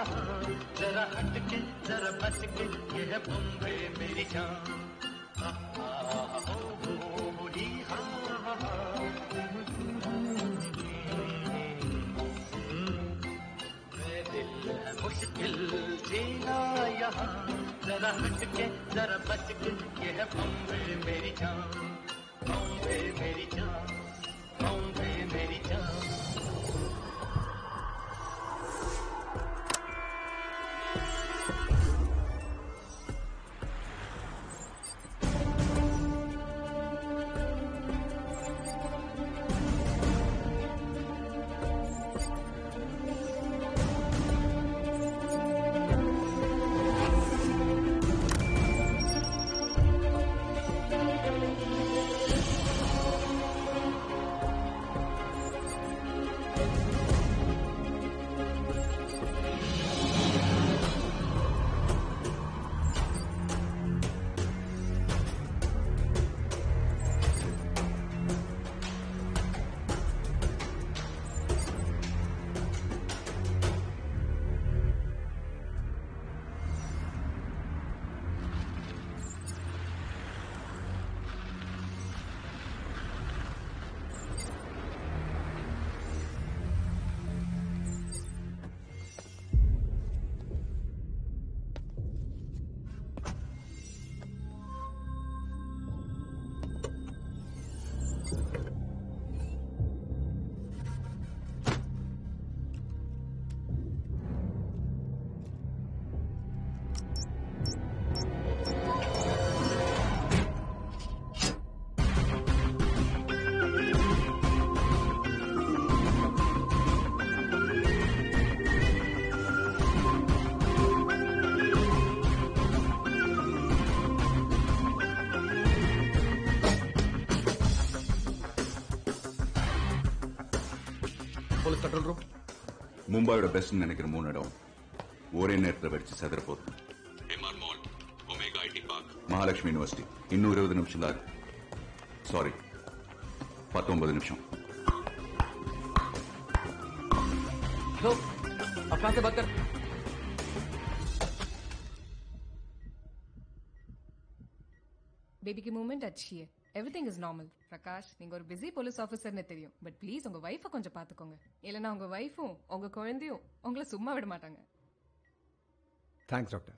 यहाँ जरा हट के जरा बच के ये है बम्बे मेरी जान आहा, हो, हो, होली, हाँ, हाँ, हाँ। मैं दिल है मुश्किल जीना यहाँ जरा हट के जरा बच के ये है बम्बे मेरी जान बम्बे मेरी जान बम्बे मेरी जान போலீஸ் கண்ட்ரோல் ரூம் மும்பையோட பெஸ்ட் நினைக்கிற மூணு இடம் ஒரே நேரத்தில் வெடிச்சு செதற போகுது MR mall Omega IT park Mahalakshmi university இன்னும் இருபது நிமிஷம் தான் இருக்கு சாரி பத்தொன்பது நிமிஷம் लो आप कहां से बात कर பேபிக்கு மூமெண்ட் अच्छी है எவ்ரிதிங் இஸ் நார்மல் பிரகாஷ் நீங்க ஒரு பிஸி போலீஸ் ஆஃபீஸர்னு தெரியும் பட் ப்ளீஸ் உங்க வைஃபை கொஞ்சம் பாத்துக்கோங்க இல்லைன்னா உங்க வைஃபும் உங்க குழந்தையும் உங்களை சும்மா விட மாட்டாங்க थैंक्स डॉक्टर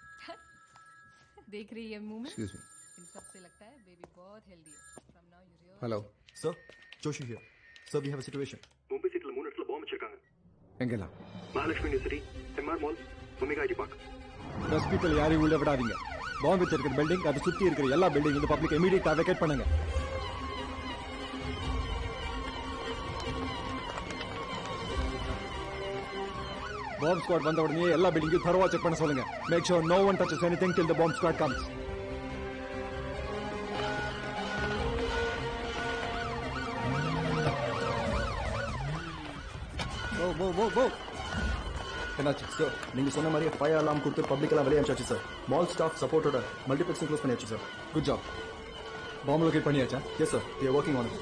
देख रही है मूवमेंट एक्सक्यूज मी इन सब से लगता है बेबी बहुत हेल्दी है from now you real hello Sir, Joshi here. Sir, we have a situation. Mumbai சிட்டில மூணு இடத்துல பாம்பு வச்சிருக்காங்க எங்கெல்லாம் Mahalakshmi university MR mall Omega IT park press people யாரையும் உள்ள விடாதீங்க பாம்பு வச்சிருக்கிற பில்டிங் அதை சுத்தி இருக்கிற எல்லா பில்டிங் இந்த பப்ளிக் இமீடியட்டா வெக்கேட் பண்ணுங்க பாம்ப் ஸ்குவாட் வந்த உடனே எல்லா பில்டிங்கையும் தரவா செக் பண்ண சொல்லுங்க make sure no one touches anything till the bomb squad comes Go, go, go, go. என்னாச்சு சார் நீங்க சொன்ன மாதிரி ஃபயர் அலாம் கொடுத்து பப்ளிக் எல்லாம் வெளியே அனுப்பிச்சாச்சு சார் மால் ஸ்டாஃப் சப்போர்ட்டோட மல்டிபிளெக்ஸ் க்ளோஸ் பண்ணியாச்சு sir good job bomb locate பண்ணியாச்சா yes sir they're working on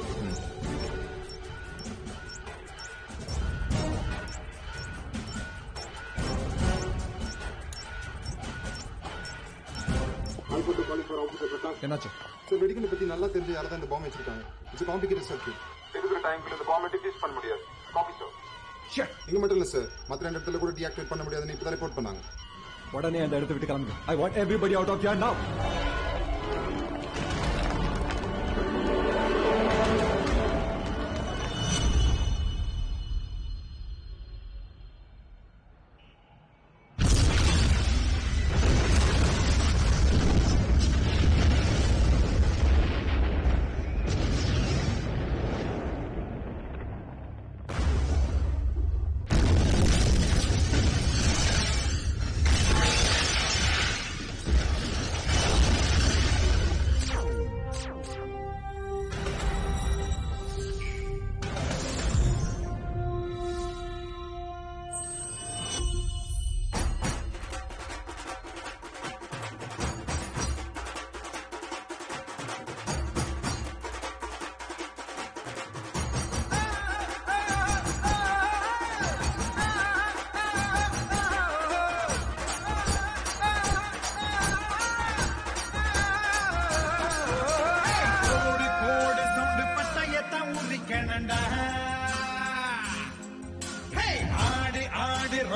என்னாச்சு சார் வெடிக்கலை பத்தி நல்லா தெரிஞ்ச யாரை தான் இந்த பாம்பு வச்சிருக்காங்க இட்ஸ் காம்ப்ளிகேட்டட் சர்க்கியூட் இருக்கிற டைம்ல இந்த பாம்பை டிஃப்யூஸ் பண்ண முடியாது காப்பி சார் இங்க மட்டும் இல்ல சார் மற்ற ரெண்டு இடத்துல கூட டீஆக்டிவேட் பண்ண முடியாதுன்னு இப்பதான் ரிப்போர்ட் பண்ணாங்க உடனே அந்த இடத்த விட்டு கிளம்புங்க I want everybody out of here now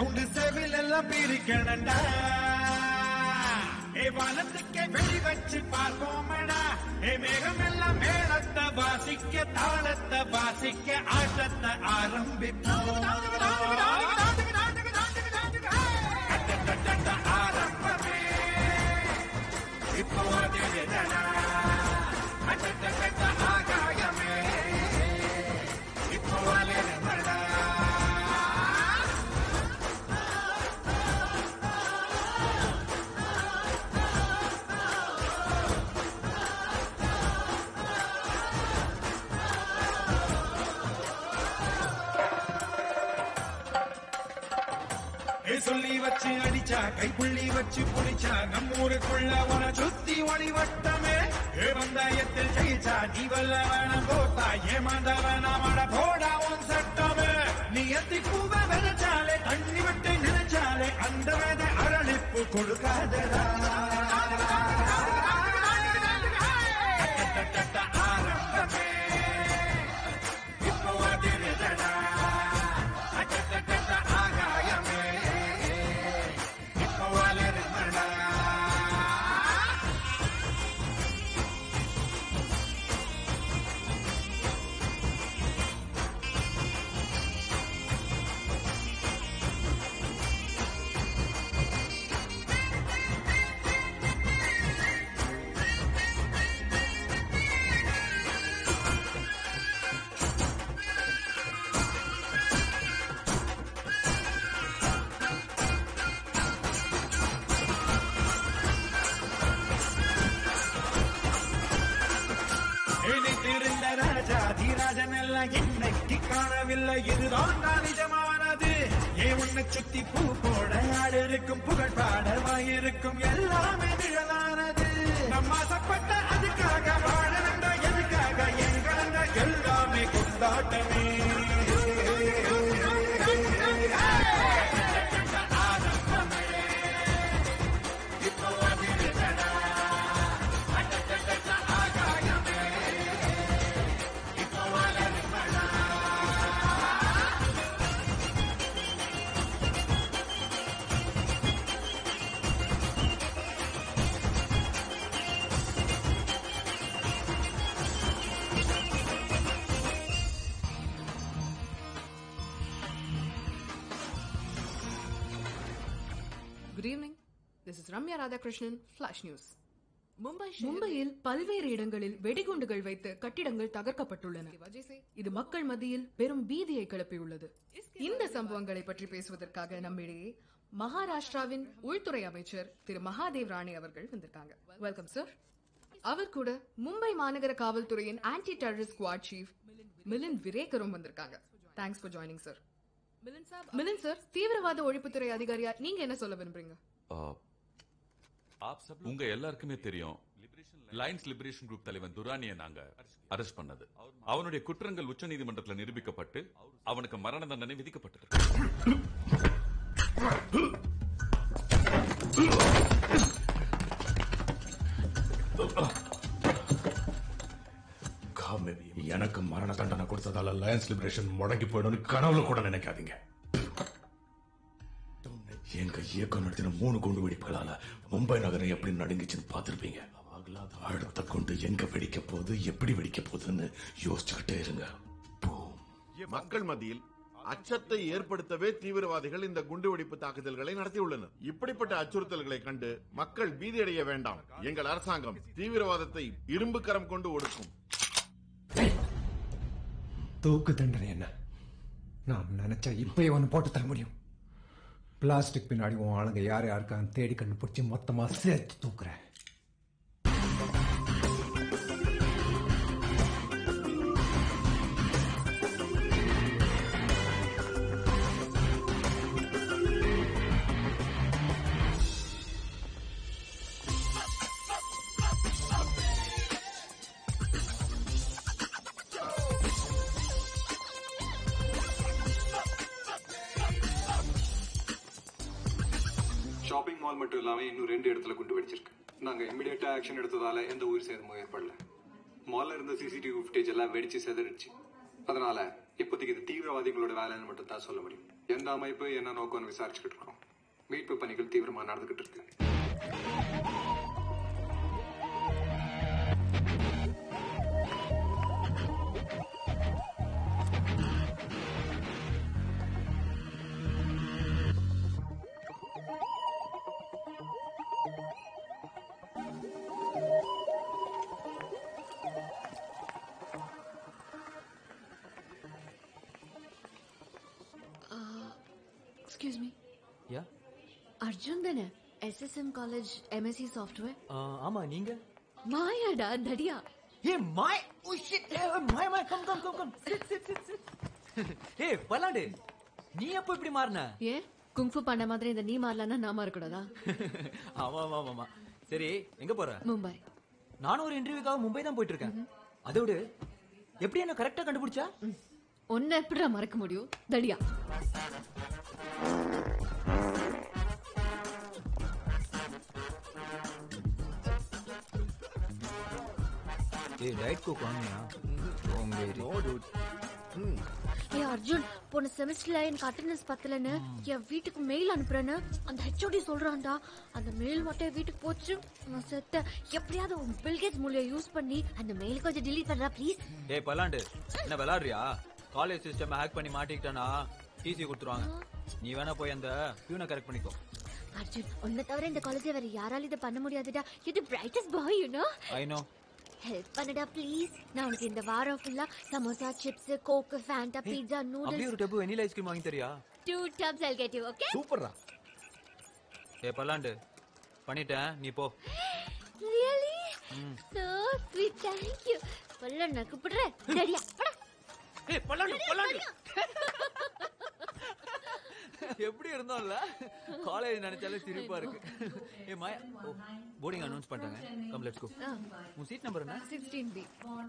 round செவில் எல்லாம் பிரிக்கணண்டா ஏ வானத்துக்கே வெடி வச்சு பார்ப்போமடா ஏ மேகம் எல்லாம் மேளத்தை வாசிக்க தாளத்தை வாசிக்க ஆட்டத்தை ஆரம்பிப்போம் ஆரம்பமே இப்போ அதிரடா அட்டட்ட ஆகாயமே இப்போ அலிரமடா ஏ சொல்லி வச்சு அடிச்சா கைப்புள்ளி வச்சு புடிச்சா நம்ம ஊருக்குள்ள உன சுத்தி ஒளி வட்டமே ஏ வந்தாயத்தில் ஜெயிச்சா நீ வல்ல வேணாம் போட்டா ஏமாந்த வேணாம் அட போடா உன் சட்டமே நீ எத்தி பூவ விதைச்சாலே தண்ணி விட்டு நினைச்சாலே அந்த விதை அரளிப்பு கொடுக்காதடா ஆரம்பமே இப்போ அதிரடா அட்டட்ட ஆகாயமே இப்போ அலறுமடா இணைத்திருந்த ராஜா தீராஜன் எல்லாம் இன்னைக்கு காணவில்லை இதுதான் நான் நிஜமானது ஏ உன்னை சுத்தி பூ போட ஆடு இருக்கும் புகழ் பாட வாயிருக்கும் எல்லாமே நிழலானது நம்ம ஆசைப்பட்ட அதுக்காக வாழ வேண்டாம் எதுக்காக எங்கள எல்லாமே கொண்டாட்டமே ஆரம்பமே இப்போ அதிரடா அட்டட்ட ஆகாயமே இப்போ அலறுமடா good evening this is Ramya Radhakrishnan flash news Mumbai மும்பையில் பல்வேறு இடங்களில் வெடிகுண்டுகள் வைத்து கட்டிடங்கள் தகர்க்கப்பட்டுள்ளன இது மக்கள் மத்தியில் பெரும் பீதியை கிளப்பியுள்ளது இந்த சம்பவங்களை பற்றி பேசுவதற்காக நம்மிடையே மகாராஷ்டிராவின் உள்துறை அமைச்சர் திரு மகாதேவ் ராணே அவர்கள் வந்திருக்காங்க வெல்கம் சார் அவர் கூட மும்பை மாநகர காவல்துறையின் anti terrorist squad chief Milin விரேக்கரும் வந்திருக்காங்க thanks for joining sir Milin sir தீவிரவாத ஒழிப்புத்துறை அதிகாரியா நீங்க என்ன சொல்ல விரும்புறீங்க உங்க எல்லாருக்குமே தெரியும் லைன்ஸ் லிபரேஷன் குரூப் தலைவன் துரானியை நாங்க அரெஸ்ட் பண்ணது அவனுடைய குற்றங்கள் உச்சநீதிமன்றத்தில் நிரூபிக்கப்பட்டு அவனுக்கு மரண தண்டனை விதிக்கப்பட்டது எனக்கு மரண தண்டனை கொடுத்ததால லயன்ஸ் லிபரேஷன் முடங்கி போயிடும்னு கனவுல கூட நினைக்காதீங்க எங்க இயக்கம் நடத்தின மூணு குண்டு வெடிப்புகளால மும்பை நகரம் எப்படி நடுங்குச்சுன்னு பார்த்திருப்பீங்க அடுத்த கொண்டு எங்க வெடிக்க போகுது எப்படி வெடிக்க போகுதுன்னு யோசிச்சுக்கிட்டே இருங்க மக்கள் மத்தியில் அச்சத்தை ஏற்படுத்தவே தீவிரவாதிகள் இந்த குண்டுவெடிப்பு தாக்குதல்களை நடத்தியுள்ளனர் இப்படிப்பட்ட அச்சுறுத்தல்களை கண்டு மக்கள் பீதியடைய வேண்டாம் எங்கள் அரசாங்கம் தீவிரவாதத்தை இரும்பு கரம் கொண்டு ஒடுக்கும் தூக்கு தண்டனை என்ன நாம் நினைச்சா இப்பயே ஒன்று போட்டு தர முடியும் பிளாஸ்டிக் பின்னாடி உன் ஆளுங்க யார் யாருக்கான்னு தேடி கண்டுபிடிச்சி மொத்தமா சேர்த்து தூக்குறேன் ஷாப்பிங் மால் மட்டும் இல்லாம இன்னும் ரெண்டு இடத்துல குண்டு வெடிச்சிருக்கு நாங்க இமிடியேட்டா ஆக்ஷன் எடுத்ததால எந்த உயிர் சேதமும் ஏற்படல மால்ல இருந்த சிசிடிவி ஃபுட்டேஜ் எல்லாம் வெடிச்சு செதறிடுச்சு அதனால இப்போதைக்கு இது தீவிரவாதிகளோட வேலைன்னு மட்டும் தான் சொல்ல முடியும் எந்த அமைப்பு என்ன நோக்கம்னு விசாரிச்சுக்கிட்டு இருக்கோம் மீட்பு பணிகள் தீவிரமா நடந்துகிட்டு இருக்கு எக்ஸ்கியூஸ் மீ யா அர்ஜுன் தானே எஸ்எஸ்எம் காலேஜ் எம்எஸ்சி சாஃப்ட்வேர் ஆமா நீங்க மாயாடா தடியா ஏ மாய் ஓ ஷிட் மாய் மாய் come come come come sit sit sit sit ஏய் பல்லாண்டு நீ எப்போ இப்படி மாறின ஏன் குங்ஃபு பண்ண மாதிரி இந்த நீ மாறலன்னா நான் மாறக்கூடாதா ஆமா ஆமா ஆமா, ஆமா சரி எங்க போற மும்பை நானும் ஒரு இன்டர்வியூக்காக மும்பை தான் போயிட்டு இருக்கேன் அதோட எப்படி என்ன கரெக்டா கண்டுபிடிச்சா ஒன்ன எப்படிடா மறக்க முடியும் தடியா ஏய் டயட் கோக் வாங்கியா நோ டூட் ஏ அர்ஜுன் போன செமஸ்டர்ல எனக்கு அட்டெண்டன்ஸ் பத்தலன்னு என் வீட்டுக்கு மெயில் அனுப்புறேன்னு அந்த ஹெச்ஓடி சொல்றான்டா அந்த மெயில் மட்டும் என் வீட்டுக்கு போச்சு நான் செத்த எப்படியாவது உன் பில்கேட்ஸ் மூலியம் யூஸ் பண்ணி அந்த மெயில் கொஞ்சம் delete பண்றா ப்ளீஸ் ஏய் பல்லாண்டு என்ன விளையாடுறியா காலேஜ் சிஸ்டம் ஹேக் பண்ணி மாட்டிக்கிட்டனா டிசி கொடுத்துருவாங்க நீ வேணா போய் அந்த பியூனை கரெக்ட் பண்ணிக்கோ அர்ஜுன் உன்னை தவிர இந்த காலேஜ்ல வேற யாராலும் இதை பண்ண முடியாதுடா இது brightest boy you know I know help பண்ணுடா ப்ளீஸ் நான் உனக்கு இந்த வாரம் ஃபுல்லா samosa chips coke Fanta pizza அப்படியே நூடுல்ஸ் ஒரு டப்பு வெனிலா ஐஸ்கிரீம் வாங்கி தரியா two tubs I'll get you okay சூப்பர்ரா ஏய் பல்லாண்டு பண்ணிட்டேன் நீ போ ரியலி ம். சோ ஸ்வீட் தேங்க் யூ பல்ல நான் கூப்பிடுறேன் ரெடியா ஏய் பல்லாண்டு பல்லாண்டு எப்படி இருந்தோம்ல காலேஜ் நினைச்சாலே சிரிப்பா இருக்கு ஏ மாயா போர்டிங் அனௌன்ஸ் பண்ணிட்டாங்க கம் லெட்ஸ் கோ உன் சீட் நம்பர் என்ன சிக்ஸ்டீன் பி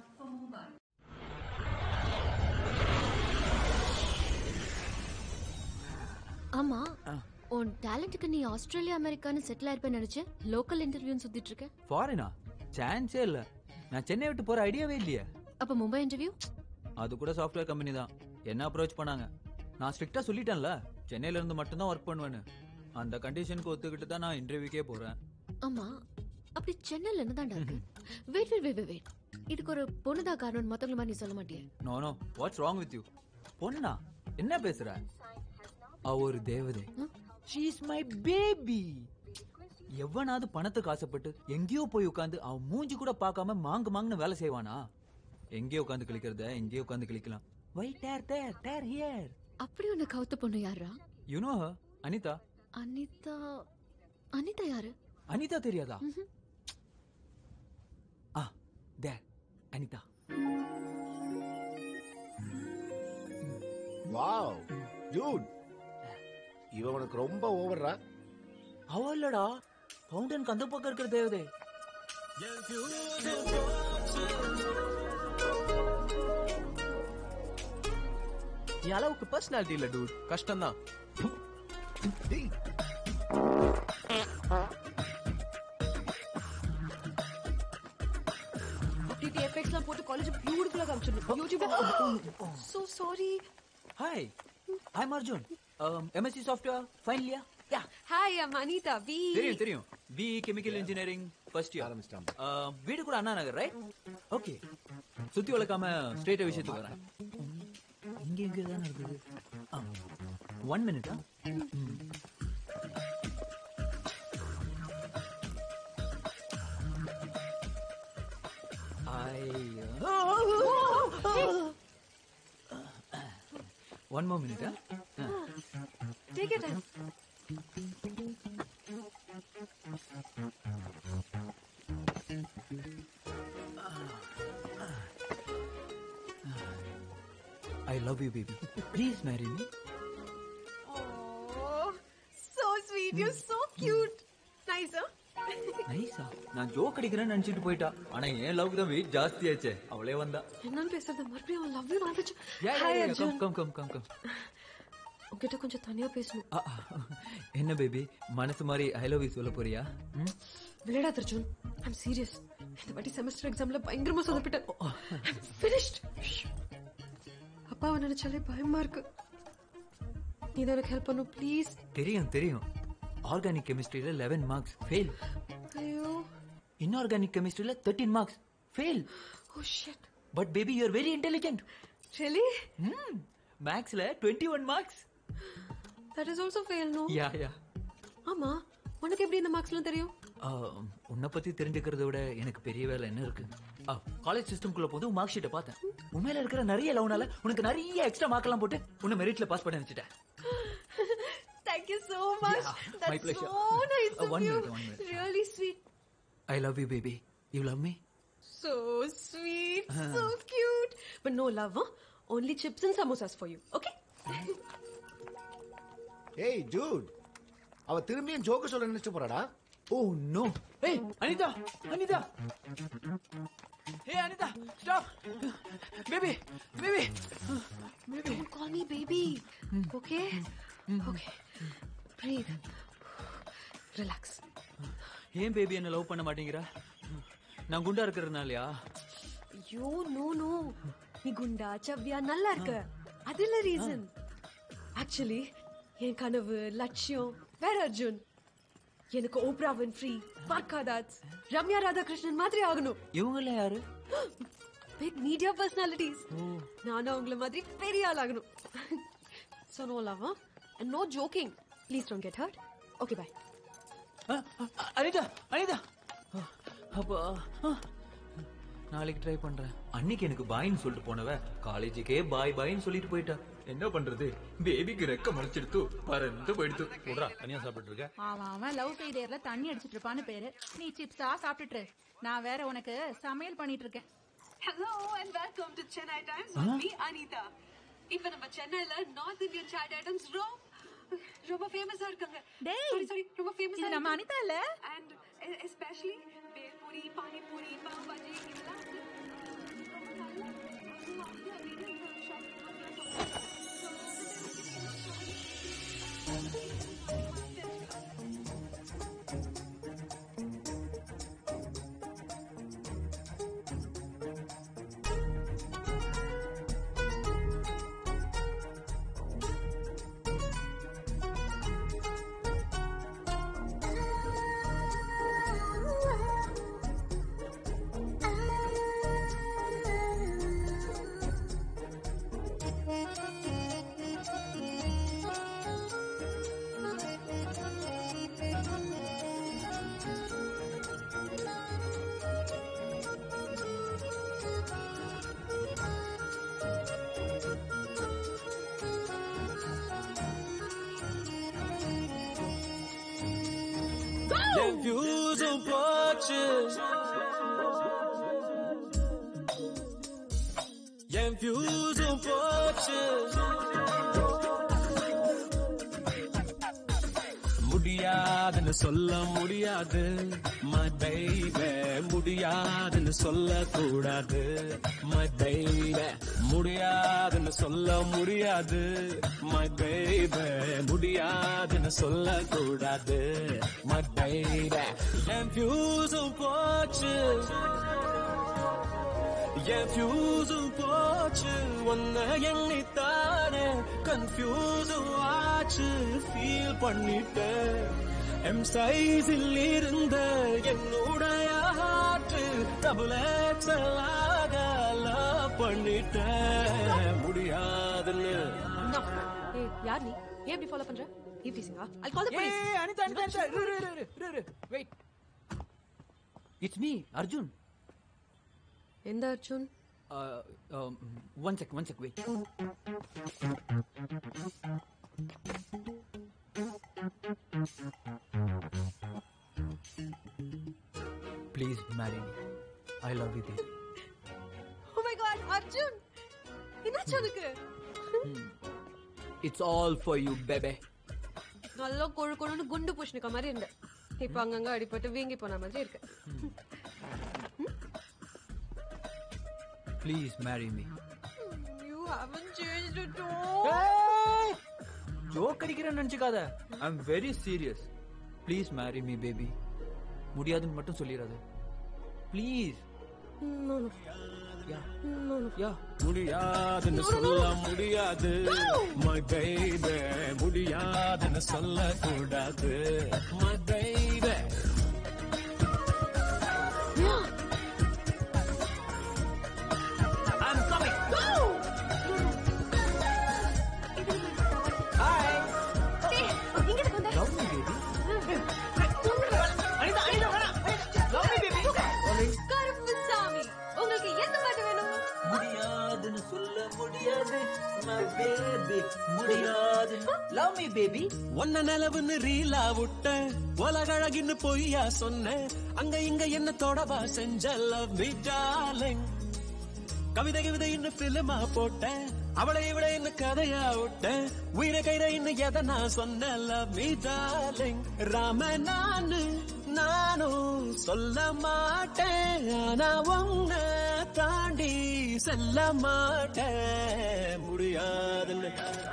ஆமா உன் டேலண்ட்டுக்கு நீ ஆஸ்திரேலியா அமெரிக்கான்னு செட்டில் ஆயிருப்பேன்னு நினைச்சேன் லோக்கல் இன்டர்வியூன்னு சுத்திட்டு இருக்க ஃபாரினா சான்ஸே இல்ல நான் சென்னை விட்டு போற ஐடியாவே இல்லையே அப்ப மும்பை இன்டர்வியூ அது கூட சாஃப்ட்வேர் கம்பெனி தான் என்ன அப்ரோச் பண்ணாங்க நான் ஸ்ட்ரிக்டா சொல்லிட்டேன்ல சென்னையில இருந்து மட்டும்தான் ஒர்க் பண்ணுவேன்னு அந்த கண்டிஷனுக்கு ஒத்துக்கிட்டு தான் நான் இன்டர்வியூக்கே போறேன் ஆமா அப்படி சென்னையில என்னதான்டா இருக்கு வெயிட் வெயிட் வெயிட் வெயிட் இதுக்கு ஒரு பொண்ணுதான் காரணம் மத்தவங்கள மாதிரி நீ சொல்ல மாட்டியே no no what's wrong with you பொண்ணா என்ன பேசுற அவ ஒரு தேவதை ஷீ இஸ் மை பேபி எவனாவது பணத்துக்கு ஆசைப்பட்டு எங்கேயோ போய் உட்காந்து அவன் மூஞ்சி கூட பார்க்காம மாங்கு மாங்குன்னு வேலை செய்வானா எங்கேயோ உட்காந்து கிளிக்கிறத எங்கேயோ உட்காந்து கிளிக்கலாம் why dare dare dare here அப்படி உன்னை கவுத்த பொண்ணு யாரா யூ நோ அனிதா அனிதா அனிதா யாரு அனிதா தெரியாதா ஆ தேர் அனிதா வாவ் டூட் இவ உனக்கு ரொம்ப ஓவர்ரா அவ இல்லடா ஃபவுண்டனுக்கு அந்த பக்கம் இருக்கிற தேவதை என் அளவுக்கு பர்சனாலிட்டி இல்ல டூட் கஷ்டம்தான் அப்படி எஃபெக்ட்ஸ்லாம் போட்டு காலேஜ் பியூட்டிஃபுல்லா காமிச்சிருந்தோம் யூடியூப்ல so sorry hi I'm Arjun MSc software ஃபைனலியா yeah hi I'm Anita we தெரியும் தெரியும் B chemical engineering first year வீடு கூட அண்ணா நகர் ரைட் ஓகே சுத்தி வளர்க்காம ஸ்ட்ரெயிட்டா விஷயத்துக்கு வரேன் இங்க இங்க தான் இருக்குது ஒன் மினிட்டா ஒன் மோ மினிட்டா take it I love you, baby. Please marry me. Oh, so sweet. You're so cute. Nice, huh? நைஸா நான் ஜோக் அடிக்கிறேன்னு நினைச்சிட்டு போயிட்டா ஆனா என் லவ் தான் வெயிட் ஜாஸ்தியாச்சே அவளே வந்தா என்னன்னு பேசுறது மறுபடியும் லவ் யூ வந்துச்சு Yeah, yeah, hi yeah, Arjun come, come, come, come, come. உங்ககிட்ட கொஞ்சம் தனியா பேசணும் ஆ, என்ன பேபி மனசு மாதிரி ஐ லவ் யூ சொல்ல போறியா ம்? விளையாடாத அர்ஜுன் ஐம் சீரியஸ் இந்த வாட்டி செமஸ்டர் எக்ஸாம்ல பயங்கரமா சொதப்பிட்டேன் ஃபினிஷ்ட் அப்பாவை நினைச்சாலே பயமா இருக்கு நீ தான் எனக்கு ஹெல்ப் பண்ணும் ப்ளீஸ் தெரியும் தெரியும் ஆர்கானிக் கெமிஸ்ட்ரியில லெவன் மார்க்ஸ் ஃபெயில் ஐயோ இன்ஆர்கானிக் கெமிஸ்ட்ரியில thirteen marks fail oh shit but baby you are very intelligent really hmm மேக்ஸ்ல twenty one marks that is also fail no yeah yeah ஆமா உனக்கு எப்படி இந்த மார்க்ஸ்லாம் தெரியும் உன்னை பத்தி தெரிஞ்சுக்கிறத விட எனக்கு பெரிய வேலை என்ன இருக்கு காலேஜ் சிஸ்டம்குள்ள போது மார்க் ஷீட்டை பார்த்தேன் உண்மையில இருக்கிற நிறைய லவ்னால உனக்கு நிறைய எக்ஸ்ட்ரா மார்க் எல்லாம் போட்டு உன்னை மெரிட்ல பாஸ் பண்ண வச்சுட்டேன் Thank you so much. Yeah, my That's pleasure. so nice Uh, of one you. minute, one minute. Really sweet. I love you baby you love me So sweet. Uh. So cute. But no love, huh? Only chips and samosas for you. Okay? ஏய் ஜூட் அவ திரும்பியும் ஜோக்க சொல்ல நினைச்சு போறாடா oh no ஏய் Anita Anita Hey Anita, stop! Baby, baby, baby. Don't call me baby. Okay? Okay. Breathe. Relax. ஏன் பேபி என்ன லவ் பண்ண மாட்டேங்கிறா நான் குண்டா இருக்கிறதுனாலயா ஐயோ நோ நோ நீ குண்டா சவ்யா நல்லா இருக்க அது இல்ல ரீசன் ஆக்சுவலி என் கனவு லட்சியம் வேற அர்ஜுன் எனக்கு ஓப்ராவன் ஃப்ரீ பார்க்காதாத் ரம்யா ராதாகிருஷ்ணன் மாதிரி ஆகணும் இவங்கள யாரு பிக் மீடியா பர்சனாலிட்டிஸ் நானும் அவங்கள மாதிரி பெரிய ஆள் ஆகணும் so no love and no joking please don't get hurt okay bye Anita Anita அப்பா நாளைக்கு ட்ரை பண்றேன் அன்னைக்கு எனக்கு பாய்னு சொல்லிட்டு போனவ காலேஜுக்கே பாய் பாய்னு சொல்லிட்டு போயிட்டா என்ன பண்றது பேபிக்கு ரெக்க முளைச்சிடுத்து பறந்து போயிடுத்து போடுறா தனியா சாப்பிட்டு இருக்க அவன் அவன் லவ் ஃபெயிலியர்ல தண்ணி அடிச்சிட்டு இருப்பான்னு பேரு நீ சிப்ஸா சாப்பிட்டுட்டு இரு. நான் வேற உனக்கு சமையல் பண்ணிட்டு இருக்கேன் hello and welcome to Chennai times Huh? Me Anita இப்போ நம்ம சென்னையில நார்த் இந்தியன் சாட் ஐட்டம்ஸ் ரொம்ப ரொம்ப ஃபேமஸா இருக்காங்க டேய், சாரி சாரி ரொம்ப ஃபேமஸா இது நம்ம அனிதா இல்ல? அண்ட் எஸ்பெஷலி பேல்பூரி பானிபூரி பாவ் பாஜி இதெல்லாம் வந்து என் ஃபியூஸும் போச்சு என் ஃபியூஸும் போச்சு முடியாதுன்னு சொல்ல முடியாது my baby முடியாதுன்னு சொல்ல கூடாது my baby முடியாதுன்னு சொல்ல முடியாது my baby முடியாதுன்னு சொல்ல கூடாது my baby என் ஃபியூஸும் போச்சு என் ஃபியூஸும் போச்சு ஒன்ன எண்ணித்தானே கன்ஃபியூஸும் ஆச்சு ஃபீல் பண்ணிட்டேன் எம் சைஸில் இருந்த என்னுடைய ஹார்ட் டபுள் எக்ஸலாக லவ் பண்ணிட்டேன் முடியாதுன்னு ஏய் யார் நீ ஏன் இப்படி ஃபாலோ பண்ற eve டீசிங்கா I call the police ஏய் அனிதா அனிதா அனிதா இரு இரு இரு இரு இரு வெயிட் இட்ஸ் மீ அர்ஜுன் எந்த Arjun one sec one sec wait please marry I love you baby oh my God Arjun என்னாச்சு உனக்கு it's all for you babe நல்லா கொழு கொழுன்னு குண்டு பூஷணிக்க மாதிரி இருந்த இப்ப அங்கங்க அடிபட்டு வீங்கி போன மாதிரி இருக்கு please marry me you haven't changed at all joke அடிக்கிறேன்னு நினைச்சுக்காத I am very serious please marry me baby முடியாதுன்னு மட்டும் சொல்லிடாத ப்ளீஸ் No, no. முடியாதுன்னு சொல்ல முடியாது my baby முடியாதுன்னு சொல்ல கூடாது my baby I'm coming Karuppusamy உங்களுக்கு எந்த பாட்டு வேணும் முடியாதுன்னு சொல்ல முடியாது my baby முடியாது லவ் மீ பேபி ஒன்ன நிலவுன்னு ரீலா விட்ட உலகழகின்னு பொய்யா சொன்ன அங்க இங்க என்ன தொடவா செஞ்ச லவ் மீ டார்லிங் கவிதை கவிதை இன்னும் பிலிமா போட்டேன் அவளை இவளை இன்னும் கதையா விட்டேன் உயிரை கையில இன்னும் எதை நான் சொன்ன லவ் மீ டார்லிங் ராம நானு நானும் சொல்ல மாட்டேன் ஆனா உன்னை தாண்டி செல்ல மாட்டேன் முடியாதுன்னு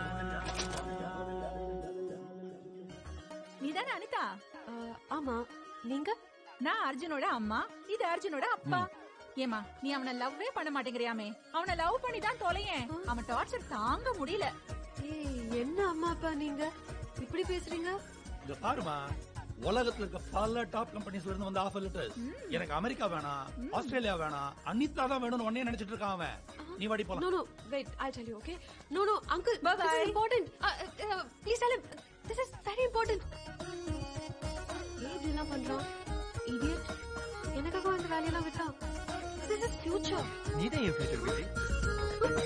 நீதானே அனிதா ஆமா நீங்க நான் அர்ஜுனோட அம்மா இது அர்ஜுனோட அப்பா ஏமா நீ அவனை லவ்வே பண்ண மாட்டேங்கிறியாமே அவனை லவ் பண்ணி தான் தொலையேன் அவன் டார்ச்சர் தாங்க முடியல ஏய், என்ன அம்மா அப்பா நீங்க இப்படி பேசுறீங்க இங்க பாருமா உலகத்துல இருக்க பல டாப் கம்பெனிஸ்ல இருந்து வந்த ஆஃபர் லெட்டர்ஸ் எனக்கு அமெரிக்கா வேணாம் ஆஸ்திரேலியா வேணாம் அனிதா தான் வேணும்னு உடனே நினைச்சிட்டு இருக்கான் அவன் நீ வாடி No, போலாம் no, wait, I'll tell you, okay? No, no, uncle, this is important. Uh, uh, uh, please tell him, this is very important. ஏன் இப்படிலாம் பண்றான்? Idiot. எனக்காக இந்த வேலையெல்லாம் விட்டான். This is future. நீதான் என் ஃபியூச்சர் பேபி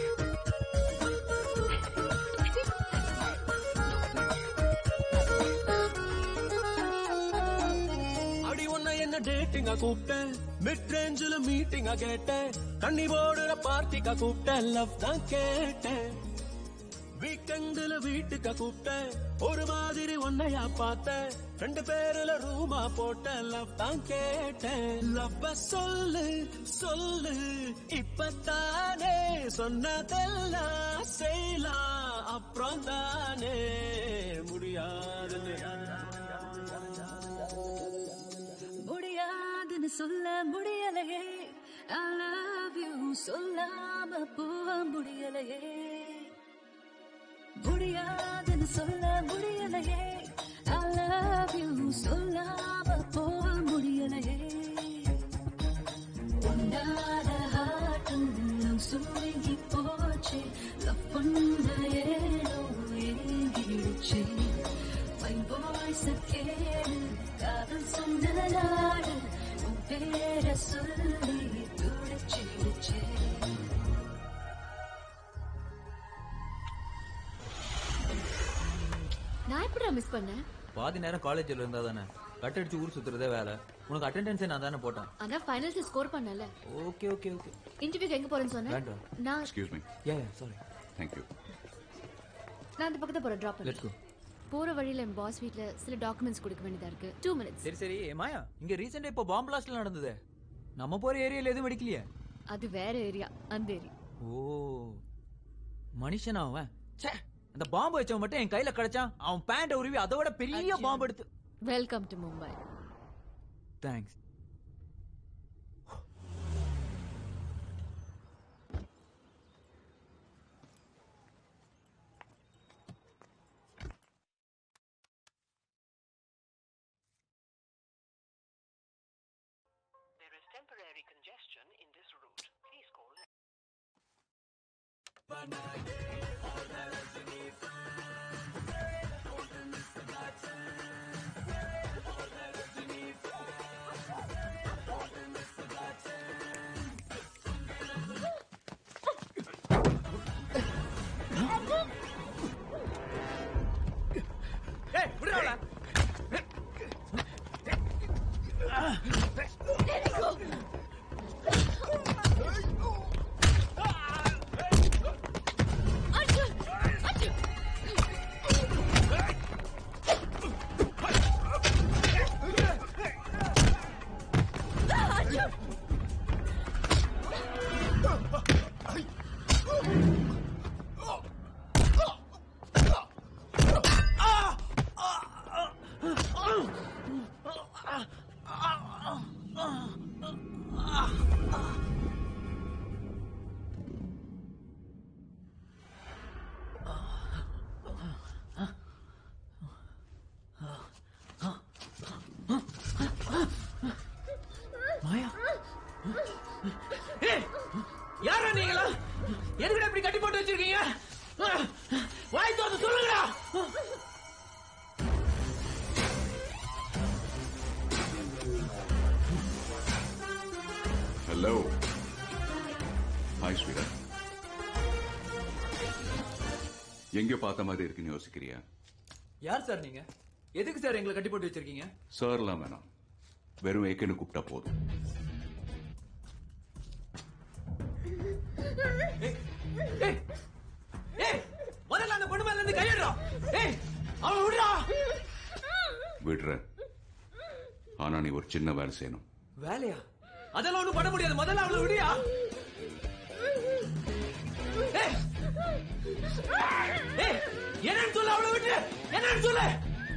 அடி உன்னை என்ன டேட்டிங்கா கூப்பிட்டேன் மிட் ரேஞ்சில மீட்டிங்கா கேட்டேன் கண்ணி போடுற பார்ட்டிக்கா கூப்பிட்டேன் லவ் தான் கேட்டேன் வீக்கெண்டுல வீட்டுக்கா கூப்பிட்டேன் ஒரு மாதிரி உன்னையா பார்த்தேன் ரெண்டு பேருல ரூமா போட்டேன் லவ் தான் கேட்டேன் லவ்வ சொல்லு சொல்லு இப்பத்தானே சொன்னதெல்லாம் செய்யலாம் அப்புறம் தானே முடியாதுன்னு முடியாதுன்னு சொல்ல முடியலையே I love you சொல்லாம போக முடியலையே முடியாதுன்னு சொல்ல முடியலையே I love you சொல்லாம போக முடியலையே உன்னால ஹாட்டும் சுருங்கி போச்சு லவ் பண்ண ஏனோ ஏங்கிடுச்சு My voice கேளு காதல் சொன்ன நாடு உன் பேர சொல்லி துடிச்சிடுச்சு நான் எப்படிடா மிஸ் பண்ணேன் பாதி நேரம் காலேஜ்ல இருந்தா தானே கட் அடிச்சு ஊர் சுத்துறதே வேலை உனக்கு அட்டெண்டன்ஸே நான் தானே போட்டேன் அதான் ஃபைனல்ஸ் ஸ்கோர் பண்ணல ஓகே ஓகே ஓகே இன்டர்வியூக்கு எங்க போறேன்னு சொன்னேன் வேண்டாம். நான் excuse me yeah yeah sorry thank you நான் அந்த பக்கத்துல போறேன் டிராப் லெட்ஸ் கோ போற வழியில என் பாஸ் வீட்ல சில டாக்குமெண்ட்ஸ் கொடுக்க வேண்டியதா இருக்கு டூ மினிட்ஸ் சரி சரி ஏ மாயா இங்க ரீசெண்டா இப்போ பாம்பு பிளாஸ்ட்ல நடந்ததே நம்ம போற ஏரியால எதுவும் வெடிக்கலையே அது வேற ஏரியா அந்த ஏரியா ஓ மனுஷனா அவன் ச்சே அந்த பாம்பு வச்சவன் மட்டும் என் கையில கிடைச்சான் அவன் பேண்ட் உருவி அதோட பெரிய பாம்பு எடுத்து welcome to Mumbai thanks There is temporary congestion in this route. Please call ஏய் விடுறா எங்கேயோ பார்த்த மாதிரி இருக்குன்னு யோசிக்கிறியா யார் சார் நீங்க எதுக்கு சார் எங்களை கட்டி போட்டு வச்சிருக்கீங்க சார்லாம் வேணாம் வெறும் ஏக்கன்னு கூப்பிட்டா போதும் ஏய் முதல்ல அந்த பொண்ணு மேல இருந்து கையிடுறா ஏய் அவன் விடுறா விடுறேன் ஆனா நீ ஒரு சின்ன வேலை செய்யணும் வேலையா அதெல்லாம் ஒண்ணும் பண்ண முடியாது முதல்ல அவளை விடியா ஏய் ஏய் என்னன்னு சொல்ல அவளை விட்டு என்னன்னு சொல்ல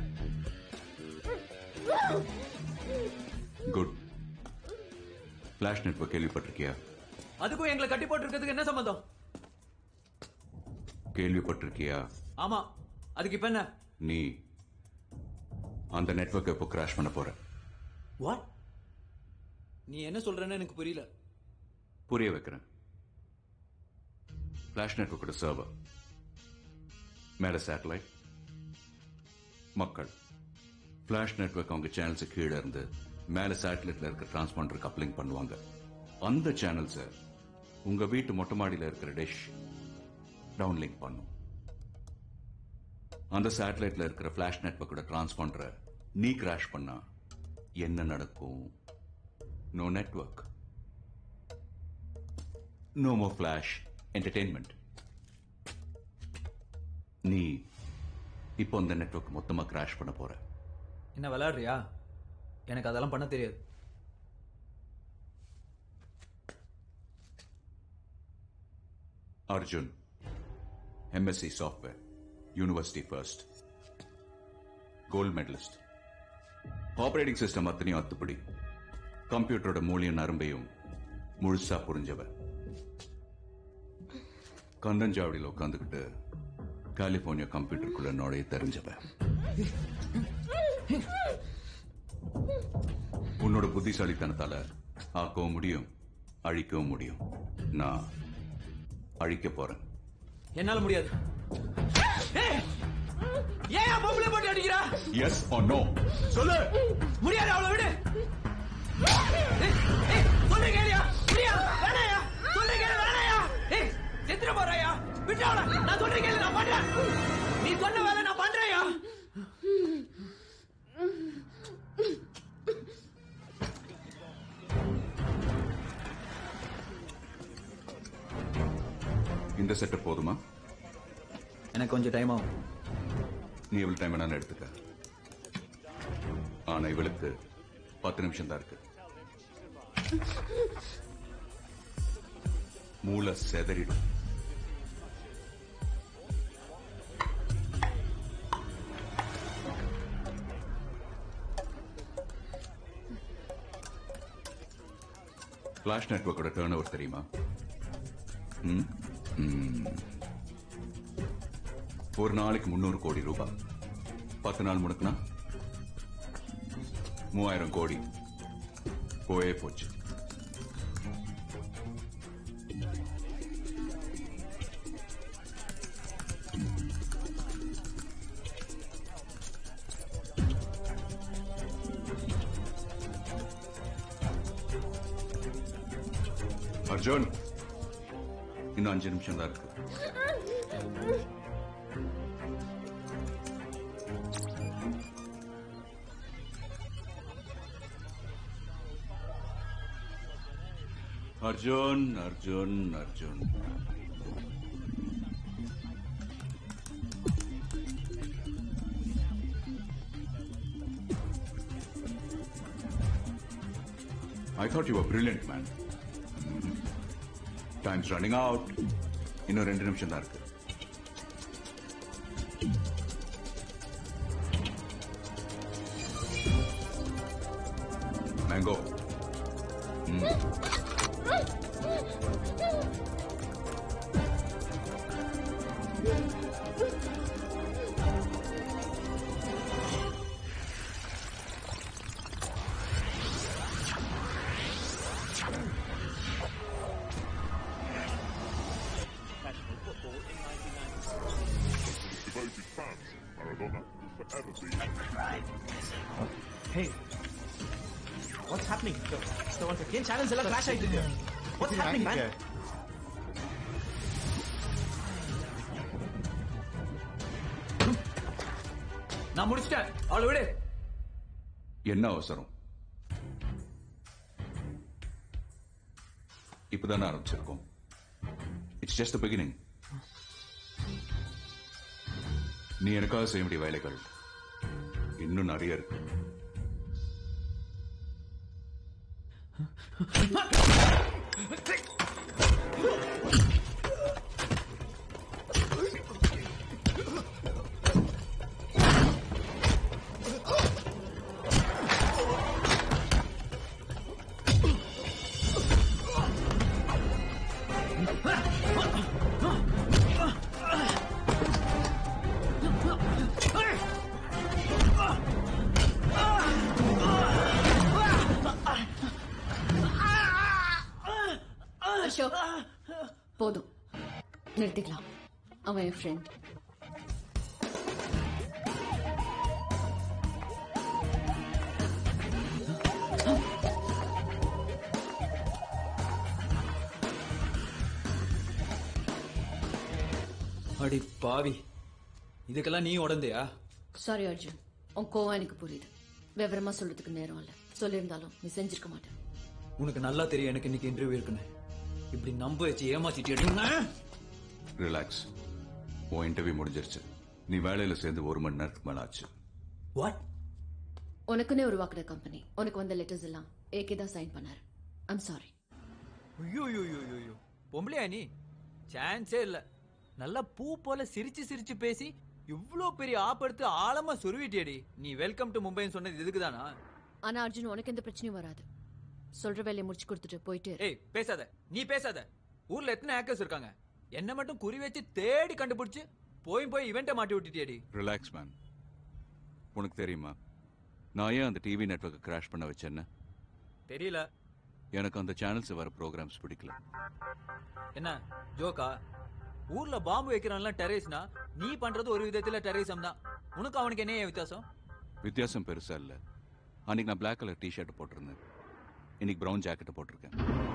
குட் ஃபிளாஷ் நெட்வொர்க் கேள்விப்பட்டிருக்கியா அதுக்கும் எங்களை கட்டி போட்டு இருக்கிறதுக்கு என்ன சம்பந்தம் கேள்விப்பட்டிருக்கியா ஆமா அதுக்கு இப்ப என்ன நீ அந்த நெட்வொர்க்கை இப்போ கிராஷ் பண்ண போற வாட் நீ என்ன சொல்றேன்னு எனக்கு புரியல புரிய வைக்கிறேன் ஃபிளாஷ் நெட்வொர்க்கோட சர்வர் மேல சேட்டலைட் மக்கள் ஃபிளாஷ் நெட்வொர்க் அவங்க சேனல்ஸ் கீழே இருந்து மேல சேட்டலைட்ல இருக்க டிரான்ஸ்பாண்டர் கப்ளிங் பண்ணுவாங்க அந்த சேனல்ஸை உங்க வீட்டு மொட்டை மாடியில இருக்கிற டிஷ் டவுன்லிங்க் பண்ணும் அந்த சேட்டலைட்ல இருக்கிற ஃபிளாஷ் நெட்வொர்க்கோட டிரான்ஸ்பாண்டரை நீ கிராஷ் பண்ணா என்ன நடக்கும் no network no more flash entertainment நீ இப்போ அந்த நெட்வொர்க் மொத்தமா கிராஷ் பண்ண போற என்ன விளையாடுறியா எனக்கு அதெல்லாம் பண்ண தெரியாது Arjun MSc software university first gold medalist operating system அத்தனையும் அத்துப்படி கம்ப்யூட்டரோட மூலியம் நரம்பையும் முழுசா புரிஞ்சவ கந்தஞ்சாவடியில் உட்காந்துக்கிட்டு கலிபோர்னியா கம்ப்யூட்டருக்குள்ள நுழைய தெரிஞ்சவ உன்னோட புத்திசாலித்தனத்தால ஆக்கவும் முடியும் அழிக்கவும் முடியும் நான் அழிக்க போறேன் என்னால முடியாது ஏய், ஏன் என் பொம்பளை போட்டு அடிக்கிறா எஸ் or நோ சொல்லு முடியாது அவளை விடு ஏய், ஏய், சொல்றேன் கேளியா முடியா வேணாயா சொல்றேன் கேளு வேணாயா ஏய் செத்துற போறாயா விட்டு அவளை நான் சொல்றேன் கேளு நான் பண்றேன் நீ சொன்ன வேலை நான் பண்றேயா இந்த செட்டப் போதுமா எனக்கு கொஞ்சம் டைம் ஆகும் நீ எவ்வளவு டைம் வேணாலும் எடுத்துக்க ஆனா இவளுக்கு பத்து நிமிஷம் தான் இருக்கு மூளை செதறிடும் ஃபிளாஷ் நெட்வொர்க்கோட டேர்ன் ஓவர் தெரியுமா ம்? ம். ஒரு நாளைக்கு முன்னூறு கோடி ரூபாய் பத்து நாள் முடுக்குனா மூவாயிரம் கோடி போயே போச்சு அர்ஜுன் இன்னும் அஞ்சு நிமிஷம் தான் இருக்கு Arjun Arjun Arjun I thought you were brilliant, man. Time's running out. இன்னும் ரெண்டு நிமிஷம் தான் இருக்கு mango Hey, what's happening? So once again, channels எல்லாம் crash ஆயிட்டு இருக்கு. What's happening, man? நான் முடிச்சிட்டேன் அவளை விடு என்ன அவசரம் இப்பதானே ஆரம்பிச்சிருக்கோம் இட்ஸ் ஜஸ்ட் பிகினிங் நீ எனக்காக செய்ய வேண்டிய வேலைகள் இன்னும் நிறைய இருக்கு அசோக் போதும் நிறுத்திக்கலாம் அவன் என் ஃப்ரெண்ட் அடி பாவி இதுக்கெல்லாம் நீ உடந்தையா சாரி அர்ஜுன் உன் கோவம் எனக்கு புரியுது விவரமா சொல்றதுக்கு நேரம் இல்ல சொல்லியிருந்தாலும் நீ செஞ்சிருக்க மாட்டேன் உனக்கு நல்லா தெரியும் எனக்கு இன்னைக்கு இன்டர்வியூ இருக்குன்னு இப்படி நம்ப வச்சு ஏமாத்திட்டு எடுங்க ரிலாக்ஸ் உன் இன்டர்வியூ முடிஞ்சிருச்சு நீ வேலையில சேர்ந்து ஒரு மணி நேரத்துக்கு மேல ஆச்சு வாட் உனக்குன்னே உருவாக்குற கம்பெனி உனக்கு வந்த லெட்டர்ஸ் எல்லாம் ஏகே தான் சைன் பண்ணாரு ஐம் சாரி ஐயோ ஐயோ ஐயோ ஐயோ பொம்பளையா நீ சான்ஸே இல்ல நல்லா பூ போல சிரிச்சு சிரிச்சு பேசி இவ்ளோ பெரிய ஆப்படுத்து ஆழமா சொருவிட்டியடி நீ வெல்கம் டு மும்பைன்னு சொன்னது இதுக்குதானா ஆனா அர்ஜுன் உனக்கு எந்த பிரச்சனையும் வராது சொல்ற வேலையை முடிச்சு கொடுத்துட்டு போயிட்டு இரு. ஏய் பேசாத நீ பேசாத ஊர்ல எத்தனை ஹேக்கர்ஸ் இருக்காங்க என்ன மட்டும் குறி வச்சு தேடி கண்டுபிடிச்சு போய் போய் இவெண்ட்டை மாட்டி விட்டுட்டியடி ரிலாக்ஸ் மேன் உனக்கு தெரியுமா நான் ஏன் அந்த டிவி நெட்வொர்க்கை கிராஷ் பண்ண வச்சேன்னு தெரியல எனக்கு அந்த சேனல்ஸ் வர ப்ரோக்ராம்ஸ் பிடிக்கல என்ன ஜோக்கா ஊர்ல பாம்பு வைக்கிறான்லாம் டெரரிஸ்னா நீ பண்றது ஒரு விதத்துல டெரரிசம் தான் உனக்கு அவனுக்கு என்ன வித்தியாசம் வித்தியாசம் பெருசா இல்ல அன்னைக்கு நான் பிளாக் கலர் டிஷர்ட் போட்டிருந்தேன் இன்னைக்கு பிரவுன் ஜாக்கெட் போட்டிருக்கேன்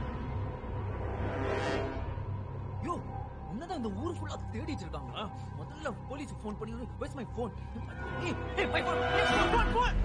யோ உன்னதான் இந்த ஊர் ஃபுல்லா தேடிட்டு இருக்காங்களா முதல்ல போலீஸ் ஃபோன் பண்ணி வெஸ் மை ஃபோன் ஏய் ஏய் my phone phone phone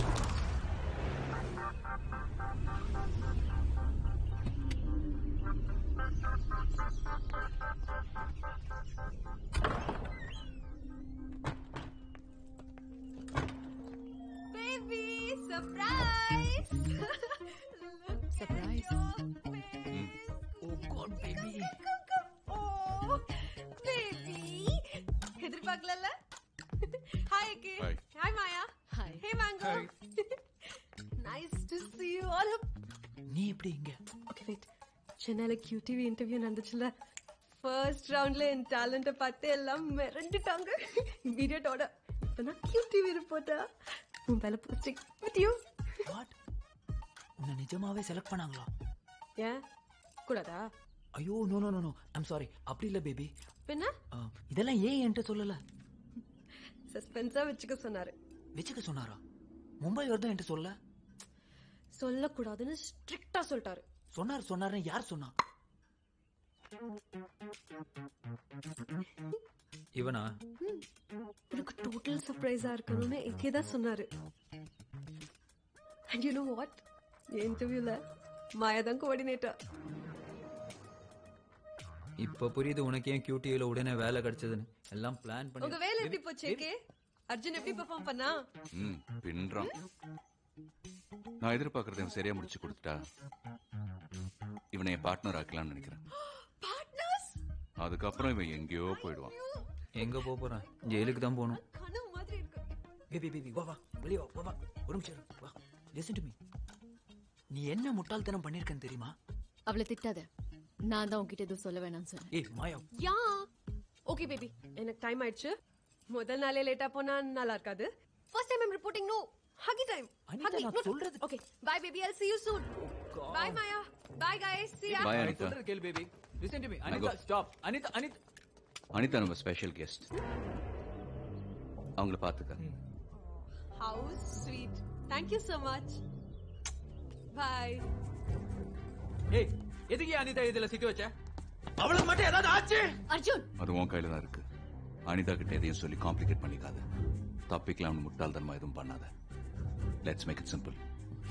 Baby, surprise! surprise. Oh God, baby. Oh, baby. எதிர்பார்க்கல hi Akki Hi. Hi Maya hi hey mango nice to see you all up நீ எப்படி இங்க ஓகே வெயிட் சென்னையில கியூடிவி இன்டர்வியூ நடந்துச்சுல ஃபர்ஸ்ட் ரவுண்ட்ல என் டேலண்ட்டை பார்த்து எல்லாம் மிரண்டுட்டாங்க இமீடியட்டோட இப்போ நான் கியூடிவி ரிப்போர்ட்டா உன் வேலை போஸ்டிங் வித் யூ வாட் உன்னை நிஜமாவே செலக்ட் பண்ணாங்களா ஏன் கூடாதா ஐயோ no no no no I'm sorry அப்படி இல்ல பேபி பின்ன இதெல்லாம் ஏன் என்கிட்ட சொல்லல சஸ்பென்ஸா வச்சுக்க சொன்னாரு வச்சுக்க சொன்னாரா மும்பை வருதும் என்கிட்ட சொல்ல சொல்லக்கூடாதுன்னு ஸ்ட்ரிக்டா சொல்லிட்டாரு சொன்னார் சொன்னாருன்னு யார் சொன்னா இவனா எனக்கு டோட்டல் சர்ப்ரைஸா இருக்கணும்னு ஏகே தான் சொன்னாரு அண்ட் யூ நோ வாட் என் இன்டர்வியூல மாயா தான் கோஆர்டினேட்டர் இப்ப புரியுது உனக்கு ஏன் கியூடியில உடனே வேலை கிடைச்சதுன்னு எல்லாம் பிளான் பண்ணி உங்க வேலை எப்படி போச்சு ஏகே அர்ஜுன் எப்படி பெர்ஃபார்ம் பண்ணா ம் பின்றான் நான் எதிர்பார்க்கறத இவன் சரியா முடிச்சு கொடுத்துட்டா இவனை என் பார்ட்னர் ஆக்கலாம்னு நினைக்கிறேன் பார்ட்னர்ஸ் அதுக்கப்புறம் இவன் எங்கேயோ போயிடுவான் எங்க போக போறான் ஜெயிலுக்கு தான் போகணும் கனவு மாதிரி இருக்கு பேபி பேபி வா வா வெளியே வா வா வா ஒரு நிமிஷம் இரு, வா லிசன் டு மீ நீ என்ன முட்டாள்தனம் பண்ணிருக்கன்னு தெரியுமா அவளை திட்டாத நான் தான் உன்கிட்ட எதுவும் சொல்ல வேணாம்னு சொன்னேன் ஏய் மாயா யா ஓகே பேபி எனக்கு டைம் ஆயிடுச்சு முதல் நாளே லேட்டா போனா நல்லா இருக்காது first time I'm reporting no huggy time Anita, நான் சொல்றது- okay bye baby I see you soon bye Maya bye guys see ya Bye, நான் அனிதா. சொல்றது கேளு பேபி லிசன் டு மீ நான் அனிதா go. ஸ்டாப் அனிதா அனிதா அனிதா நம்ம ஸ்பெஷல் கெஸ்ட் அவங்கள பாத்துக்க how sweet thank you so much bye ஏய் எதுக்கு ஏன் அனிதா இதுல சிக்க வச்ச அவளுக்கு மட்டும் ஏதாவது ஆச்சு அர்ஜுன் அது உன் கையில தான் இருக்கு அனிதா கிட்ட எதையும் சொல்லி காம்ப்ளிகேட் பண்ணிக்காத தப்பிக்கலாம்னு முட்டாள்தனமா எதுவும் பண்ணாத லெட்ஸ் மேக் இட் சிம்பிள்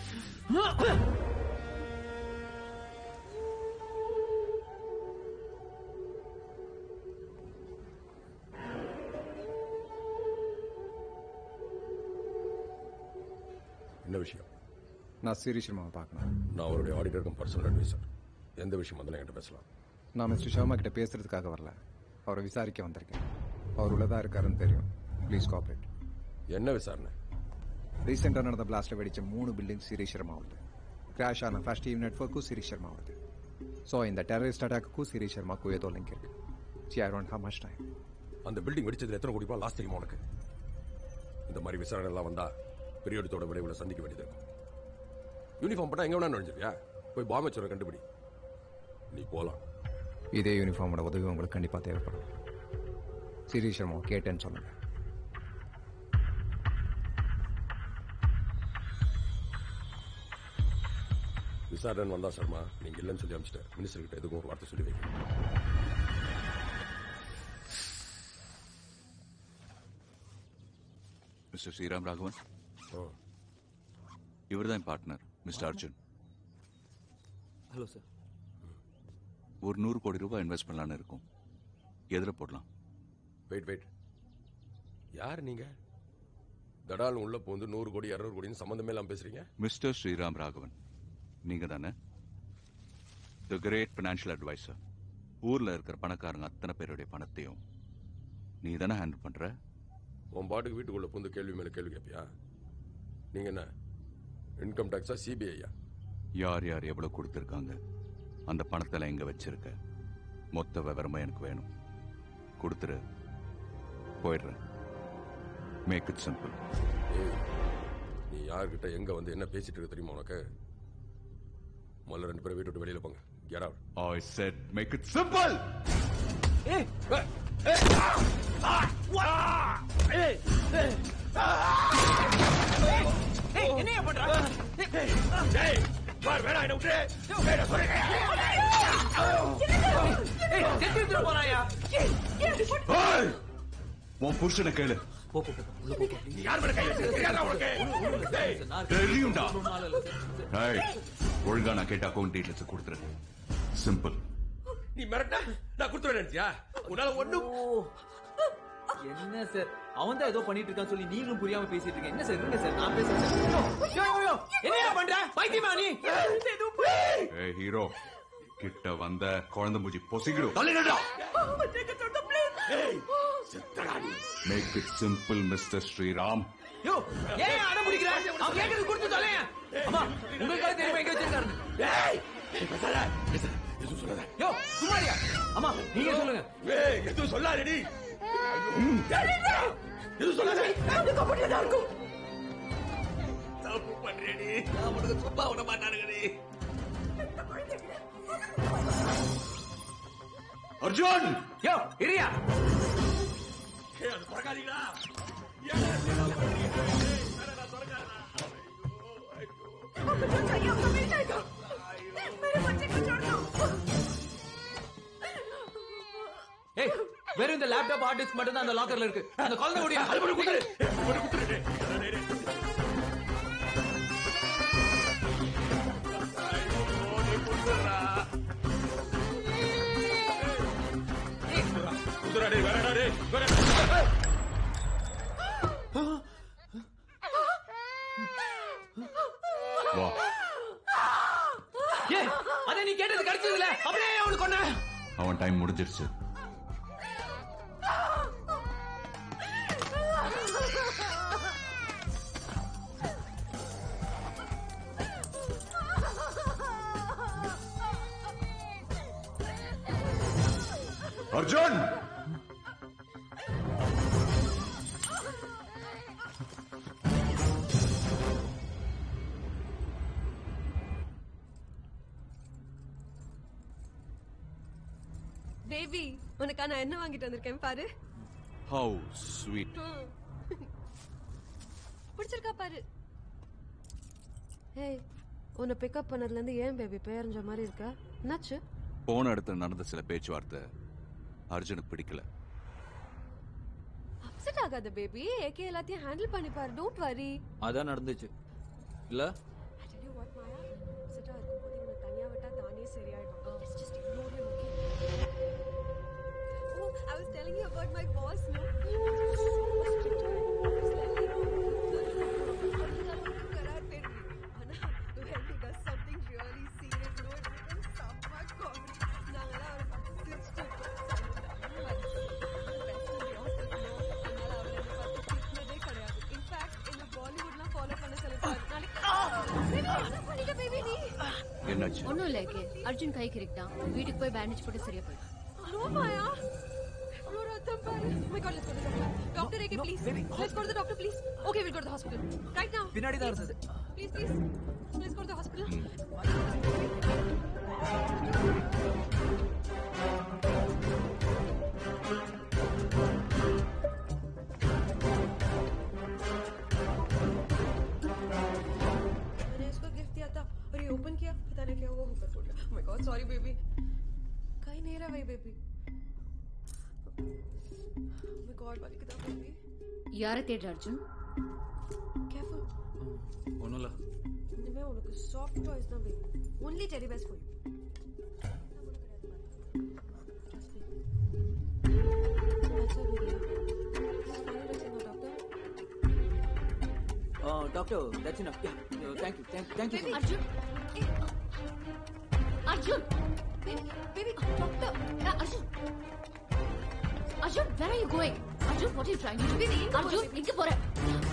என்ன விஷயம் நான் சிரி சர்மாவை பார்க்கணும் நான் அவருடைய ஆடிட்டருக்கும் பர்சனல் அட்வைசர் எந்த விஷயம் வந்து என்கிட்ட பேசலாம் நான் மிஸ்டர் சர்மா கிட்ட பேசுறதுக்காக வரல அவரை விசாரிக்க வந்திருக்கேன் அவர் உள்ளதா இருக்காருன்னு தெரியும் ப்ளீஸ் கோஆப்ரேட் என்ன விசாரணை ரீசெண்டாக நடந்த பிளாஸ்ட்ல வெடிச்ச மூணு பில்டிங் சிரி சர்மா வருது கிராஷ் ஆன ஃபர்ஸ்ட் ஈவ் நெட்ஒர்க்கும் சிரி சர்மா வருது ஸோ இந்த டெரரிஸ்ட் அட்டாக்குக்கும் சிரி சர்மாக்கும் ஏதோ லிங்க் இருக்கு see I don't have much time அந்த பில்டிங் வெடிச்சதுல எத்தனை கோடி ரூபாய் லாஸ் தெரியுமா உனக்கு இந்த மாதிரி விசாரணை எல்லாம் வந்தா பெரியடத்தோட விளைவுல சந்திக்க வேண்டியது இருக்கும் யூனிஃபார்ம் போட்டா எங்க வேணா நுழைஞ்சிருவியா போய் பாம்பு வச்சுற கண்டுபிடி நீ போலாம் இதே யூனிஃபார்மோட உதவி உங்களுக்கு கண்டிப்பாக தேவைப்படும் சிரி சர்மா கேட்டேன்னு சொல்லுங்க விசாரணை வந்தா சர்மா நீங்க இல்லைன்னு சொல்லி அமிச்சிட்ட மினிஸ்டர் கிட்ட எதுக்கும் ஒரு வார்த்தை சொல்லி வைங்க மிஸ்டர் ஸ்ரீராம் ராகவன் இவர் தான் partner mister Arjun hello sir ஒரு நூறு கோடி ரூபாய் இன்வெஸ்ட் பண்ணலான்னு இருக்கும் எதில் போடலாம் வெயிட் வெயிட் யார் நீங்க தடால் உள்ள போந்து நூறு கோடி இரநூறு கோடின்னு சம்மந்தமே இல்லாம பேசுறீங்க மிஸ்டர் ஸ்ரீராம் ராகவன் நீங்க தானே த கிரேட் ஃபினான்ஷியல் அட்வைசர் ஊர்ல இருக்கிற பணக்காரங்க அத்தனை பேருடைய பணத்தையும் நீ தானே ஹேண்டில் பண்ற உன் பாட்டுக்கு வீட்டுக்குள்ள புந்து கேள்வி மேல கேள்வி கேட்பியா நீங்க என்ன இன்கம் டாக்ஸா சிபிஐயா யார் யார் எவ்வளவு கொடுத்துருக்காங்க அந்த பணத்தெல்லாம் எங்க வச்சிருக்க மொத்த விவரமா எனக்கு வேணும் கொடுத்துரு போயிடுறேன் மேக் இட் சிம்பிள் ஏய் நீ யார்கிட்ட எங்க வந்து என்ன பேசிட்டு இருக்க தெரியுமா உனக்கு முதல்ல ரெண்டு பேரும் வீட்டு விட்டு வெளியில போங்க get out I said make it simple ஏய் ஏய் என்னைய பண்ற டேய் பார் வேணா என்ன விட்டு வேணா சொல்லுங்க ஏய் செத்து விட்டுற போறாயா உன் புருஷனை கேளு போ போ போ உள்ள போ நீ யார் மேல கை வச்சிருக்க தெரியாதா உனக்கு டேய் தெரியும்டா ஏய், ஒழுங்கா நான் கேட்ட அக்கௌண்ட் டீடைல்ஸ் கொடுத்துரு சிம்பிள் நீ மிரட்டா நான் கொடுத்துருவேன் நினைச்சியா உன்னால ஒண்ணும் என்ன சார் அவன் தான் ஏதோ பண்ணிட்டு இருக்கான்னு சொல்லி நீங்களும் புரியாம பேசிட்டு இருக்கீங்க என்ன சார் இருங்க சார் நான் பேசுறேன் சார். யோ, யோ, யோ, என்னையா பண்ற பைத்தியமா நீ ஏய் ஹீரோ கிட்ட வந்த குழந்தை மூஞ்சி பொசிக்கிடும் தள்ளிடா make it simple mister Sriram yo ஏன் அடம் பிடிக்கிற அவன் கேட்டது கொடுத்து தொலைய அம்மா உங்களுக்காக தெரியுமா எங்க வச்சிருக்காரு ஏய் பேசாத எதுவும் சொல்லாத யோ சும்மாரியா அம்மா நீங்க சொல்லுங்க ஏய் எதுவும் சொல்லாதடி எதுவும் சொல்லாத எனக்கு அப்படியே தான் இருக்கும் தப்பு பண்றேடி நான் உனக்கு சும்மா விட மாட்டானுங்கடி அர்ஜுன் யோ இரியா ஏய் அது பறக்காதீங்களா ஏய் வெறும் இந்த லேப்டாப் ஹார்ட் டிஸ்க் மட்டும் தான் அந்த லாக்கர்ல இருக்கு அந்த குழந்தை முடியா அது மட்டும் குத்துரு அது மட்டும் குத்துரு குத்துறா டேய் வேறடா டேய் வேறடா வா ஏய் அத நீ கேட்டது கிடைச்சதுல அப்படியே அவனுக்கு கொன்ன அவன் டைம் முடிஞ்சிருச்சு அர்ஜுன் பேபி உனக்கா நான் என்ன வாங்கிட்டு வந்திருக்கேன் பாரு ஹவு ஸ்வீட் ம். பிடிச்சிருக்கா பாரு ஏய் உன்னை பிக்கப் பண்ணதுல இருந்து ஏன் பேபி பேரஞ்ச மாதிரி இருக்க என்னாச்சு போன இடத்துல நடந்த சில பேச்சுவார்த்தை அர்ஜுனுக்கு பிடிக்கல அப்செட் ஆகாத பேபி ஏகே எல்லாத்தையும் ஹேண்டில் பண்ணிப்பாரு டோன்ட் வரி அதான் நடந்துச்சு இல்ல tell you what மாயா அப்செட்டா இருக்கும்போது இவனை தனியா விட்டா தானே சரியாயிடும் Let's just ignore him okay oh I was telling you about my boss no करार पे ஆனா when he does something really serious no it becomes செம்ம comedy நாங்கெல்லாம் அவரை பார்த்து சிரிச்சுட்டு என்னாச்சு ஒண்ணும் இல்ல ஏகே அர்ஜுன் கை கிரிக்கிட்டான் வீட்டுக்கு போய் பேண்டேஜ் போட்டு சரியா போயிடும் No, Maya. No, Ratham, Pal. Oh my god, let's go to the doctor. Doctor, AK, please. Let's go to the doctor, please. Okay, we'll go to the hospital. Right now. பின்னாடி தான் இருந்தது Please, please. Let's go to the hospital. मैंने इसको gift दिया था और ये open किया पता नहीं क्या हुआ ऊपर फूट गया माय गॉड सॉरी बेबी कहीं नहीं रहा भाई बेबी माय गॉड वाली किताब बेबी யாரை தேடுற அர்ஜுன் careful ஒண்ணும் இல்ல இனிமே உனக்கு சாஃப்ட் டாய்ஸ் தான் வேணும் only teddy bears for doctor that's enough yeah thank you thank thank you Arjun Arjun baby baby doctor Yeah, Arjun. Arjun, where are you going? Arjun, what are you trying to do? Baby, எங்க Arjun, போற, எங்க போற?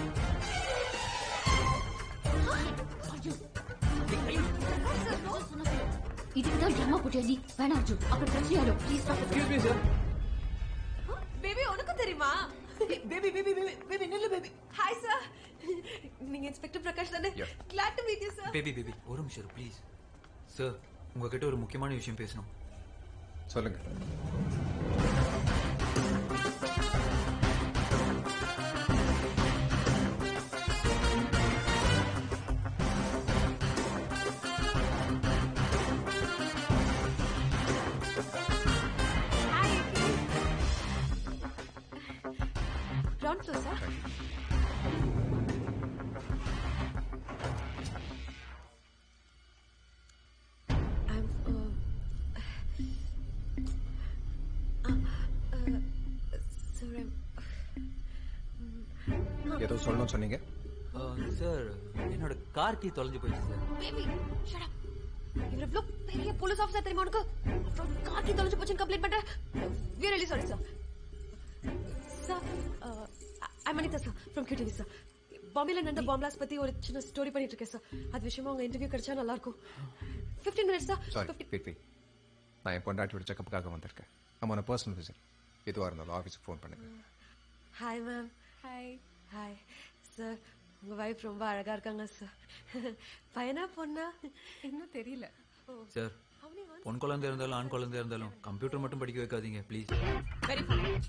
Arjun. இதுக்கு தான் drama போட்டியா நீ வேணாம் அர்ஜுன் அப்புறம் பிரச்சனை ஆயிடும் please excuse me sir baby உனக்கும் தெரியுமா பேபி பேபி பேபி பேபி நில்லு பேபி ஹாய் சார் நீங்க இன்ஸ்பெக்டர் பிரகாஷ் தானே Yeah. glad to meet you sir baby baby ஒரு நிமிஷம் ப்ளீஸ் சார் உங்ககிட்ட ஒரு முக்கியமான விஷயம் பேசணும் சொல்லுங்க ground floor sir I'm uh, uh, uh, sir I'm ஏதோ சொல்லணும்னு சொன்னீங்க சார் என்னோட கார் கீ தொலைஞ்சு போயிடுச்சு சார் பேபி ஷட் அப் இவர் எவ்வளவு பெரிய போலீஸ் ஆஃபீஸர் தெரியுமா உனக்கு அப்புறம் காக்கி தொலைஞ்சு போச்சுன்னு கம்ப்ளைண்ட் பண்ற we really sorry sir sir I Manitha sir from QTV sir பாம்பேல நடந்த பாம்பிளாஸ் பத்தி ஒரு சின்ன ஸ்டோரி பண்ணிட்டு இருக்கேன் சார் அது விஷயமா உங்க இன்டர்வியூ கிடைச்சா நல்லா இருக்கும் 15 minutes sir sorry wait wait நான் என் பொண்டாட்டியோட செக்கப்புக்காக வந்திருக்கேன் நம்ம பர்சனல் விசிட் எதுவாக இருந்தாலும் ஆஃபீஸுக்கு ஃபோன் பண்ணுங்க hi ma'am hi hi sir உங்க வைஃப் ரொம்ப அழகா இருக்காங்க சார் பையனா பொண்ணா இன்னும் தெரியல சார் பொன் குழந்தை இருந்தாலும் ஆண் குழந்தை இருந்தாலும் கம்ப்யூட்டர் மட்டும் படிக்க வைக்காதீங்க ப்ளீஸ் வெரி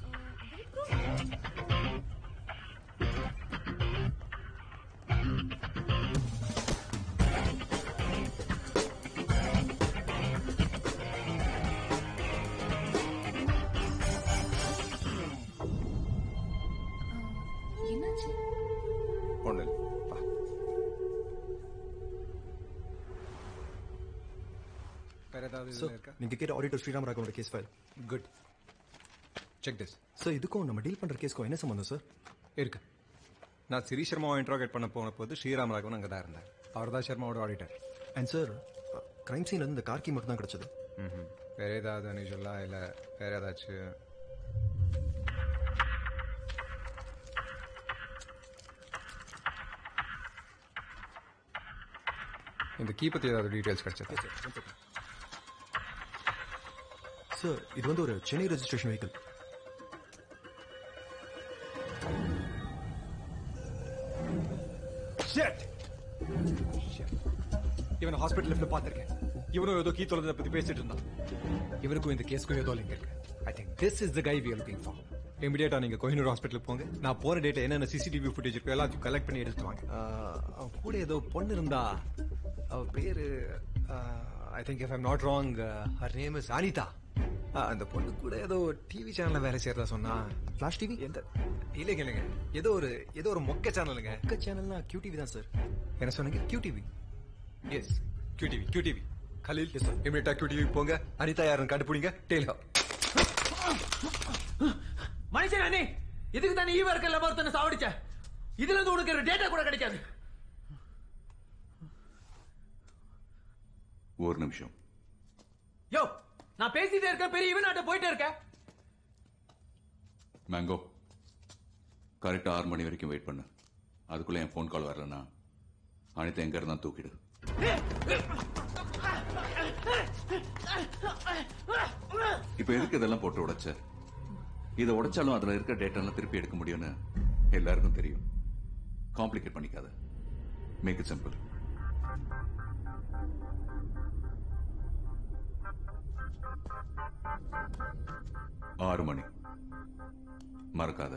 என்னாச்சு ஒன்று வேற ஏதாவது சார் இதுல இருக்கா நீங்க கேட்ட ஆடிட்டர் ஸ்ரீராம் ராகவனோட case file good check this sir இதுக்கும் நம்ம டீல் பண்ற கேஸ்க்கும் என்ன சம்பந்தம் சார் இருக்கு நான் சிரி சர்மாவை இன்ட்ராகேட் பண்ண போன போது ஸ்ரீராம் ராகவன் அங்கே தான் இருந்தார் அவர் தான் சர்மாவோட ஆடிட்டர் அண்ட் சார் கிரைம் சீன்ல இருந்து இந்த கார் கீ மட்டும் தான் கிடைச்சது ம் வேற ஏதாவது அனுஷுவலா இல்லை வேற ஏதாச்சும் இந்த கீ பற்றி ஏதாவது டீட்டெயில்ஸ் கிடைச்சதா சார் இது வந்து ஒரு சென்னை ரெஜிஸ்ட்ரேஷன் வெஹிக்கிள் ஷிட் இவனை ஹாஸ்பிட்டல் லிஃப்ட்ல பார்த்திருக்கேன் இவனும் ஏதோ கீ தொலைஞ்சதை பத்தி பேசிட்டு இருந்தான் இவனுக்கும் இந்த கேஸ்க்கும் ஏதோ லிங்க் இருக்கு I think this is the guy we are looking for இமிடியேட்டா நீங்க கோஹினூர் ஹாஸ்பிட்டலுக்கு போங்க நான் போன டேட்டா என்னென்ன சிசிடிவி ஃபுட்டேஜ் இருக்கோ எல்லாத்தையும் கலெக்ட் பண்ணி எடுத்துட்டு வாங்க அவன் கூட ஏதோ பொண்ணு இருந்தா அவ பேரு I think if I'm not wrong her name is Anita ஆ, அந்த பொண்ணு கூட ஏதோ டிவி சேனல்ல வேலை செய்யறதா சொன்னா ஃபிளாஷ் டிவி எந்த இல்லைங்க இல்லைங்க ஏதோ ஒரு ஏதோ ஒரு மொக்க சேனலுங்க மொக்க சேனல்னா கியூ டிவி தான் சார் என்ன சொன்னீங்க Q TV yes Q TV Q TV கலில் எஸ் சார் இமீடியட்டா கியூ டிவி போங்க அனிதா யாருன்னு கண்டுபிடிங்க டெய்லா மனுஷன் அண்ணே இதுக்கு தானே ஈவ இருக்கல ஒருத்தனை சாவடிச்ச இதுல இருந்து உனக்கு ஒரு டேட்டா கூட கிடைக்காது ஒரு நிமிஷம் யோ நான் பேசிட்டே இருக்கேன் பெரிய ஈவன் நாட்ட போயிட்டே இருக்கேன் மேங்கோ கரெக்டா ஆறு மணி வரைக்கும் வெயிட் பண்ணு அதுக்குள்ள என் ஃபோன் கால் வரலன்னா அனிதா எங்க இருந்தா தூக்கிடு இப்ப எதுக்கு இதெல்லாம் போட்டு உடைச்ச இதை உடைச்சாலும் அதுல இருக்க டேட்டா திருப்பி எடுக்க முடியும்னு எல்லாருக்கும் தெரியும் காம்ப்ளிகேட் பண்ணிக்காத மேக் இட் சிம்பிள் ஆறு மணி மறக்காத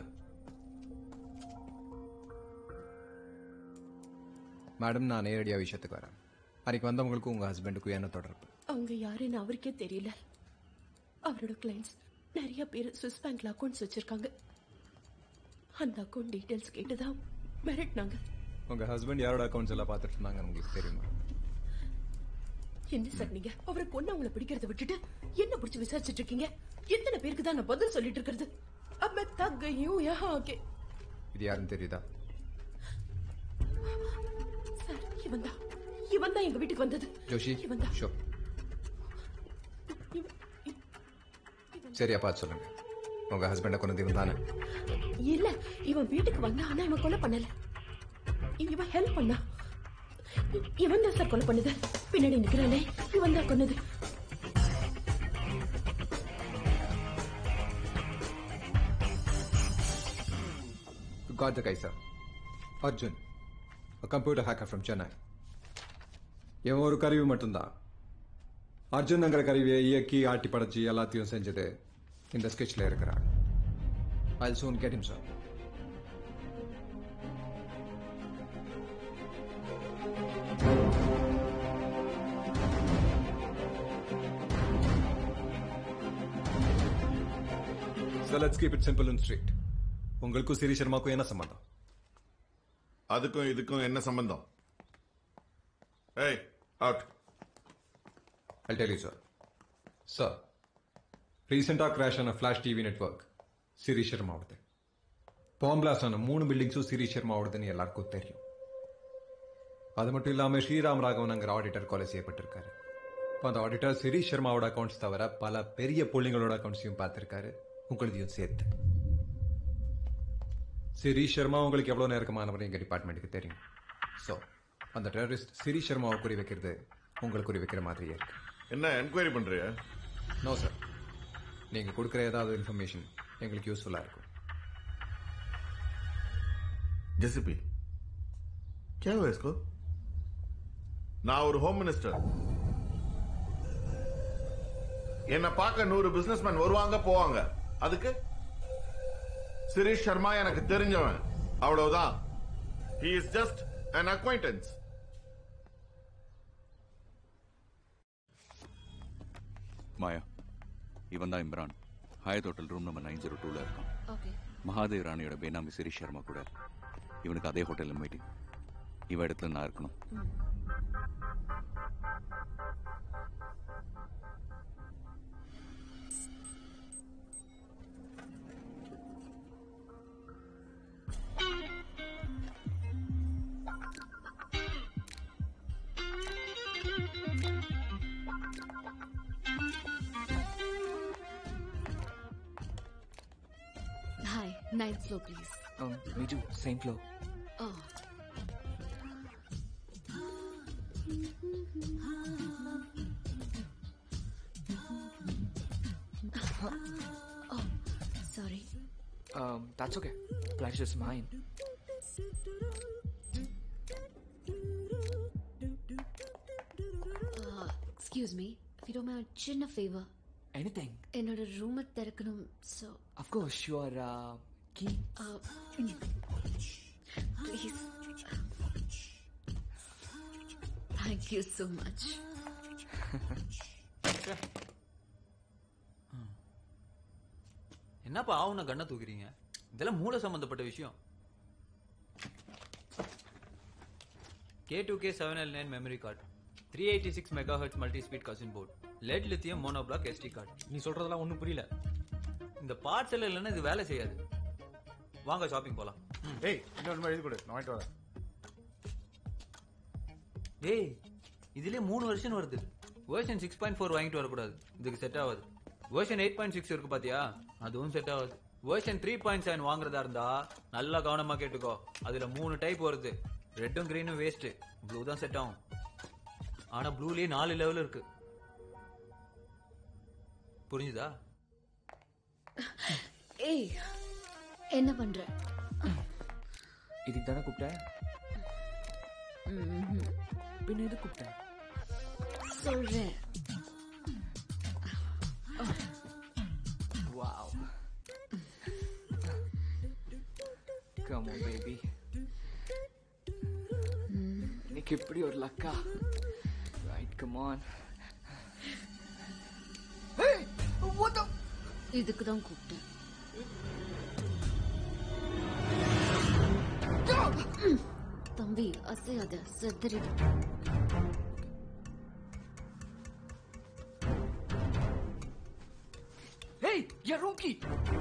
மேடம் நான் நேரடியா விஷயத்துக்கு வரேன் அன்னைக்கு வந்தவங்களுக்கும் உங்க ஹஸ்பண்டுக்கும் என்ன தொடர்பு அவங்க யாருன்னு அவருக்கே தெரியல அவரோட கிளைண்ட்ஸ் நிறைய பேர் சுவிஸ் பேங்க்ல அக்கௌண்ட்ஸ் வச்சிருக்காங்க அந்த அக்கௌண்ட் டீடைல்ஸ் கேட்டுதான் மிரட்டினாங்க உங்க ஹஸ்பண்ட் யாரோட அக்கௌண்ட்ஸ் எல்லாம் பார்த்துட்டு இருந்தாங்கன்னு உங்களுக்கு தெரியுமா என்ன சார் நீங்க அவரை கொன்னவங்கள பிடிக்கிறத விட்டுட்டு என்ன பிடிச்சு விசாரிச்சிட்டு இருக்கீங்க எத்தனை பேருக்கு தான் நான் பதில் சொல்லிட்டு இருக்கிறது அப்ப தக்கையும் யஹாகே இது யாருன்னு தெரியுதா சார் இவன் தான் இவன் தான் எங்க வீட்டுக்கு வந்தது ஜோஷி இவன் தான் ஷோ சரியா பார்த்து சொல்லுங்க உங்க ஹஸ்பண்டை கொண்டு இவன் தானே இல்ல இவன் வீட்டுக்கு வந்தா ஆனா இவன் கொலை பண்ணல இவன் ஹெல்ப் பண்ணா இ- இவன் தான் சார் கொலை பண்ணுது பின்னாடி நிக்கிறானே இவன் தான் கொன்னது You got the guy, sir. Arjun, a computer hacker from Chennai. இவன் ஒரு கருவி மட்டும்தான் அர்ஜுன்ங்கிற கருவியை இயக்கி ஆட்டி படைச்சு எல்லாத்தையும் செஞ்சது இந்த ஸ்கெட்ச்ல இருக்கிறான் I soon get him sir So let's keep it simple and straight. உங்களுக்கும் சிரி சர்மாக்கும் என்ன சம்பந்தம் அதுக்கும் இதுக்கும் என்ன சம்பந்தம் ஏய் out I'll tell you, sir. Sir, ரீசெண்டாக கிராஷ் ஆன ஃப்ளாஷ் டிவி நெட்வொர்க் சிரி சர்மாவோடது பாம் பிளாஸ்ட் ஆன மூணு பில்டிங்ஸும் சிரி சர்மாவோடதுன்னு எல்லாருக்கும் தெரியும் அது மட்டும் இல்லாமல் ஸ்ரீராம் ராகவன்ங்கிற ஆடிட்டர் கொலை செய்யப்பட்டிருக்காரு இப்போ அந்த ஆடிட்டர் சிரி சர்மாவோட அக்கௌண்ட்ஸ் தவிர பல பெரிய புள்ளிங்களோட அக்கௌண்ட்ஸையும் பார்த்துருக்காரு உங்களதையும் சேர்த்து சிரி சர்மா உங்களுக்கு எவ்வளோ நெருக்கமானவர் எங்கள் டிபார்ட்மெண்ட்டுக்கு தெரியும் ஸோ அந்த டெரரிஸ்ட் சிரி சர்மாவை குறி வைக்கிறது உங்களுக்கு குறி வைக்கிற மாதிரியே இருக்கு என்ன என்கொயரி பண்றியா நோ சார் நீங்கள் கொடுக்குற ஏதாவது இன்ஃபர்மேஷன் எங்களுக்கு யூஸ்ஃபுல்லாக இருக்கும் ஜெசிபி क्या हुआ इसको நான் ஒரு ஹோம் மினிஸ்டர் என்ன பார்க்க நூறு பிசினஸ்மேன் வருவாங்க போவாங்க அதுக்கு சிரீஷ் சர்மா எனக்கு தெரிஞ்சவன் அவ்வளவுதான் he is just an acquaintance Maya இவன் தான் Imran Hyatt hotel room number nine zero டூல இருக்கான் ஓகே மகாதேவ் ராணியோட பேனாமி சிரி சர்மா கூட இவனுக்கு அதே ஹோட்டல்ல மீட்டிங் இவ இடத்துல நான் இருக்கணும் Hi, ninth floor, please. Um, me too. Same floor. Oh. oh, sorry. Um, that's okay. Pleasure's mine. Uh, excuse me, if you don't mind, a சின்ன favor. Anything. என்னோட ரூம் திறக்கணும் so Of course, your uh, key. uh, please. Thank you so much. என்னப்பா ஆவுன கண்ணை தூக்குறீங்க இதெல்லாம் மூல சம்பந்தப்பட்ட விஷயம் K two K seven L nine memory card three eighty six megahertz multi speed cousin board lead lithium monoblock SD card நீ சொல்றதெல்லாம் ஒன்றும் புரியல இந்த பார்ட்ஸ் எல்லாம் இல்லைன்னா இது வேலை செய்யாது வாங்க ஷாப்பிங் போலாம் ஏய் இன்னொரு எழுதி கொடு நான் வாங்கிட்டு வரேன் ஏய் இதுலயே மூணு வருஷன் வருது வேர்ஷன் சிக்ஸ் பாயிண்ட் ஃபோர் வாங்கிட்டு வரக்கூடாது இதுக்கு செட் ஆகாது வேர்ஷன் எயிட் பாயிண்ட் சிக்ஸ் இருக்கு பாத்தியா அதுவும் செட் ஆகாது வேர்ஷன் த்ரீ பாயிண்ட் செவன் வாங்குறதா இருந்தா நல்லா கவனமா கேட்டுக்கோ அதுல மூணு டைப் வருது ரெட்டும் கிரீனும் வேஸ்ட் ப்ளூ தான் செட் ஆகும் ஆனா ப்ளூலயே நாலு லெவல் இருக்கு புரிஞ்சுதா ஏய் என்ன பண்ற இதுக்கு தானே கூப்பிட்டேன் ம்ஹும். பின்ன எது கூப்பிட்டேன் சொல்றேன் Wow. Come on, baby. இன்னைக்கு எப்படி ஒரு லக்கா ரைட் கம் ஆன் இதுக்கு தான் கூப்பிட்டேன் ம். தம்பி அசையாத செத்துறிடு Hey, Yaruki!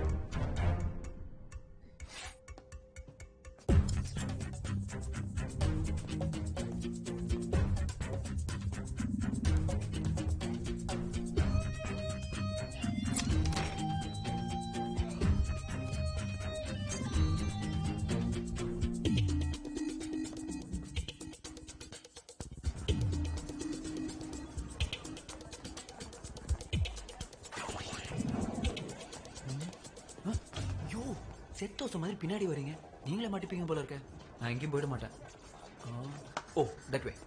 ஐயோ செட் தோசை மாதிரி பின்னாடி வரீங்க நீங்களே மாட்டிப்பீங்க போல இருக்க நான் எங்கேயும் போயிட மாட்டேன் ஆ. ஓ தட் வே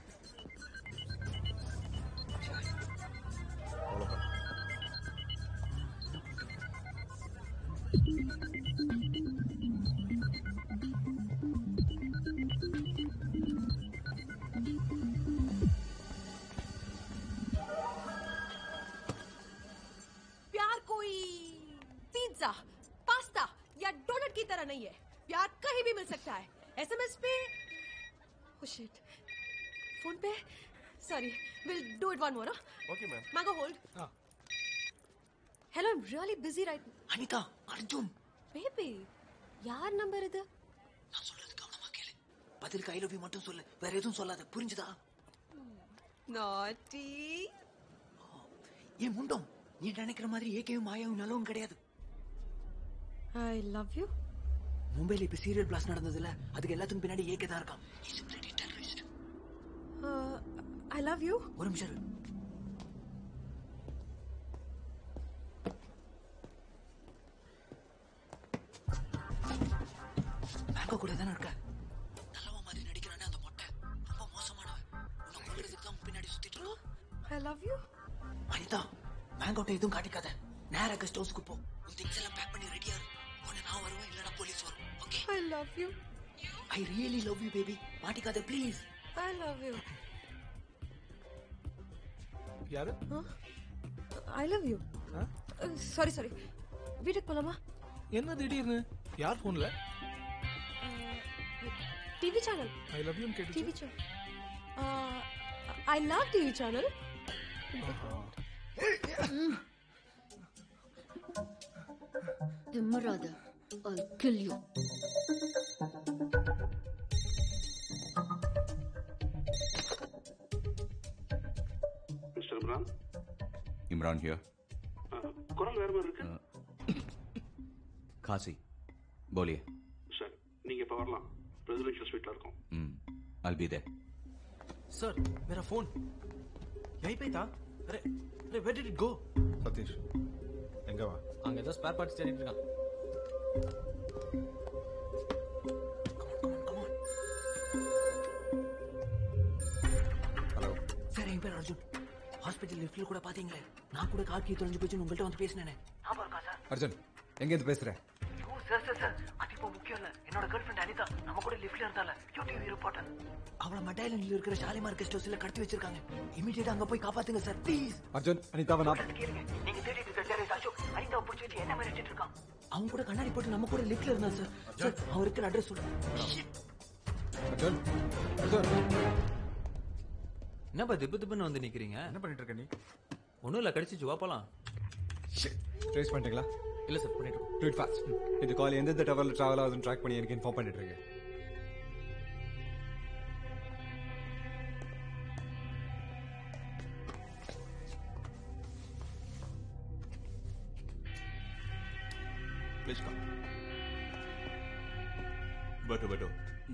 प्यार कोई पिज्जा पास्ता या डोनट की तरह नहीं है प्यार कहीं भी मिल सकता है एसएमएस पे oh shit फोन पे sorry will do it one more okay ma'am mango hold hello I am really busy right Anita Arjun baby யார் நம்பர் இது பதிலுக்கு ஐ லவ் யூ மட்டும் சொல்லு வேற எதுவும் சொல்லாத புரிஞ்சுதா நாட்டி ஏன் முண்டம் நீ நினைக்கிற மாதிரி ஏகேவும் மாயாவும் நல்லவும் கிடையாது ஐ லவ் யூ மும்பைல இப்ப சீரியல் பிளாஸ் நடந்ததுல அதுக்கு எல்லாத்துக்கும் பின்னாடி ஏகே தான் இருக்கான் ஐ லவ் யூ ஒரு நிமிஷம் இரு. மேங்கோ கூட தானே இருக்க நல்லவ மாதிரி நடிக்கிறானே அந்த மொட்டை ரொம்ப மோசமானவன் உன்னை கொல்றதுக்கு தான் பின்னாடி சுத்திட்டு இருக்கான் ஐ லவ் யூ அனிதா மேங்கோட்ட எதுவும் காட்டிக்காத நேரா கெஸ்ட் ஹவுஸ்க்கு போ உன் திங்ஸ் எல்லாம் பேக் பண்ணி ரெடியா இரு உன்னை நான் வருவேன் இல்லனா போலீஸ் வரும் okay I love you I really love you baby மாட்டிக்காத ப்ளீஸ் ஐ லவ் யூ யாரு I love you sorry sorry வீட்டுக்கு போலாமா என்ன திடீர்னு யார் போன்ல TV channel I love you கேட்டு TV channel I love TV channel திமிராத I'll kill you mister Imran Imran here குரல் வேற மாதிரி இருக்கு காசி போலியே சார் நீங்க இப்ப வரலாம் பிரசிடென்ஷியல் ஸ்வீட்ல இருக்கோம் ம் I'll be there. सर मेरा फोन यहीं पे था अरे अरे where did it go Satish எங்க வா அங்க ஏதோ ஸ்பேர் பார்ட்ஸ் தேடிட்டு இருக்கான் ஹலோ சார் என் பேர் அர்ஜுன் ஹாஸ்பிட்டல் லிஃப்ட்ல கூட பாத்தீங்களே நான் கூட கார் கீ தொலைஞ்சு போச்சு உங்கள்கிட்ட வந்து பேசினேனே ஞாபகம் இருக்கா சார் அர்ஜுன் எங்கேருந்து பேசுற ஐயோ சார் சார் சார் அது இப்போ முக்கியம் இல்ல என்னோட கேர்ள் ஃப்ரெண்ட் அனிதா நம்ம கூட லிஃப்ட்ல இருந்தால யூடியூப் ரிப்போர்ட்டர் அவள மட்டையில இருக்கிற ஷாலிமார் கெஸ்ட் ஹவுஸ்ல கடத்தி வச்சிருக்காங்க இமிடியேட்டா அங்க போய் காப்பாத்துங்க சார் ப்ளீஸ் அர்ஜுன் அனிதாவை நான் கேளுங்க நீங்க தேடிட்டு இருக்க டெரரிஸ்ட் அசோக் அனிதாவை பிடிச்சி வச்சு என்ன மாதிரி வச்சிட்டு இருக்கான் அவன் கூட கண்ணாடி போட்டு நம்ம கூட லிஃப்ட்ல இருந்தா சார் சார் அவன் இருக்கிற அட்ரஸ் சொல்லு அர்ஜுன் அர்ஜுன் என்னப்பா திப்பு திப்புன்னு வந்து நிக்கிறீங்க என்ன பண்ணிட்டு இருக்க நீ ஒண்ணும் இல்ல கடிச்சிச்சு வா போலாம் ட்ரேஸ் பண்ணிட்டீங்களா இல்ல சார் பண்ணிட்டு டூ இட் ஃபாஸ்ட் இந்த கால் எந்தெந்த டவரில் ட்ராவல் ஆகுதுன்னு ட்ராக் பண்ணி எனக்கு இன்ஃபார்ம் பண்ணிட்டு இருக்கேன் प्लीज कम बैठो बैठो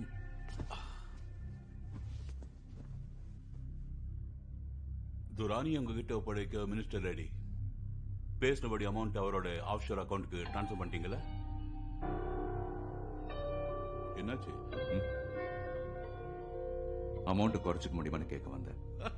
துரானி உங்ககிட்ட ஒப்படைக்க மினிஸ்டர் ரெடி பேசினபடி அமௌண்ட் அவரோட ஆஃப்ஷோர் அக்கௌண்ட்டுக்கு ட்ரான்ஸ்ஃபர் பண்ணிட்டீங்களா என்னாச்சு அமௌண்ட் குறைச்சிக்க முடியுமான்னு கேட்க வந்தேன்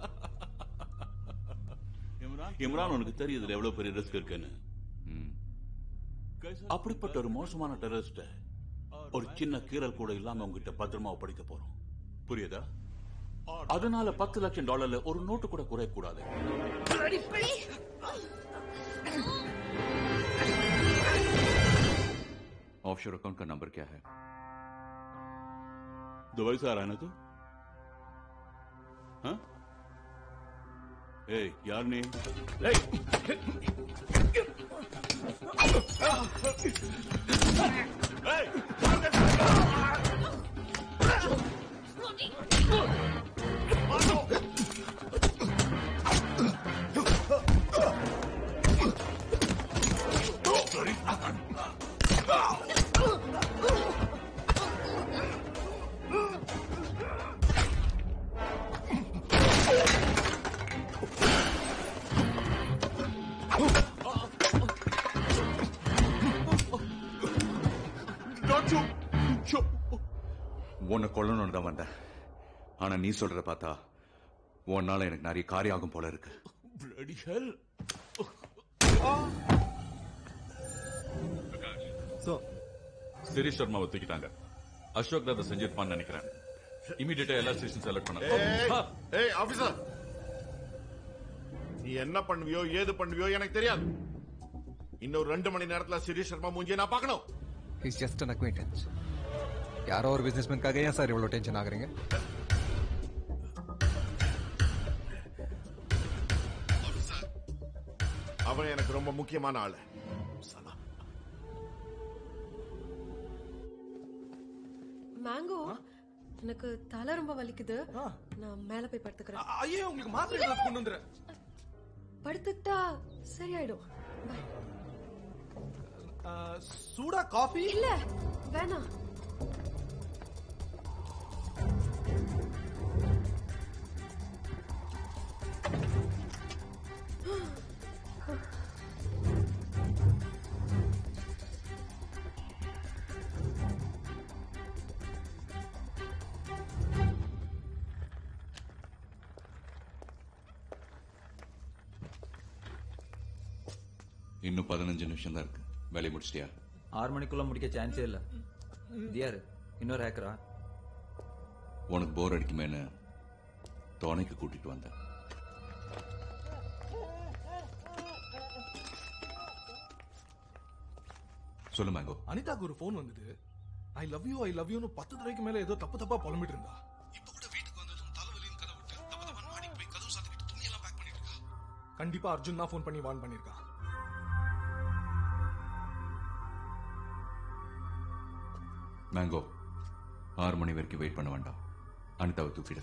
இம்ரான் உனக்கு தெரியுதுல எவ்வளவு பெரிய ரிஸ்க் இருக்குன்னு அப்படிப்பட்ட ஒரு மோசமான டெரரிஸ்ட ஒரு சின்ன கீறல் கூட இல்லாம உங்ககிட்ட பத்திரமா ஒப்படைக்க போறோம் புரியுதா அதனால பத்து லட்சம் டாலர்ல ஒரு நோட்டு கூட குறைய கூடாது ऑफशोर अकाउंट का नंबर क्या है दुबई से आ रहा है ना तू हाँ ए यार नहीं உன்னை கொல்லணும்னு தான் வந்தேன் ஆனா நீ சொல்றத பார்த்தா உன்னால எனக்கு நிறைய காரியம் ஆகும் போல இருக்கு Bloody hell. சோ சிரீஷ் சர்மாவை தூக்கிட்டாங்க அசோக் தான் அதை செஞ்சிருப்பான்னு நினைக்கிறேன் இமீடியட்டா எல்லா ஸ்டேஷன் செலக்ட் ஏய், பண்ண ஏய் ஆபீசர் நீ என்ன பண்ணுவியோ ஏது பண்ணுவியோ எனக்கு தெரியாது இன்னொரு ரெண்டு மணி நேரத்துல சிரீஷ் சர்மா மூஞ்சியை நான் பார்க்கணும் இஸ் ஜஸ்ட் அன் அக்வைண்டன்ஸ் யாரோ ஒரு பிசினஸ்மேனுக்காக ஏன் சார் இவ்வளோ டென்ஷன் ஆகுறீங்க அவன் எனக்கு ரொம்ப முக்கியமான ஆளு மேங்கோ எனக்கு தலை ரொம்ப வலிக்குது நான் மேல போய் படுத்துக்கிறேன் ஐயோ உங்களுக்கு மாத்திரை கொண்டு வந்துடுறேன் படுத்துக்கிட்டா சரியாயிடும் சூடா காஃபி இல்ல வேணாம் இன்னும் பதினஞ்சு நிமிஷம் தான் இருக்கு வேலையை முடிச்சிட்டியா ஆறு மணிக்குள்ள முடிக்க சான்ஸே இல்ல இது யாரு இன்னொரு ஹேக்கரா உனக்கு போர் அடிக்குமேன்னு துணைக்கு கூட்டிட்டு வந்தேன் சொல்லு மேங்கோ அனிதாக்கு ஒரு ஃபோன் வந்தது I love you I love யூன்னு பத்து தடவைக்கு மேல ஏதோ தப்பு தப்பா புலம்பிட்டு இருந்தா இப்ப கூட வீட்டுக்கு வந்ததும் தலைவலியும் கதை விட்டு தப்பு தப்பா மாடிக்கு போய் கதவு சாத்திக்கிட்டு துணியெல்லாம் பேக் பண்ணிட்டு இருக்கா கண்டிப்பா அர்ஜுன் தான் ஃபோன் பண்ணி வார்ன் பண்ணிருக்கான் மேங்கோ ஆறு மணி வரைக்கும் வெயிட் பண்ண வேண்டாம் அனிதாவை தூக்கிடு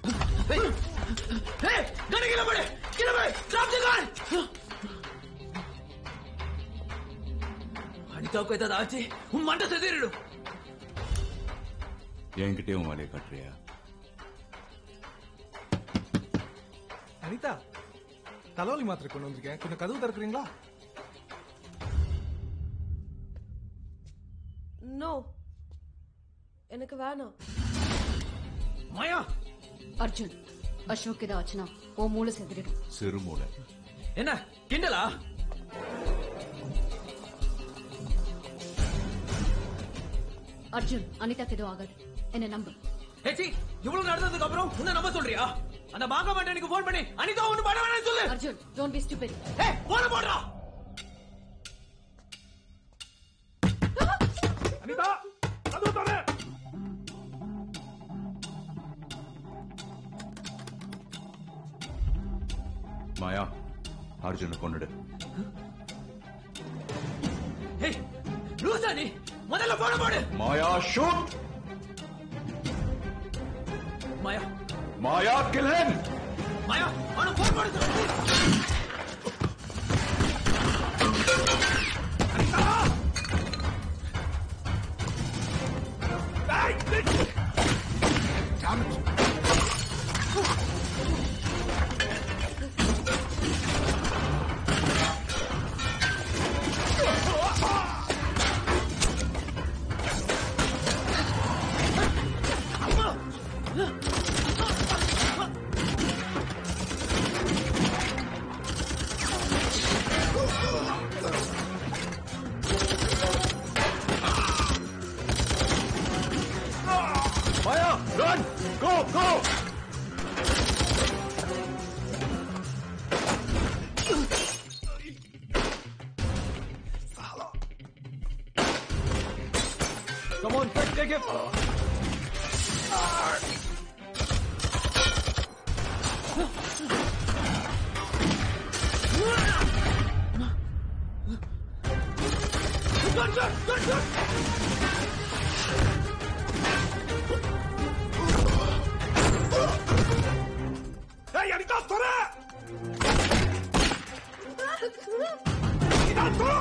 அனிதாவுக்கு ஏதாவது ஆச்சு உன் மண்டை செதிரிடும் என்கிட்டயே உன் வேலையை காட்டுறியா அனிதா தலைவலி மாத்திரை கொண்டு வந்திருக்கேன் கொஞ்சம் கதவு திறக்கிறீங்களா நோ எனக்கு வேணாம் மாயா அர்ஜுன் அசோக் ஏதாச்சுன்னா உன் மூளை செதறிடும் சிறுமூளை என்ன கிண்டலா அர்ஜுன் அனிதாக்கு எதுவும் ஆகாது என்ன நம்பு ஏச்சி இவ்வளவு நடந்ததுக்கு அப்புறம் உன்னை நம்ப சொல்றியா அந்த மாங்க மாட்டேனுக்கு போன் பண்ணி அனிதா ஒண்ணு பண்ண வேணாம்னு சொல்லு அர்ஜுன் டோன்ட் பி ஸ்டூபிட் ஏய் போன போடுறா அர்ஜுனை கொன்னுடு ஏய் லூசா நீ முதல்ல போன போடு Maya shoot Maya Maya kill him Maya அவன போன் போடு Maya, run! Go, go! Come on, quick, take it. Good, good, good, good. ஏய் அனிதா தொற அனிதா தொற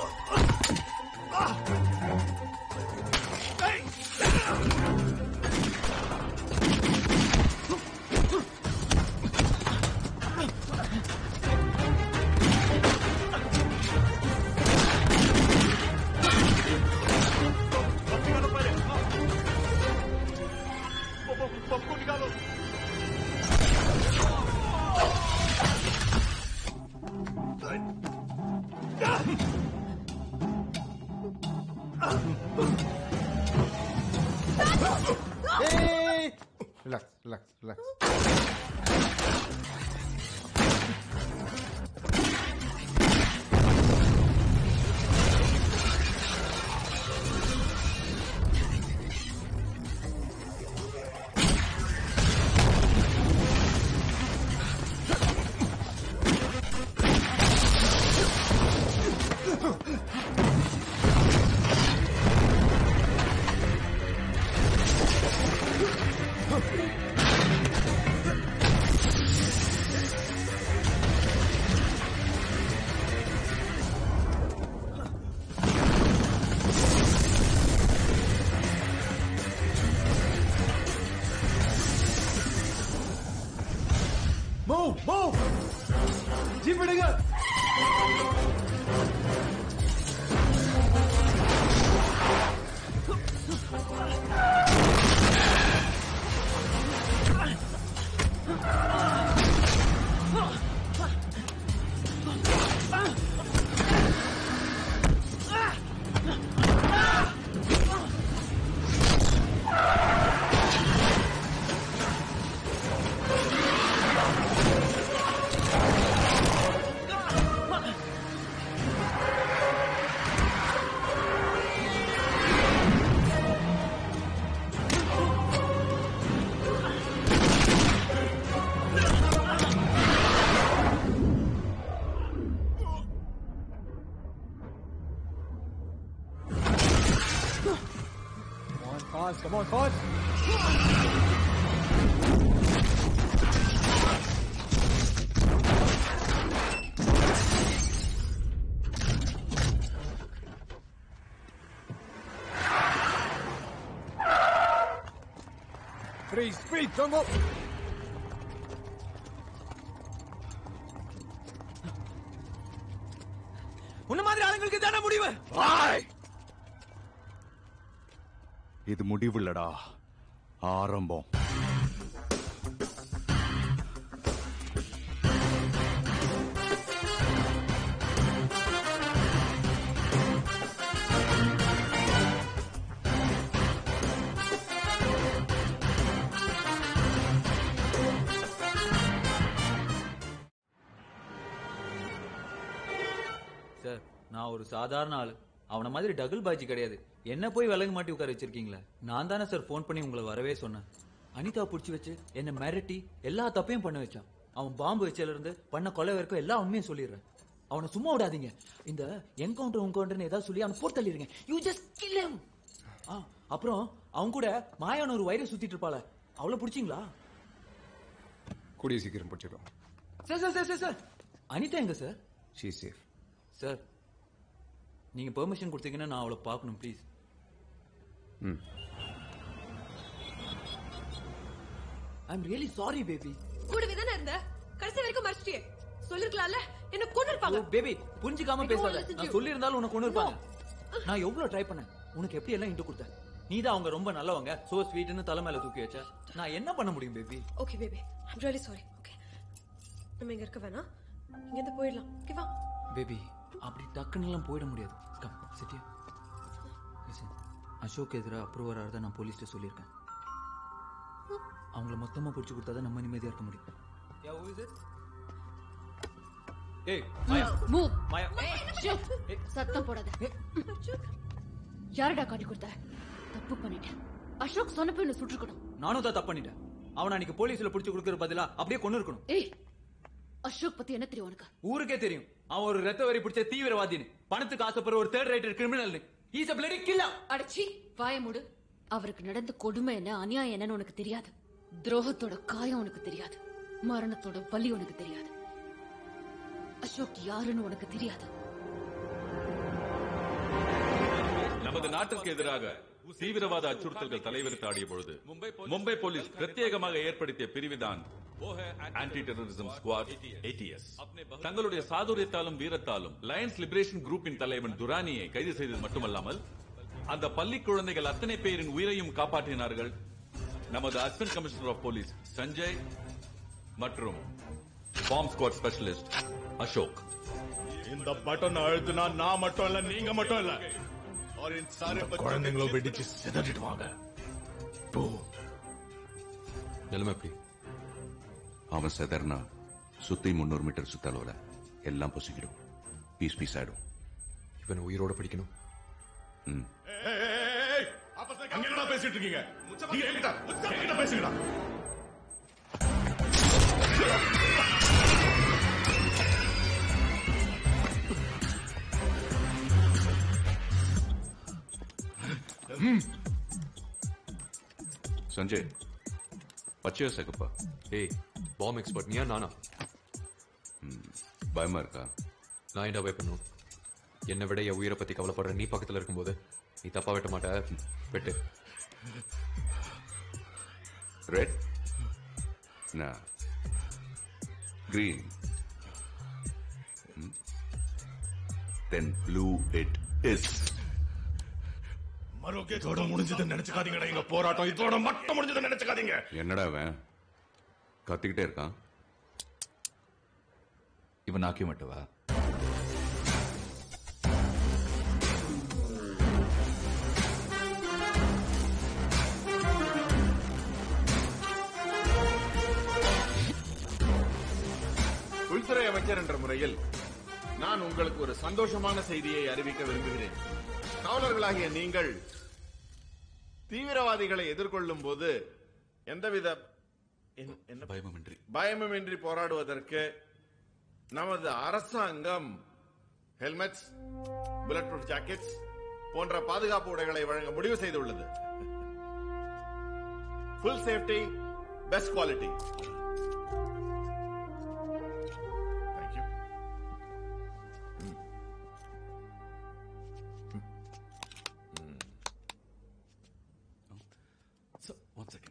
ஏய் Popcorn निकालो Hey! Relax, relax, relax. Move, move! Jeep விடுங்க Come on, fast, come on, fast! Freeze, freeze, don't go! உன்ன மாதிரி ஆளுங்களுக்கு தானே முடிவு இது முடிவில்லடா ஆரம்பம் சார் நான் ஒரு சாதாரண ஆளு அவன மாதிரி டபுள் பாஜி கிடையாது என்ன போய் விலகு மாட்டி உட்கார வச்சிருக்கீங்களே நான் தானே சார் ஃபோன் பண்ணி உங்களை வரவே சொன்னேன் அனிதா புடிச்சு வச்சு என்ன மிரட்டி எல்லா தப்பையும் பண்ண வச்சான் அவன் பாம்பு வச்சதுல இருந்து பண்ண கொலை வரைக்கும் எல்லா உண்மையும் சொல்லிடுறேன் அவனை சும்மா விடாதீங்க இந்த என்கவுண்டர் உன்கவுண்டர்னு ஏதாவது சொல்லி அவனை போட்டு தள்ளிடுங்க யூ ஜஸ்ட் கில் him ஆ அப்புறம் அவன் கூட மாயான ஒரு வைரஸ் சுத்திட்டு இருப்பாள அவளை பிடிச்சிங்களா கூடிய சீக்கிரம் பிடிச்சிடும் sir sir sir sir sir Anita எங்க சார் ஷீ சேஃப் சார் நீங்க பெர்மிஷன் கொடுத்தீங்கன்னா நான் அவளை பார்க்கணும் ப்ளீஸ் ம் ஐம் ரியலி சாரி பேபி கூடவே தானே இருந்த கடைசி வரைக்கும் மறைச்சிட்டியே சொல்லிருக்கலாம்ல என்ன கொண்டு இருப்பாங்க பேபி புரிஞ்சுக்காம I don't பேசாத listen to நான் you. சொல்லி இருந்தாலும் உனக்கு கொண்டு இருப்பாங்க நான் எவ்வளவு ட்ரை பண்ணேன் உனக்கு எப்படி எல்லாம் இன்ட்டு கொடுத்தேன் நீ தான் அவங்க ரொம்ப நல்லவங்க சோ ஸ்வீட்னு தலை மேல தூக்கி வச்ச நான் என்ன பண்ண முடியும் baby okay baby I'm really sorry okay நம்ம இங்க இருக்க வேணாம் இங்க இருந்து போயிடலாம் ஓகே வா பேபி அப்படி டக்குன்னு எல்லாம் போயிட முடியாது கம் சிட்டியா அசோக் எதிராக அப்ரூவர் ஆகிறத நான் போலீஸ்ட்ட சொல்லியிருக்கேன் அவங்கள மொத்தமா பிடிச்சி கொடுத்தா தான் நம்ம நிம்மதியா இருக்க முடியும் ஏய் மாயா மூவ் மாயா சத்தம் போடாத யாரடா காட்டி கொடுத்த தப்பு பண்ணிட்டேன் அசோக் சொன்னப்ப என்ன சுட்டுருக்கணும் நானும் தான் தப்பு பண்ணிட்டேன் அவனை அன்னைக்கு போலீஸ்ல பிடிச்சி கொடுக்கற பதிலா அப்படியே கொண்டு இருக்கணும் ஏய் அசோக் பத்தி என்ன தெரியும் உனக்கு ஊருக்கே தெரியும் அவன் ஒரு ரத்த வரி பிடிச்ச தீவிரவாதின்னு பணத்துக்கு ஆசைப்படுற ஒரு third rater criminal is a bloody killer அடச்சி வாய மூடு அவருக்கு நடந்த கொடுமை என்ன அநியாயம் என்னன்னு உனக்கு தெரியாது துரோகத்தோட காயம் உனக்கு தெரியாது மரணத்தோட வலி உனக்கு தெரியாது அசோக் யாருன்னு உனக்கு தெரியாது நமது நாட்டிற்கு எதிராக தீவிரவாத அச்சுறுத்தல்கள் தலைவிரித்து ஆடிய பொழுது மும்பை போலீஸ் பிரத்யேகமாக ஏற்படுத்திய பிரிவுதான் ஆன்டி டெரரிசம் ஸ்குவாட் ஏடிஎஸ் தங்களுடைய சாதுரியத்தாலும் வீரத்தாலும் லயன்ஸ் லிபரேஷன் குரூப்பின் தலைவன் துரானியை கைது செய்தது மட்டுமல்லாமல் அந்த பள்ளி குழந்தைகள் அத்தனை பேரின் உயிரையும் காப்பாற்றினார்கள் நமது assistant commissioner of police Sanjay மற்றும் பாம் ஸ்குவாட் ஸ்பெஷலிஸ்ட் அசோக் இந்த பட்டன் அழுத்துனா நான் மட்டும் இல்ல நீங்க மட்டும் இல்ல और इन सारे बच्चों குழந்தைங்கள வெடிச்சு சிதறிட்டு வாங்க நிலைமை எப்படி அவன் செதர்னா சுத்தி முன்னூறு மீட்டர் சுத்தளவுல எல்லாம் பொசுக்கிடும் பீஸ் பீஸ் ஆயிடும் இவனை உயிரோட பிடிக்கணும் ம் அங்க என்னடா பேசிட்டு இருக்கீங்க நீங்க என்கிட்ட என்கிட்ட பேசுங்கடா சஞ்சய் பச்சையோ சகப்பா ஏய் பாம் எக்ஸ்பர்ட் நீயா நானா பயமா இருக்கா நான் என்ன பயப்படணும் என்னை விட என் உயிரை பத்தி கவலைப்படுற நீ பக்கத்துல இருக்கும்போது நீ தப்பா வெட்ட மாட்ட வெட்டு ரெட் நான் green then blue it is மரோக்கே இதோட முடிஞ்சதுன்னு நினைச்சுக்காதீங்கடா எங்க போராட்டம் இதோட மட்டும் முடிஞ்சதுன்னு நினைச்சுக்காதீங்க என்னடா அவன் கத்திக்கிட்டே இருக்கான் இவன் ஆக்கி மட்டுவா உள்துறை அமைச்சர் என்ற முறையில் நான் உங்களுக்கு ஒரு சந்தோஷமான செய்தியை அறிவிக்க விரும்புகிறேன் காவலர்களாகிய நீங்கள் தீவிரவாதிகளை எதிர்கொள்ளும் போது எந்தவித என்ன- என்ன பயமுமின்றி பயமுமின்றி போராடுவதற்கு நமது அரசாங்கம் ஹெல்மெட்ஸ் புல்லட் ப்ரூஃப் ஜாக்கெட்ஸ் போன்ற பாதுகாப்பு உடைகளை வழங்க முடிவு செய்துள்ளது full safety best quality thank you one second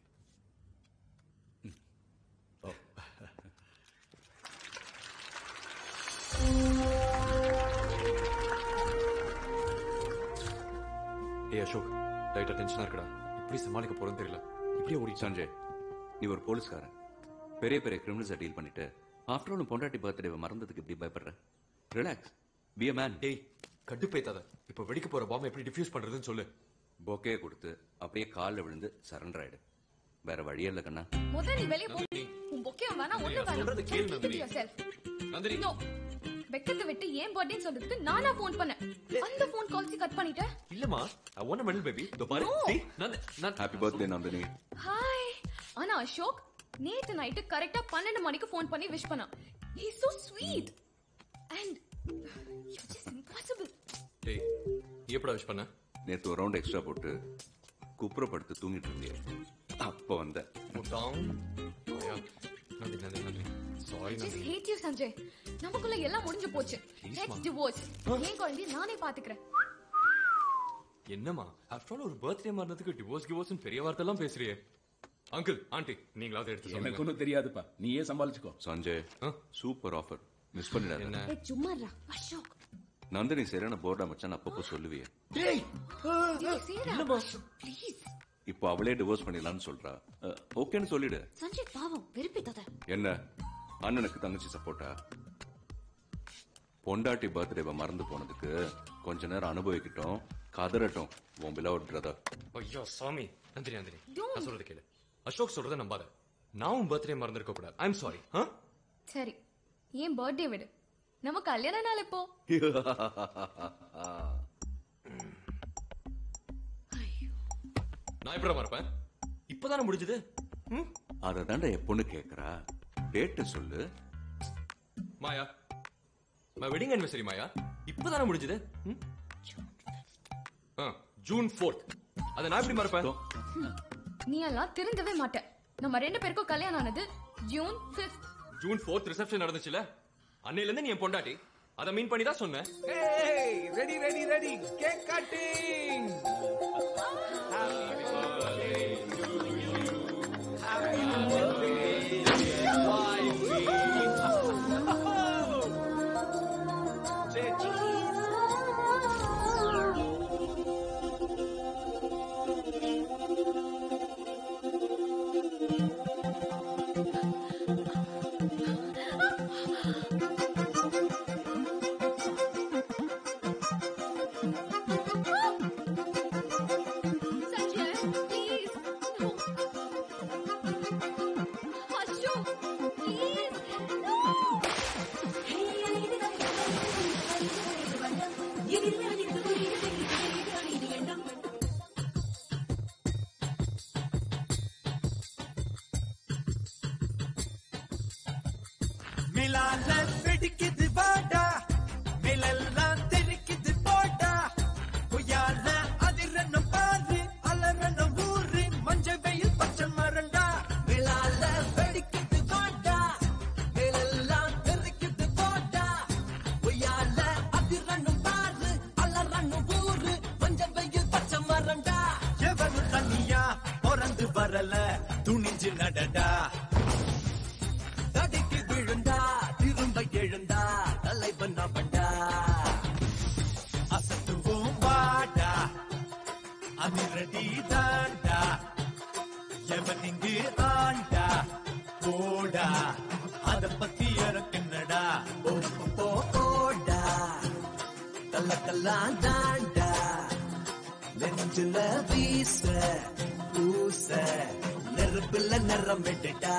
ஏய் அசோக் லைட்டா டென்ஷனா இருக்கடா எப்படி சமாளிக்க போறேன்னு தெரியல இப்படியே ஓடி சஞ்சய் நீ ஒரு போலீஸ்காரன் பெரிய பெரிய கிரிமினல்ஸை டீல் பண்ணிட்டு ஆஃப்டர் ஆல் பொண்டாட்டி பர்த்டேவை மறந்ததுக்கு இப்படி பயப்படுற ரிலாக்ஸ் பி a மேன் டேய் கடுப்பேத்தாத இப்போ வெடிக்க போற பாம்பை எப்படி டிஃப்யூஸ் பண்றதுன்னு சொல்லு பொக்கே கொடுத்து அப்படியே காலில் விழுந்து சரண்டர் ஆயிடு வேற வழியே இல்லை கண்ணா முதல்ல நீ வெளிய போ உன் பொக்கே வேணா ஒண்ணு வேணாம் சொல்றது கேளு, Just keep it Nandini. yourself. Nandini. No. வெக்கத்தை விட்டு ஏன் பர்த்டேன்னு சொல்றதுக்கு நானா ஃபோன் பண்ணேன் அந்த ஃபோன் கால்ஸ் கட் பண்ணிட்டேன் இல்லம்மா ஐ வாண்ட் மெடல் பேபி இதோ பாரு No. see நான் நான் ஹாப்பி பர்த்டே நந்தினி ஹாய் ஆனா அசோக் நேத்து நைட்டு கரெக்டா பன்னெண்டு மணிக்கு ஃபோன் பண்ணி விஷ் பண்ணான் he so sweet and just impossible டேய் நீ எப்படா விஷ் பண்ண நேத்து ஒரு ரவுண்ட் எக்ஸ்ட்ரா போட்டு குப்புறப்படுத்து தூங்கிட்டு இருந்தியே அப்ப வந்த முட்டாம் ஆயா, நன்றி நன்றி நன்றி சாரி ஜஸ்ட் நன்றி ஹேட் யூ சஞ்சய் நமக்குள்ள எல்லாம் முடிஞ்சு போச்சு லெட்ஸ் டிவோர்ஸ் என் குழந்தைய நானே பாத்துக்கிறேன் என்னம்மா ஆஃப்டர் ஆல் ஒரு பர்த்டே மறந்ததுக்கு டிவோர்ஸ் டிவோர்ஸ் பெரிய வார்த்தை எல்லாம் பேசுறியே அங்கிள் ஆண்டி நீங்களாவது எடுத்து எனக்கு சொல்லுங்க ஒன்றும் தெரியாதுப்பா நீயே சமாளிச்சுக்கோ சஞ்சய் சூப்பர் ஆஃபர் மிஸ் பண்ணிடாத என்ன ஏய் சும்மாடா அசோக் நந்தினி சரியான போர்டா மச்சான் அப்பப்போ சொல்லுவியே டேய் சேரா ப்ளீஸ் இப்போ அவளே டிவோர்ஸ் பண்ணிடலாம்னு சொல்றா அஹ், ஓகேன்னு சொல்லிடு சஞ்சய் பாவம் வெறுப்பித்தாத என்ன அண்ணனுக்கு தங்கச்சி சப்போர்ட்டா பொண்டாட்டி பர்த்டேவை மறந்து போனதுக்கு கொஞ்ச நேரம் அனுபவிக்கட்டும் கதறட்டும் உன் பிலவுட் பிரதர் ஐயோ சாமி நந்தினி நந்தினி நான் சொல்றது கேளு அசோக் சொல்றத நம்பாத நான் உன் பர்த்டே மறந்துருக்க கூடாது ஐ எம் சாரி சரி ஏன் பர்த்டே விடு நம்ம கல்யாண நாள் எப்போ நான் எப்படா மறப்பேன் இப்பதானே முடிஞ்சது அதை தாண்டா எப்பொண்ணு கேக்குறா டேட்டு சொல்லு Maya my wedding anniversary Maya இப்பதானே முடிஞ்சது ம்? ஆ, ஜூன் ஃபோர்த் அதை நான் எப்படி மறப்பேன் நீ எல்லாம் திருந்தவே மாட்ட நம்ம ரெண்டு பேருக்கும் கல்யாணம் ஆனது June fifth June fourth reception நடந்துச்சுல அன்னையில இருந்து நீ என் பொண்டாட்டி அதை மீன் பண்ணி தான் சொன்னேன் ready ready ready cake cutting Sanjay please Ashok please மிலால வெடிக்குது வாடா மிலெல்லாம் தெரிக்குது போடா பொய்யால அதிரணும் பாரு அலறணும் ஊரு மஞ்ச வெயில் பச்சை மரண்டா மிலால வெடிக்குது வாடா மிலெல்லாம் தெரிக்குது போடா பொய்யால அதிரணும் பாரு அலறணும் ஊரு மஞ்ச வெயில் பச்சை மரண்டா எவனும் தனியா பிறந்து வரல துணிஞ்சு நடடா தடிக்கு விழுந்தா திரும்ப எழுந்தா தலைவன் அவன்டா அசத்துவோம் வாடா அதிரடி தாண்டா எவன் இங்கு ஆண்டா போடா அத பத்தி எனக்கு என்னடா ஓ, போ, போடா கல்ல கல்லாம் தாண்டா நெஞ்சுல வீச பூச நெருப்புல நிறம் விட்டுட்டா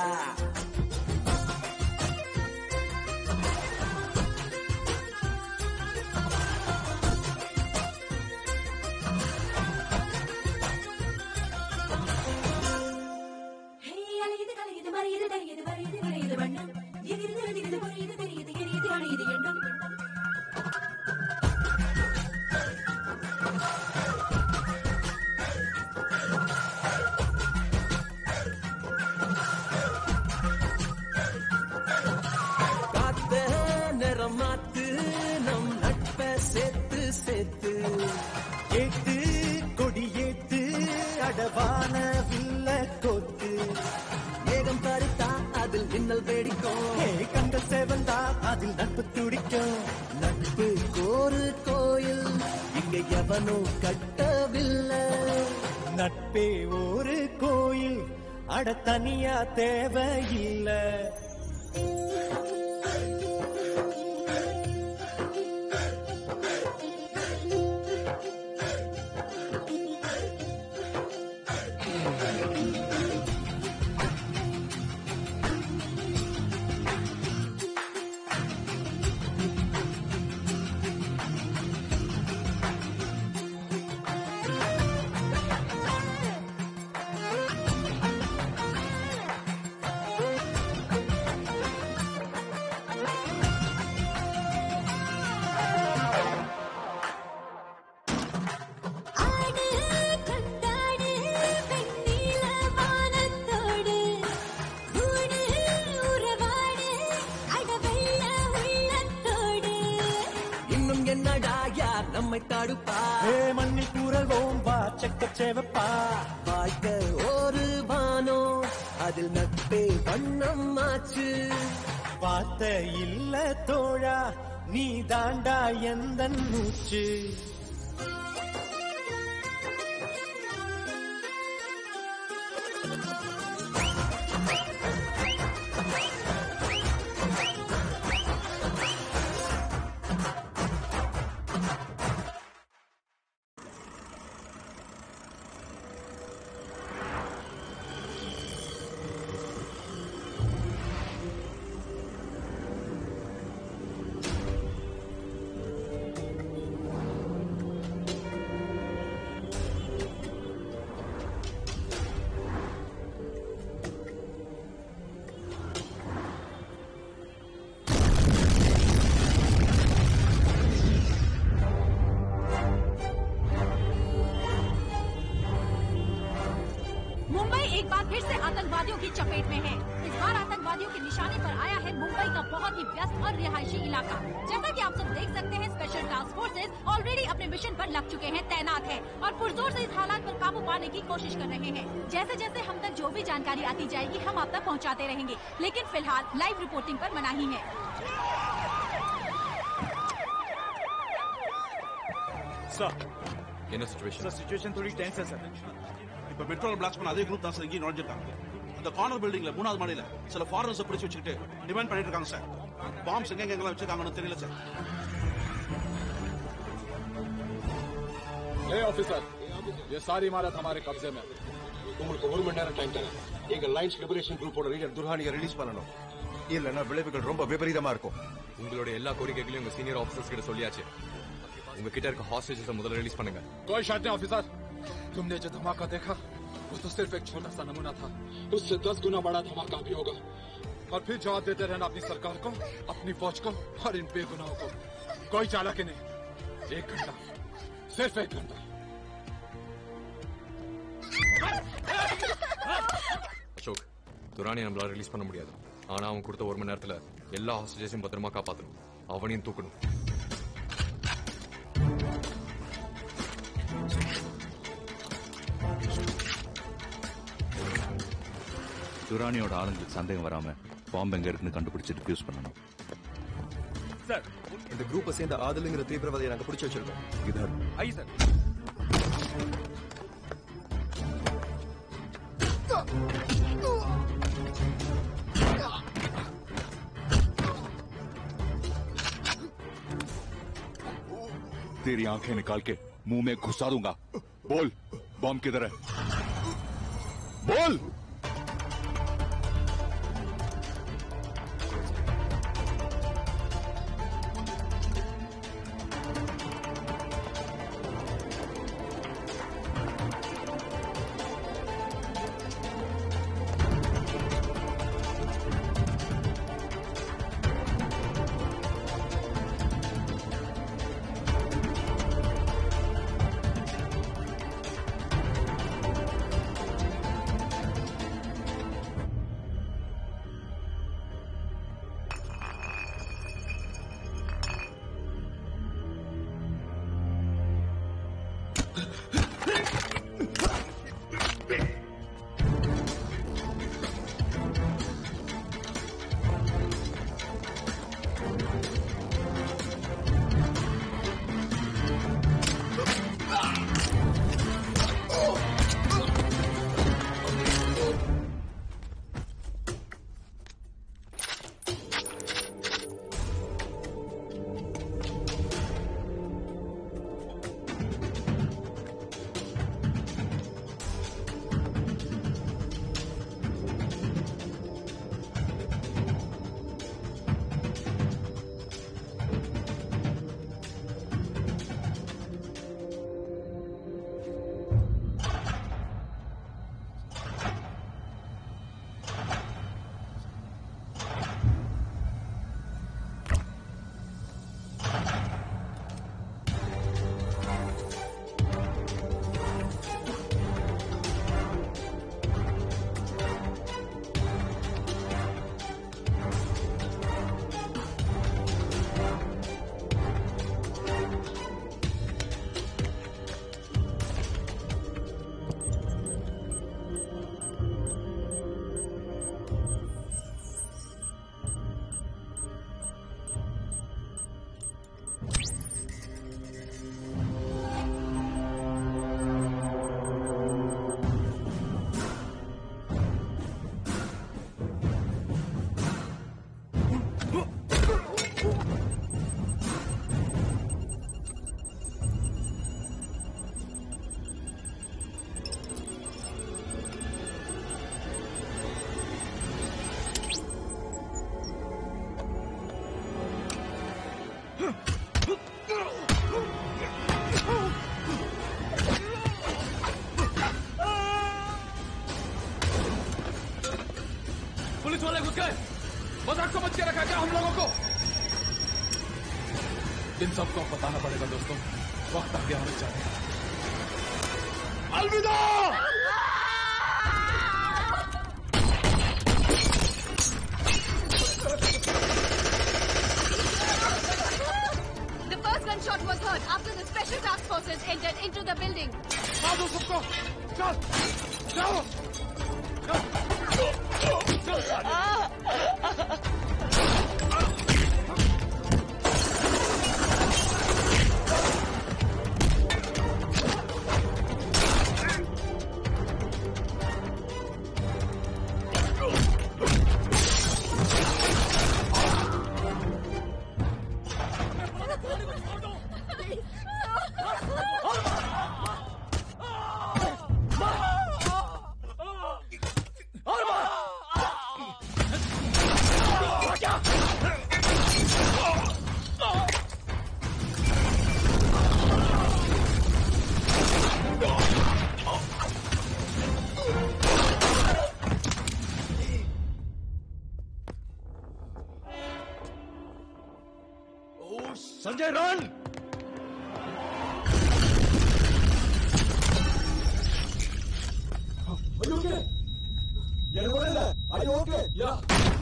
காத்த நிறம் மாத்து நம் நட்ப சேர்த்து சேர்த்து கேட்டு கொடியேத்து அடவான வில்ல கோத்து மேகம் பறித்தா அதில் மின்னல் வெடிக்கும் ஏ, கண்கள் சேவந்தா அதில் நட்பு துடிக்கும் நட்பு கோரு கோயில் இங்க எவனும் கட்டவில்லை நட்பே ஒரு கோயில் அட தனியா தேவையில்லை செவப்பா வாழ்க்கை ஒரு வானோ அதில் நட்பே வண்ணம் ஆச்சு வார்த்தை இல்ல தோழா நீ தாண்டா எந்த மூச்சு मुंबई एक बार फिर से आतंकवादियों की चपेट में है इस बार आतंकवादियों के निशाने पर आया है मुंबई का बहुत ही व्यस्त और रिहायशी इलाका जैसा कि आप सब देख सकते हैं स्पेशल टास्क फोर्सेज ऑलरेडी अपने मिशन पर लग चुके हैं तैनात हैं और पुरजोर से इस हालात पर काबू पाने की कोशिश कर रहे हैं जैसे जैसे हम तक जो भी जानकारी आती जाएगी हम आप तक पहुंचाते रहेंगे लेकिन फिलहाल लाइव रिपोर्टिंग पर मनाही है சார் என்ன சுச்சுவேஷன் சார் சுச்சுவேஷன் थोड़ी டென்ஸ் சார் இப்ப பெட்ரோல் பிளாக்ஸ் பண்ண அதே குரூப் தான் சார் இங்கே நுழைஞ்சிருக்காங்க அந்த கார்னர் பில்டிங்ல மூணாவது மாடியில சில ஃபாரினர்ஸ் பிடிச்சு வச்சுக்கிட்டு டிமாண்ட் பண்ணிட்டு இருக்காங்க சார் பாம்ஸ் எங்க எங்கெல்லாம் வச்சிருக்காங்கன்னு தெரியல சார் ए ऑफिसर ये सारी इमारत हमारे कब्जे में உங்களுக்கு ஒரு மணி நேரம் டைம் தரேன் எங்க லைன்ஸ் லிபரேஷன் குரூப்போட லீடர் துர்ஹானியை ரிலீஸ் பண்ணணும் இல்லைன்னா விளைவுகள் ரொம்ப விபரீதமா இருக்கும் உங்களோட எல்லா கோரிக்கைகளையும் உங்க சீனியர் ஆபீசர்ஸ் கிட்ட சொல்லியாச்சு உங்க கிட்ட இருக்க ஹாஸ்டேஜஸ் முதல்ல ரிலீஸ் பண்ணுங்க कोई शर्त नहीं ऑफिसर तुमने जो धमाका देखा वो तो सिर्फ एक छोटा सा नमूना था उससे दस गुना बड़ा धमाका भी होगा और फिर जवाब देते रहना अपनी सरकार को अपनी फौज को और इन बेगुनाहों को कोई चालाकी नहीं एक घंटा सिर्फ एक घंटा அசோக் துரானியை நம்மளால ரிலீஸ் பண்ண முடியாது ஆனா அவன் கொடுத்த ஒரு மணி நேரத்துல எல்லா ஹாஸ்டேஜஸையும் பத்திரமா காப்பாத்தணும் அவனையும் தூக்கணும் துரானியோட ஆளுங்களுக்கு சந்தேகம் வராம பாம்பு எங்க இருக்குன்னு கண்டுபிடிச்சு டிஃப்யூஸ் பண்ணணும் சார் இந்த குரூப்பை சேர்ந்த ஆதலுங்கிற தீவிரவாதியை நாங்க பிடிச்சு வச்சிருக்கோம் இதர் ஐ சார் तेरी आंखें निकाल के मुंह में घुसा दूंगा बोल बॉम्ब किधर है बोल ओके मजाक समझ के रखा क्या हम लोगों को इन सबको बताना पड़ेगा दोस्तों वक्त आ गया हमें जाने का। अलविदा The first gunshot was heard after the special task forces entered into the building. मारो सबको चल जाओ Sanjay run Are you okay? Are you okay? Yeah.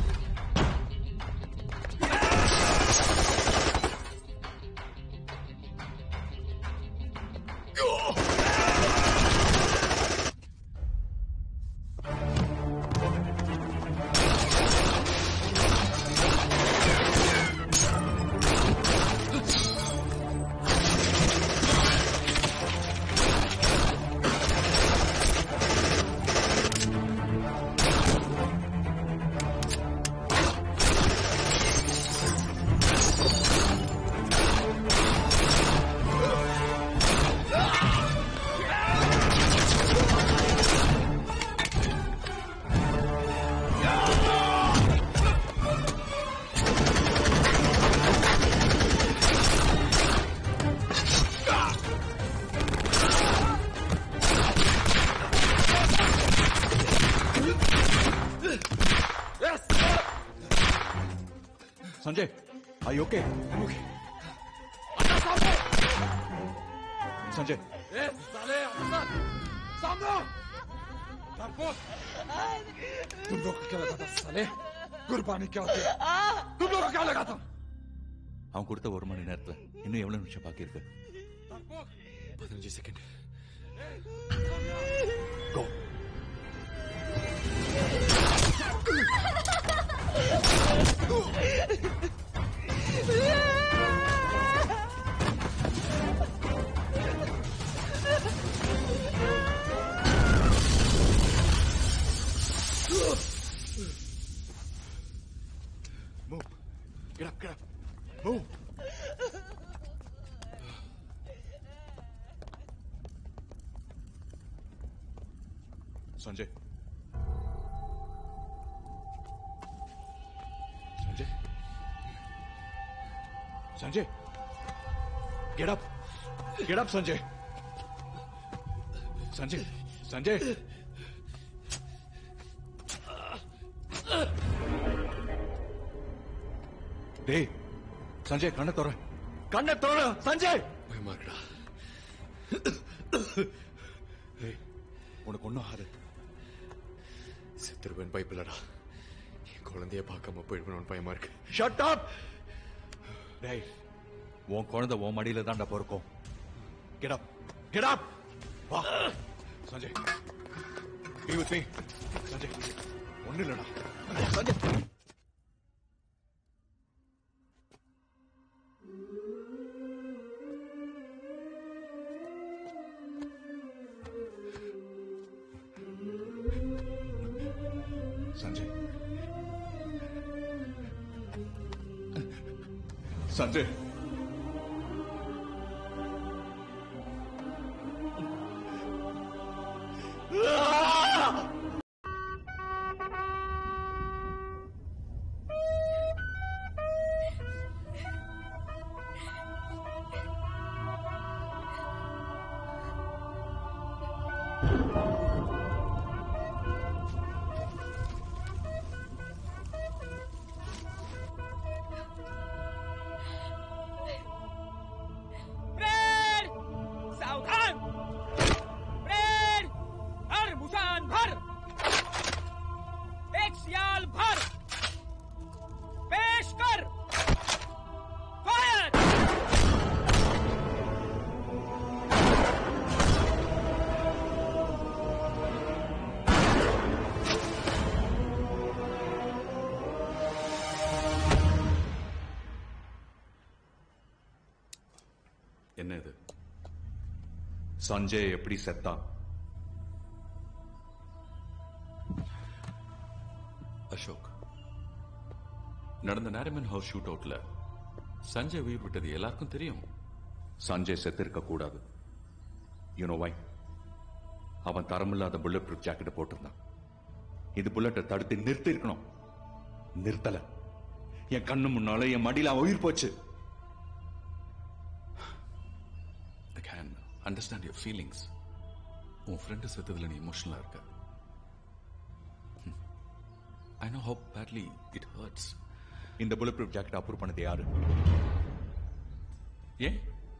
Sanjay I okay Sanjay ए, साले अफसर सामने डरपोक तुम लोग को क्या लगा था साले कुर्बानी क्या होती है तुम लोग को क्या लगा था அவன் கொடுத்த ஒரு மணி நேரத்துல இன்னும் எவ்வளவு நிமிஷம் பாக்கி இருக்கு பதினஞ்சு second Move. Get up, get up. Move. Sanjay Sanjay Sanjay get up get up Sanjay Sanjay Sanjay டேய் சஞ்சய் கண்ணை தோற கண்ணை தோற சஞ்சய் பயமா இருக்குடா டேய் உனக்கு ஒன்றும் ஆகாது செத்துருவேன் பயப்பில்லடா என் குழந்தைய பார்க்காம போயிடுவேன் பயமா இருக்கு ஷட் அப் டேய் உன் குழந்தை உன் மடியில தான்டா பிறக்கும் கெட் அப் கெட் அப் வா Sanjay be with me Sanjay ஒண்ணு இல்லடா சஞ்சய் சஞ்சய் சஞ்சய் சஞ்சய் எப்படி செத்தான் அசோக் நடந்த நாரிமன் ஹவுஸ் ஷூட் அவுட்ல சஞ்சய் உயிர் விட்டது எல்லாருக்கும் தெரியும் சஞ்சய் செத்திருக்க கூடாது யூனோ வை அவன் தரமில்லாத புல்லட் ப்ரூஃப் ஜாக்கெட் போட்டிருந்தான் இது புல்லட்டை தடுத்து நிறுத்தி இருக்கணும் நிறுத்தல என் கண்ணு முன்னால என் மடியில அவன் உயிர் போச்சு I can understand your feelings உன் ஃப்ரெண்டு செத்ததுல நீ இமோஷனலா இருக்க I know how badly it hurts இந்த புல்லட் ப்ரூஃப் ஜாக்கெட் அப்ரூவ் பண்ணது யாரு ஏன்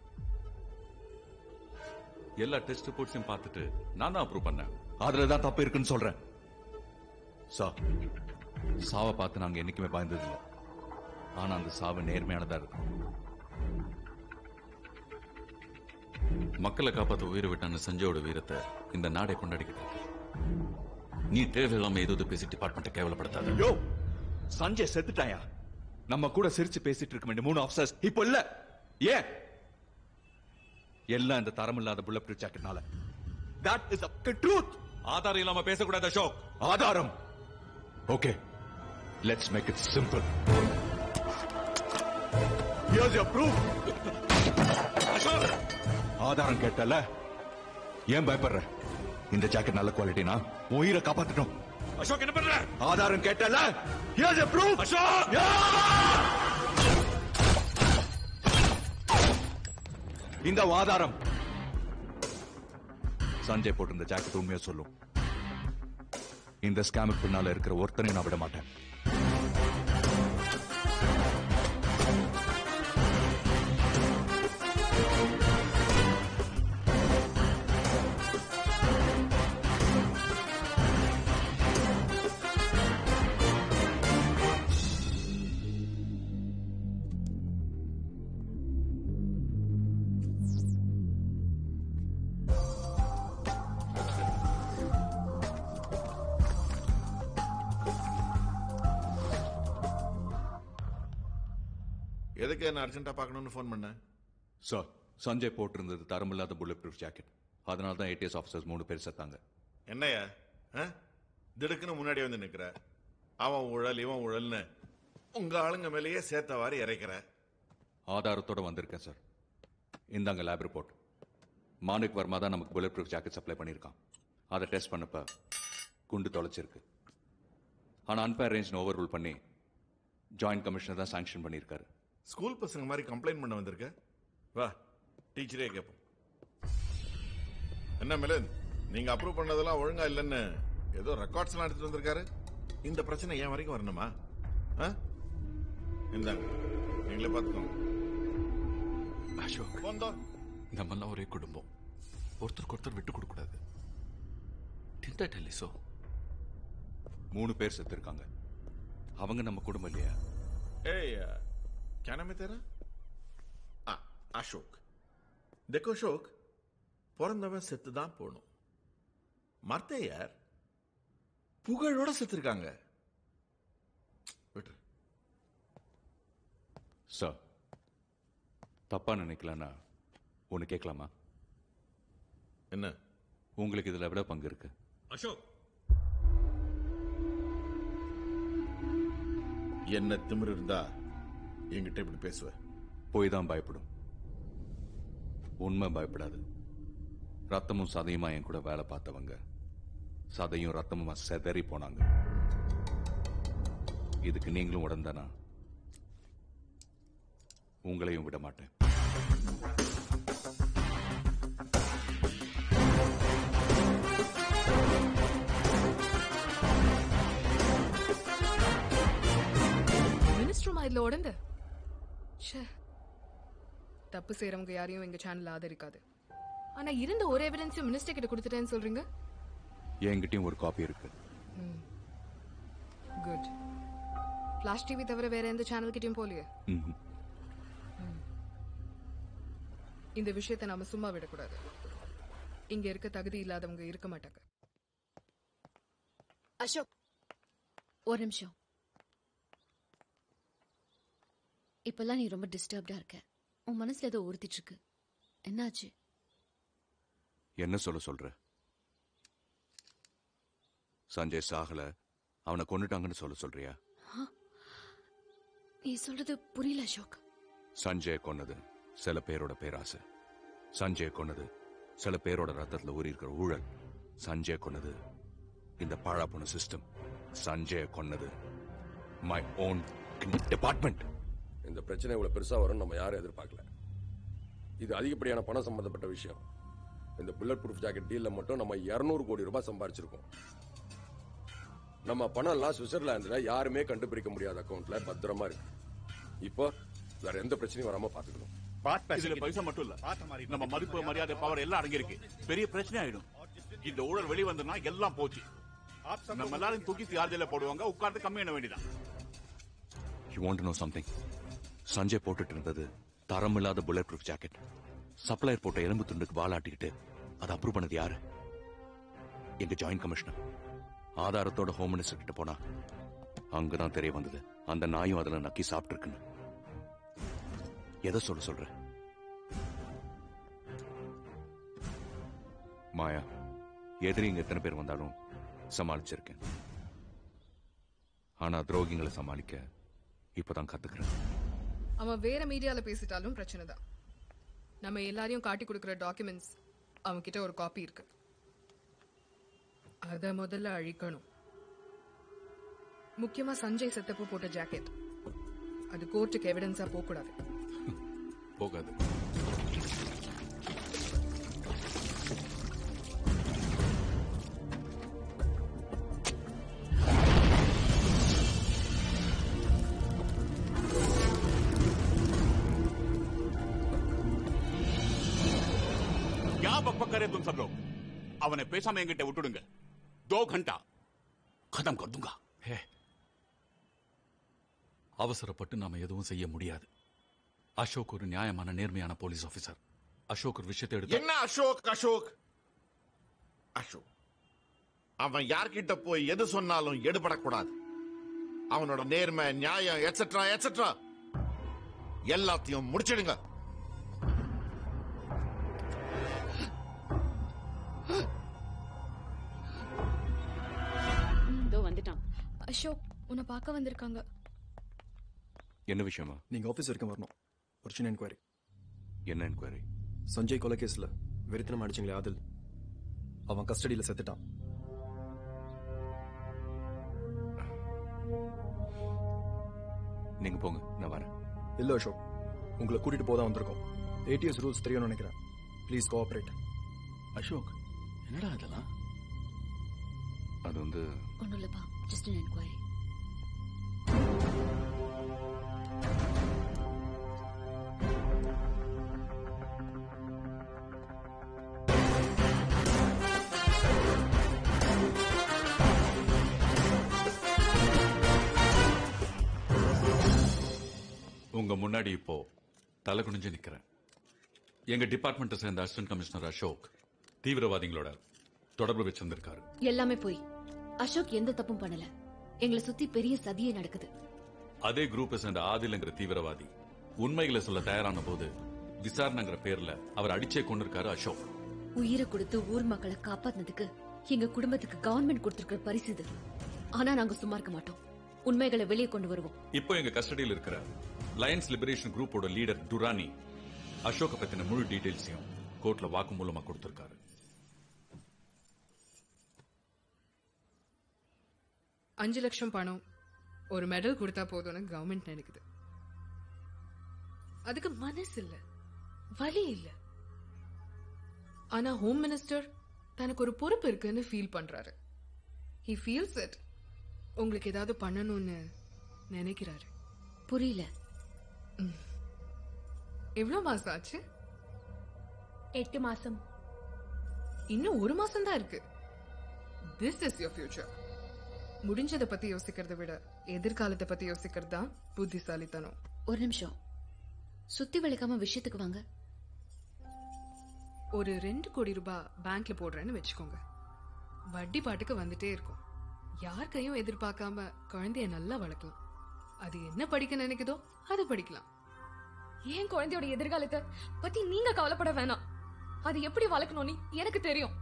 எல்லா டெஸ்ட் ரிப்போர்ட்ஸையும் பார்த்துட்டு நான் தான் அப்ரூவ் பண்ணேன் அதுல தான் தப்பு இருக்குன்னு சொல்றேன் சார் சாவை பார்த்து நாங்க என்னைக்குமே பயந்தது இல்லை ஆனா அந்த சாவு நேர்மையானதா இருக்கும் மக்களை காப்பாத்த உயிரை விட்டான சஞ்சயோட வீரத்தை இந்த நாடே கொண்டாடிக்கிட்டு இருக்கு. நீ தேவையில்லாம ஏதோ பேசி டிபார்ட்மெண்ட்டை கேவலப்படுத்தாத யோ சஞ்சய் செத்துட்டாயா நம்ம கூட சிரிச்சு பேசிட்டு இருக்க வேண்டிய மூணு ஆஃபீஸர்ஸ் இப்போ இல்ல ஏன் எல்லாம் இந்த தரமில்லாத புல்லட் ப்ரூஃப் ஜாக்கெட்னால தட் இஸ் த ட்ரூத் ஆதாரம் இல்லாம பேசக்கூடாது அசோக் ஆதாரம் okay let's make it simple here's your proof ஆதாரம் கேட்டல ஏன் பயப்படுற இந்த ஜாக்கெட் நல்ல குவாலிட்டினா உன் உயிரை காப்பாத்தட்டும் அசோக் என்ன பண்ற ஆதாரம் கேட்டல ஹியர்ஸ் யுவர் ப்ரூஃப் அசோக் இந்த ஆதாரம் சஞ்சய் போட்டிருந்த ஜாக்கெட் உண்மையா சொல்லும் இந்த ஸ்கேமுக்கு பின்னால இருக்கிற ஒருத்தனையும் நான் விட மாட்டேன் எதுக்கு என்ன அர்ஜென்ட்டா பார்க்கணும்னு ஃபோன் பண்ணேன் சார் சஞ்சய் போட்டிருந்தது தரமில்லாத புல்லட் ப்ரூஃப் ஜாக்கெட் அதனால தான் ஏடிஎஸ் ஆஃபீஸர்ஸ் மூணு பேர் செத்தாங்க என்னையா ஆ? திடுக்குன்னு முன்னாடி வந்து நிக்கிற அவன் உழல் இவன் உழல்னு உங்க ஆளுங்க மேலேயே சேர்த்தவாறு இறைக்கிற ஆதாரத்தோட வந்திருக்கேன் சார் இந்தாங்க லேப் ரிப்போர்ட் மாணிக் வர்மா தான் நமக்கு புல்லட் ப்ரூஃப் ஜாக்கெட் சப்ளை பண்ணியிருக்கான் அதை டெஸ்ட் பண்ணப்ப குண்டு தொலைச்சிருக்கு ஆனால் அன்பேர் ரேஞ்ச் ஓவர் ரூல் பண்ணி ஜாயிண்ட் கமிஷனர் தான் சாங்ஷன் பண்ணியிருக்காரு ஸ்கூல் பசங்க மாதிரி கம்ப்ளைண்ட் பண்ண வந்திருக்க வா டீச்சரே கேட்போம் என்ன மிலன் நீங்க அப்ரூவ் பண்ணதெல்லாம் ஒழுங்கா இல்லைன்னு ஏதோ ரெக்கார்ட்ஸ் எல்லாம் எடுத்துட்டு வந்திருக்காரு இந்த பிரச்சனை ஏன் வரைக்கும் வரணுமா ஆ? இந்தாங்க நீங்களே பார்த்துக்கோங்க அசோக் வந்தோம் நம்மெல்லாம் ஒரே குடும்பம் ஒருத்தருக்கு ஒருத்தர் விட்டு கொடுக்க கூடாது didn't I tell you so மூணு பேர் செத்துருக்காங்க அவங்க நம்ம குடும்பம் இல்லையா ஏய் क्या नाम है तेरा ஆ அசோக் देखो அசோக் பிறந்தவன் செத்து தான் போகணும் மர்த்தே யார் புகழோட செத்துருக்காங்க விட்டு சார் தப்பா நினைக்கலன்னா ஒன்று கேட்கலாமா என்ன உங்களுக்கு இதுல விட பங்கு இருக்கு அசோக் என்ன திமிரு இருந்தா என்கிட்ட இப்படி பேசுவ போய் தான் பயப்படும் உண்மை பயப்படாது ரத்தமும் சதையுமா என் கூட வேலை பார்த்தவங்க சதையும் ரத்தமுமா செதறி போனாங்க இதுக்கு நீங்களும் உடந்தானா உங்களையும் விட மாட்டேன் மினிஸ்டரும் இதுல உடந்து ச்சே தப்பு செய்யறவங்க யாரையும் எங்க சேனல் ஆதரிக்காது ஆனா இருந்த ஒரு எவிடன்ஸையும் மினிஸ்டர் கிட்ட கொடுத்துட்டேன்னு சொல்றீங்க என்கிட்டயும் ஒரு காப்பி இருக்கு குட் ஃபிளாஷ் டிவி தவிர வேற எந்த சேனல் கிட்டயும் போலியே ம்ஹும். இந்த விஷயத்தை நாம சும்மா விடக்கூடாது இங்க இருக்க தகுதி இல்லாதவங்க இருக்க மாட்டாங்க அசோக் ஒரு நிமிஷம் இப்பெல்லாம் நீ ரொம்ப டிஸ்டர்ப்டா இருக்க உன் மனசுல ஏதோ உறுத்திட்டு இருக்கு என்னாச்சு என்ன சொல்ல சொல்ற சஞ்சய் சாகல அவனை கொன்னுட்டாங்கன்னு சொல்ல சொல்றியா நீ சொல்றது புரியல அசோக் சஞ்சய் கொன்னது சில பேரோட பேராசை சஞ்சய் கொன்னது சில பேரோட ரத்தத்துல ஊறி இருக்கிற ஊழல் சஞ்சய் கொன்னது இந்த பாழா போன சிஸ்டம் சஞ்சய் கொன்னது மை ஓன் டிபார்ட்மெண்ட் இந்த பிரச்சனை இவ்வளவு பெருசா வரும் நம்ம யாரும் எதிர்பார்க்கல இது அதிகப்படியான பணம் சம்பந்தப்பட்ட விஷயம் இந்த புல்லட் ப்ரூஃப் ஜாக்கெட் டீல்ல மட்டும் நம்ம 200 கோடி ரூபாய் சம்பாரிச்சிருக்கோம் நம்ம பணம் எல்லாம் சுவிட்சர்லாந்துல யாருமே கண்டுபிடிக்க முடியாத அக்கவுண்ட்ல பத்திரமா இருக்கு இப்போ வேற எந்த பிரச்சனையும் வராம பாத்துக்கணும் இதுல பைசா மட்டும் இல்ல நம்ம மதிப்பு மரியாதை பவர் எல்லாம் அடங்கியிருக்கு பெரிய பிரச்சனை ஆயிடும் இந்த ஊழல் வெளி வந்தனா எல்லாம் போச்சு நம்ம எல்லாரும் தூக்கி யார்ஜில போடுவாங்க உட்கார்ந்து கம்மி பண்ண வேண்டியதான் you want know something Sanjay போட்டுட்டு இருந்தது தரம் இல்லாத புல்லட் ப்ரூஃப் ஜாக்கெட் சப்ளையர் போட்ட எலும்பு துண்டுக்கு வாலாட்டிக்கிட்டு அதை அப்ரூவ் பண்ணது யாரு எங்க ஜாயிண்ட் கமிஷனர் ஆதாரத்தோட ஹோம் மினிஸ்டர் கிட்ட போனா அங்கதான் தெரிய வந்தது அந்த நாயும் அதுல நக்கி சாப்பிட்டு இருக்குன்னு எதை சொல்ல சொல்ற மாயா எதிரி இங்க எத்தனை பேர் வந்தாலும் சமாளிச்சிருக்கேன் ஆனா துரோகிங்களை சமாளிக்க இப்பதான் கத்துக்கிறேன் அவன் வேற மீடியால பேசிட்டாலும் பிரச்சனை தான் நம்ம எல்லாரையும் காட்டி கொடுக்கிற டாக்குமெண்ட்ஸ் அவன் கிட்ட ஒரு காப்பி இருக்கு அத முதல்ல அழிக்கணும் முக்கியமா சஞ்சய் செத்தப்போ போட்ட ஜாக்கெட் அது கோர்ட்டுக்கு எவிடன்ஸா போக கூடாது போகாது क्या बकबक करे तुम सब लोग அவனை பேசாம என்கிட்ட விட்டுடுங்க दो घंटा खत्म कर दूंगा ஹே அவசரப்பட்டு நாம எதுவும் செய்ய முடியாது அசோக் ஒரு நியாயமான நேர்மையான போலீஸ் ஆபீசர் அசோக் ஒரு விஷயத்தை எடுத்து என்ன அசோக் அசோக் அசோக் அவன் யார்கிட்ட போய் எது சொன்னாலும் எடுபடக்கூடாது அவனோட நேர்மை நியாயம் எட்ஸெட்ரா எட்ஸெட்ரா எல்லாத்தையும் முடிச்சிடுங்க இதோ வந்துட்டான் அசோக் உன்னை பார்க்க வந்திருக்காங்க என்ன விஷயமா நீங்க ஆபீஸ் வரைக்கும் வரணும் ஒரு சின்ன என்கொயரி என்ன என்கொயரி சஞ்சய் கொலை கேஸ்ல வெறித்தனம் அடிச்சிங்களே ஆதில் அவன் கஸ்டடியில செத்துட்டான் நீங்க போங்க நான் வரேன் இல்ல அசோக் உங்களை கூட்டிட்டு போதான் வந்திருக்கோம் ஏடிஎஸ் ரூல்ஸ் தெரியும்னு நினைக்கிறேன் ப்ளீஸ் கோஆபரேட் அசோக் என்னடா இதெல்லாம் அது வந்து ஒன்றும் இல்லப்பா ஜஸ்ட் an என்கொயரி உங்க முன்னாடி இப்போ தலை குனிஞ்சு நிக்கிறேன் எங்க டிபார்ட்மெண்ட்டை சேர்ந்த அசிஸ்டன்ட் கமிஷனர் அசோக் தீவிரவாதிகளோட தொடர்பு வச்சிருந்திருக்காரு எல்லாமே போய் அசோக் எந்த தப்பும் பண்ணல எங்களை சுத்தி பெரிய சதியே நடக்குது அதே குரூப்பை சேர்ந்த ஆதில்ங்கிற தீவிரவாதி உண்மைகளை சொல்ல தயாரான போது விசாரணைங்கிற பேர்ல அவர் அடிச்சே கொண்டிருக்காரு அசோக் உயிரை கொடுத்து ஊர் மக்களை காப்பாத்தினதுக்கு எங்க குடும்பத்துக்கு கவர்மெண்ட் கொடுத்திருக்கிற பரிசு இது ஆனா நாங்க சும்மா இருக்க மாட்டோம் உண்மைகளை வெளியே கொண்டு வருவோம் இப்போ எங்க கஸ்டடியில் இருக்கிற லயன்ஸ் லிபரேஷன் குரூப்போட லீடர் டுரானி அசோக பத்தின முழு டீடைல்ஸையும் கோர்ட்ல வாக்குமூலமா கொடுத்திருக்காரு அஞ்சு லட்சம் பணம் ஒரு மெடல் கொடுத்தா போதும்னு கவர்மெண்ட் நினைக்குது அதுக்கு மனசு இல்ல வலி இல்ல ஆனா ஹோம் மினிஸ்டர் தனக்கு ஒரு பொறுப்பு இருக்குன்னு ஃபீல் பண்றாரு ஹி ஃபீல்ஸ் இட் உங்களுக்கு ஏதாவது பண்ணணும்னு நினைக்கிறாரு புரியல எவ்வளவு மாசம் ஆச்சு எட்டு மாசம் இன்னும் ஒரு மாசம் தான் இருக்கு திஸ் இஸ் யோர் ஃபியூச்சர் முடிஞ்சதை பத்தி யோசிக்கிறதை விட எதிர்காலத்தை பத்தி யோசிக்கிறது தான் புத்திசாலித்தனம் ஒரு நிமிஷம் சுத்தி வளைக்காம விஷயத்துக்கு வாங்க ஒரு ரெண்டு கோடி ரூபாய் பேங்க்ல போடுறேன்னு வச்சுக்கோங்க வட்டி பாட்டுக்கு வந்துட்டே இருக்கும் யார் கையும் எதிர்பார்க்காம குழந்தைய நல்லா வளர்க்கலாம் அது என்ன படிக்க நினைக்குதோ அதை படிக்கலாம் என் குழந்தையோட எதிர்காலத்தை பத்தி நீங்க கவலைப்பட வேணாம் அது எப்படி வளர்க்கணும்னு எனக்கு தெரியும்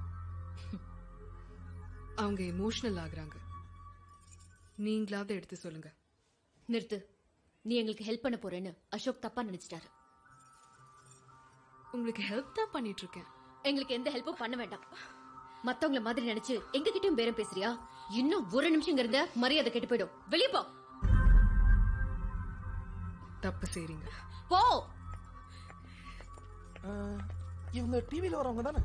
அவங்க எமோஷனல் ஆகுறாங்க நீங்களாவது எடுத்து சொல்லுங்க நிறுத்து நீ எங்களுக்கு ஹெல்ப் பண்ண போறேன்னு அசோக் தப்பா நினைச்சிட்டாரு உங்களுக்கு ஹெல்ப் தான் பண்ணிட்டு இருக்கேன் எங்களுக்கு எந்த ஹெல்ப்பும் பண்ண வேண்டாம் மத்தவங்கள மாதிரி நினைச்சு எங்க கிட்டயும் பேரம் பேசுறியா இன்னும் ஒரு நிமிஷம் இங்க இருந்த மரியாதை கெட்டு போயிடும் வெளிய போ தப்பு செய்றீங்க போ இவங்க டிவில வரவங்க தானே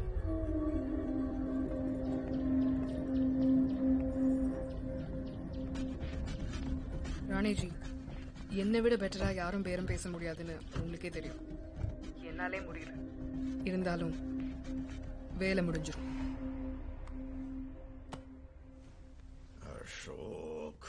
ராணேஜி என்னை விட பெட்டரா யாரும் பேரம் பேச முடியாதுன்னு உங்களுக்கே தெரியும் என்னாலே முடியல இருந்தாலும் வேலை முடிஞ்சிடும் அசோக்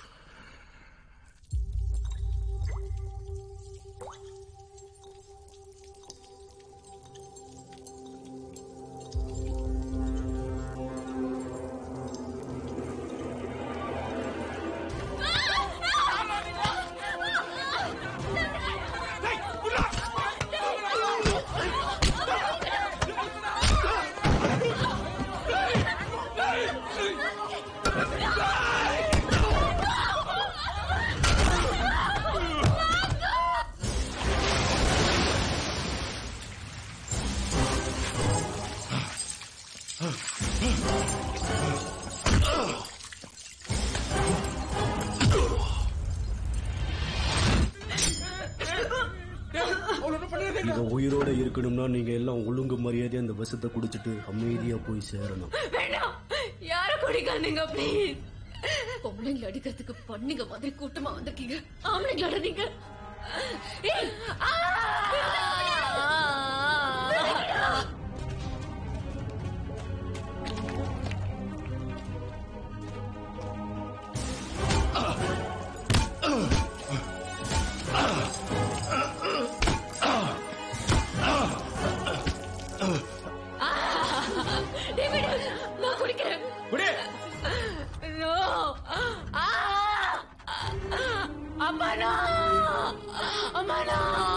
இவன் உயிரோட இருக்கணும்னா நீங்க எல்லாம் ஒழுங்கு மரியாதையா அந்த விஷத்தை குடிச்சிட்டு அமைதியா போய் சேரணும் வேண்டாம் யார குடிக்காதீங்க ப்ளீஸ் பொம்பளைங்களை அடிக்கிறதுக்கு பண்ணிங்க மாதிரி கூட்டமா வந்திருக்கீங்க ஆம்பளைங்களை அடனீங்க ஏய், ஆ! டேவிட், நான் குடிக்கிறேன் குடி நோ ஆ அம்மா நோ அம்மா நோ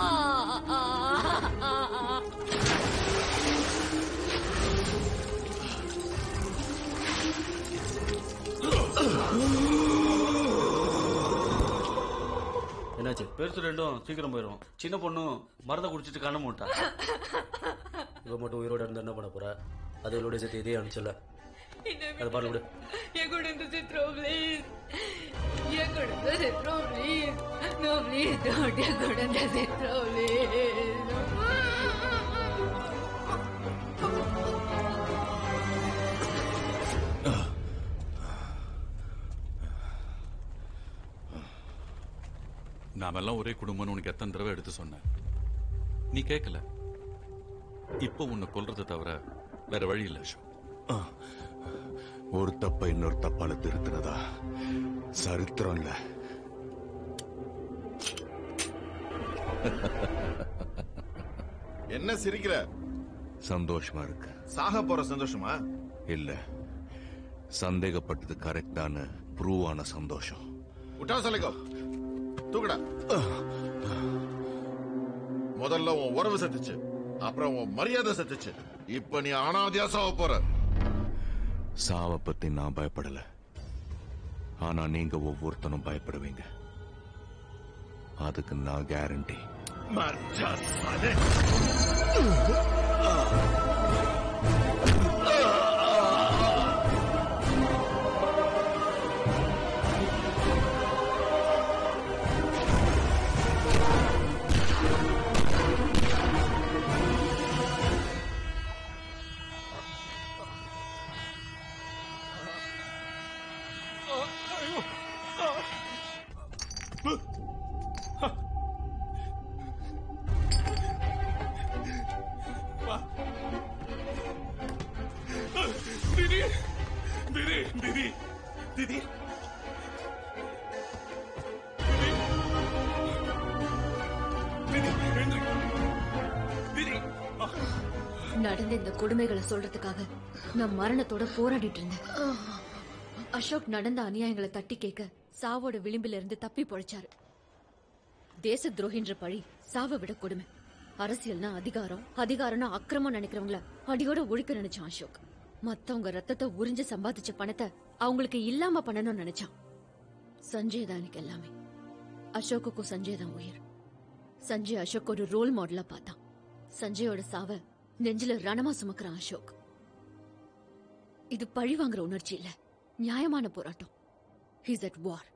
என்னாச்சு பெருசு ரெண்டும் சீக்கிரம் போயிடும் சின்ன பொண்ணும் மருந்தை குடிச்சிட்டு கண்ண மூட்டா இவ மட்டும் உயிரோட இருந்தா என்ன பண்ண போற அது இவளோட சேர்த்து இதே அனுப்பிச்சல அதை பாருங்க விடு என் கூட இருந்து சித்ரோ ப்ளீஸ் என் கூட இருந்து சித்ரோ ப்ளீஸ் நோ ப்ளீஸ் டோன்ட் என் கூட இருந்து சித்ரோ ப்ளீஸ் நாமெல்லாம் ஒரே குடும்பம்னு உனக்கு எத்தனை தடவை எடுத்து சொன்னேன் நீ கேட்கல இப்போ உன்னை கொல்றதை தவிர வேற வழி இல்லை அசோக் ஒரு தப்ப இன்னொரு தப்பால திருத்துறதா சரித்திரம் இல்ல என்ன சிரிக்கிற சந்தோஷமா இருக்கு சாக போற சந்தோஷமா இல்ல சந்தேகப்பட்டது கரெக்டான ப்ரூவ் ஆன சந்தோஷம் விட்டா சொல்லிக்கோ தூக்குடா முதல்ல உன் உறவு செத்துச்சு அப்புறம் உன் மரியாதை செத்துச்சு இப்ப நீ அனாதையா சாவ போற சாவை பத்தி நான் பயப்படல ஆனா நீங்க ஒவ்வொருத்தனும் பயப்படுவீங்க அதுக்கு நான் கேரண்டி மர்ஜா சாலே. Didi! Didi! Didi! Didi! நடந்த இந்த கொடுமைகளை சொல்றதுக்காக நான் மரணத்தோட போராடிட்டு இருந்தேன் அசோக் நடந்த அநியாயங்களை தட்டி கேட்க சாவோட விளிம்பில இருந்து தப்பி பொழைச்சாரு தேச துரோகின்ற பழி சாவை விட கொடுமை அரசியல்னா அதிகாரம் அதிகாரம்னா அக்கிரமம் நினைக்கிறவங்கள அடியோட ஒழிக்க நினைச்சான் அசோக் மத்தவங்க ரத்தத்தை உறிஞ்சு சம்பாதிச்ச பணத்தை அவங்களுக்கு இல்லாம பண்ணணும்னு நினைச்சான் சஞ்சய் தான் எனக்கு எல்லாமே அசோக்குக்கும் சஞ்சய் தான் உயிர் சஞ்சய் அசோக் ஒரு ரோல் மாடலா பார்த்தான் சஞ்சயோட சாவ நெஞ்சில ரணமா சுமக்கிறான் அசோக் இது பழி வாங்குற உணர்ச்சி இல்ல நியாயமான போராட்டம் ஹீஸ் அட் வார்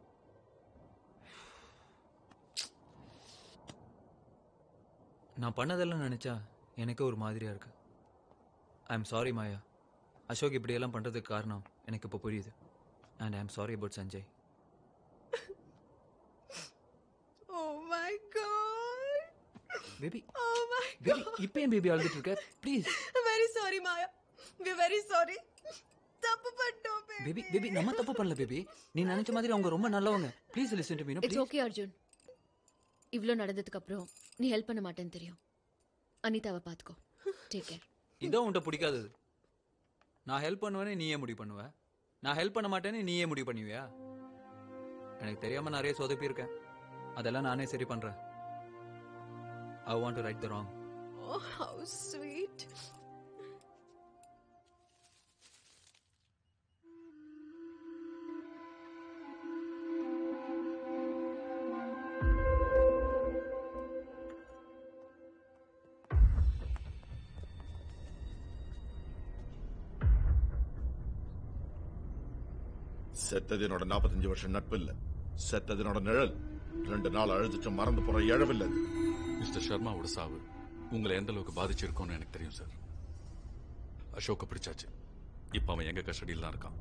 நான் பண்ணதெல்லாம் நினைச்சா எனக்கே ஒரு மாதிரியா இருக்கு I am sorry Maya Ashok இப்படியெல்லாம் பண்றதுக்கு காரணம் எனக்கு இப்போ புரியுது and I am sorry about Sanjay Oh my god. Baby Oh my baby இப்போ ஏன் பேபி அழுதுட்டு இருக்க please very sorry, Maya. We're very sorry. தப்பு பண்ணிட்டோம் பேபி பேபி நம்ம தப்பு பண்ணல பேபி நீ நினைச்ச மாதிரி அவங்க ரொம்ப நல்லவங்க please listen to me it's okay Arjun இவ்ளோ நடந்ததுக்கு அப்புறம் நீ ஹெல்ப் பண்ண மாட்டேன்னு தெரியும் அனிதாவை பாத்துக்கோ டேக் கேர் இதோ உன்ட்ட பிடிக்காதது நான் ஹெல்ப் பண்ணுவேன்னு நீயே முடிவு பண்ணுவ நான் ஹெல்ப் பண்ண மாட்டேன்னு நீயே முடிவு பண்ணுவியா எனக்கு தெரியாம நிறைய சொதப்பி இருக்கேன் அதெல்லாம் நானே சரி பண்றேன் I want to right the wrong Oh, how sweet. செத்தது என்னோட 45 வருஷம் நட்பு இல்ல செத்தது என்னோட நிழல் ரெண்டு நாள் அழுதுட்டு மறந்து போற இழவில்லை அது. மிஸ்டர் சர்மாவோட சாவு உங்களை எந்த அளவுக்கு பாதிச்சிருக்கோன்னு எனக்கு தெரியும் சார் அசோக்க பிடிச்சாச்சு இப்ப அவன் எங்க கஸ்டடியில் தான் இருக்கான்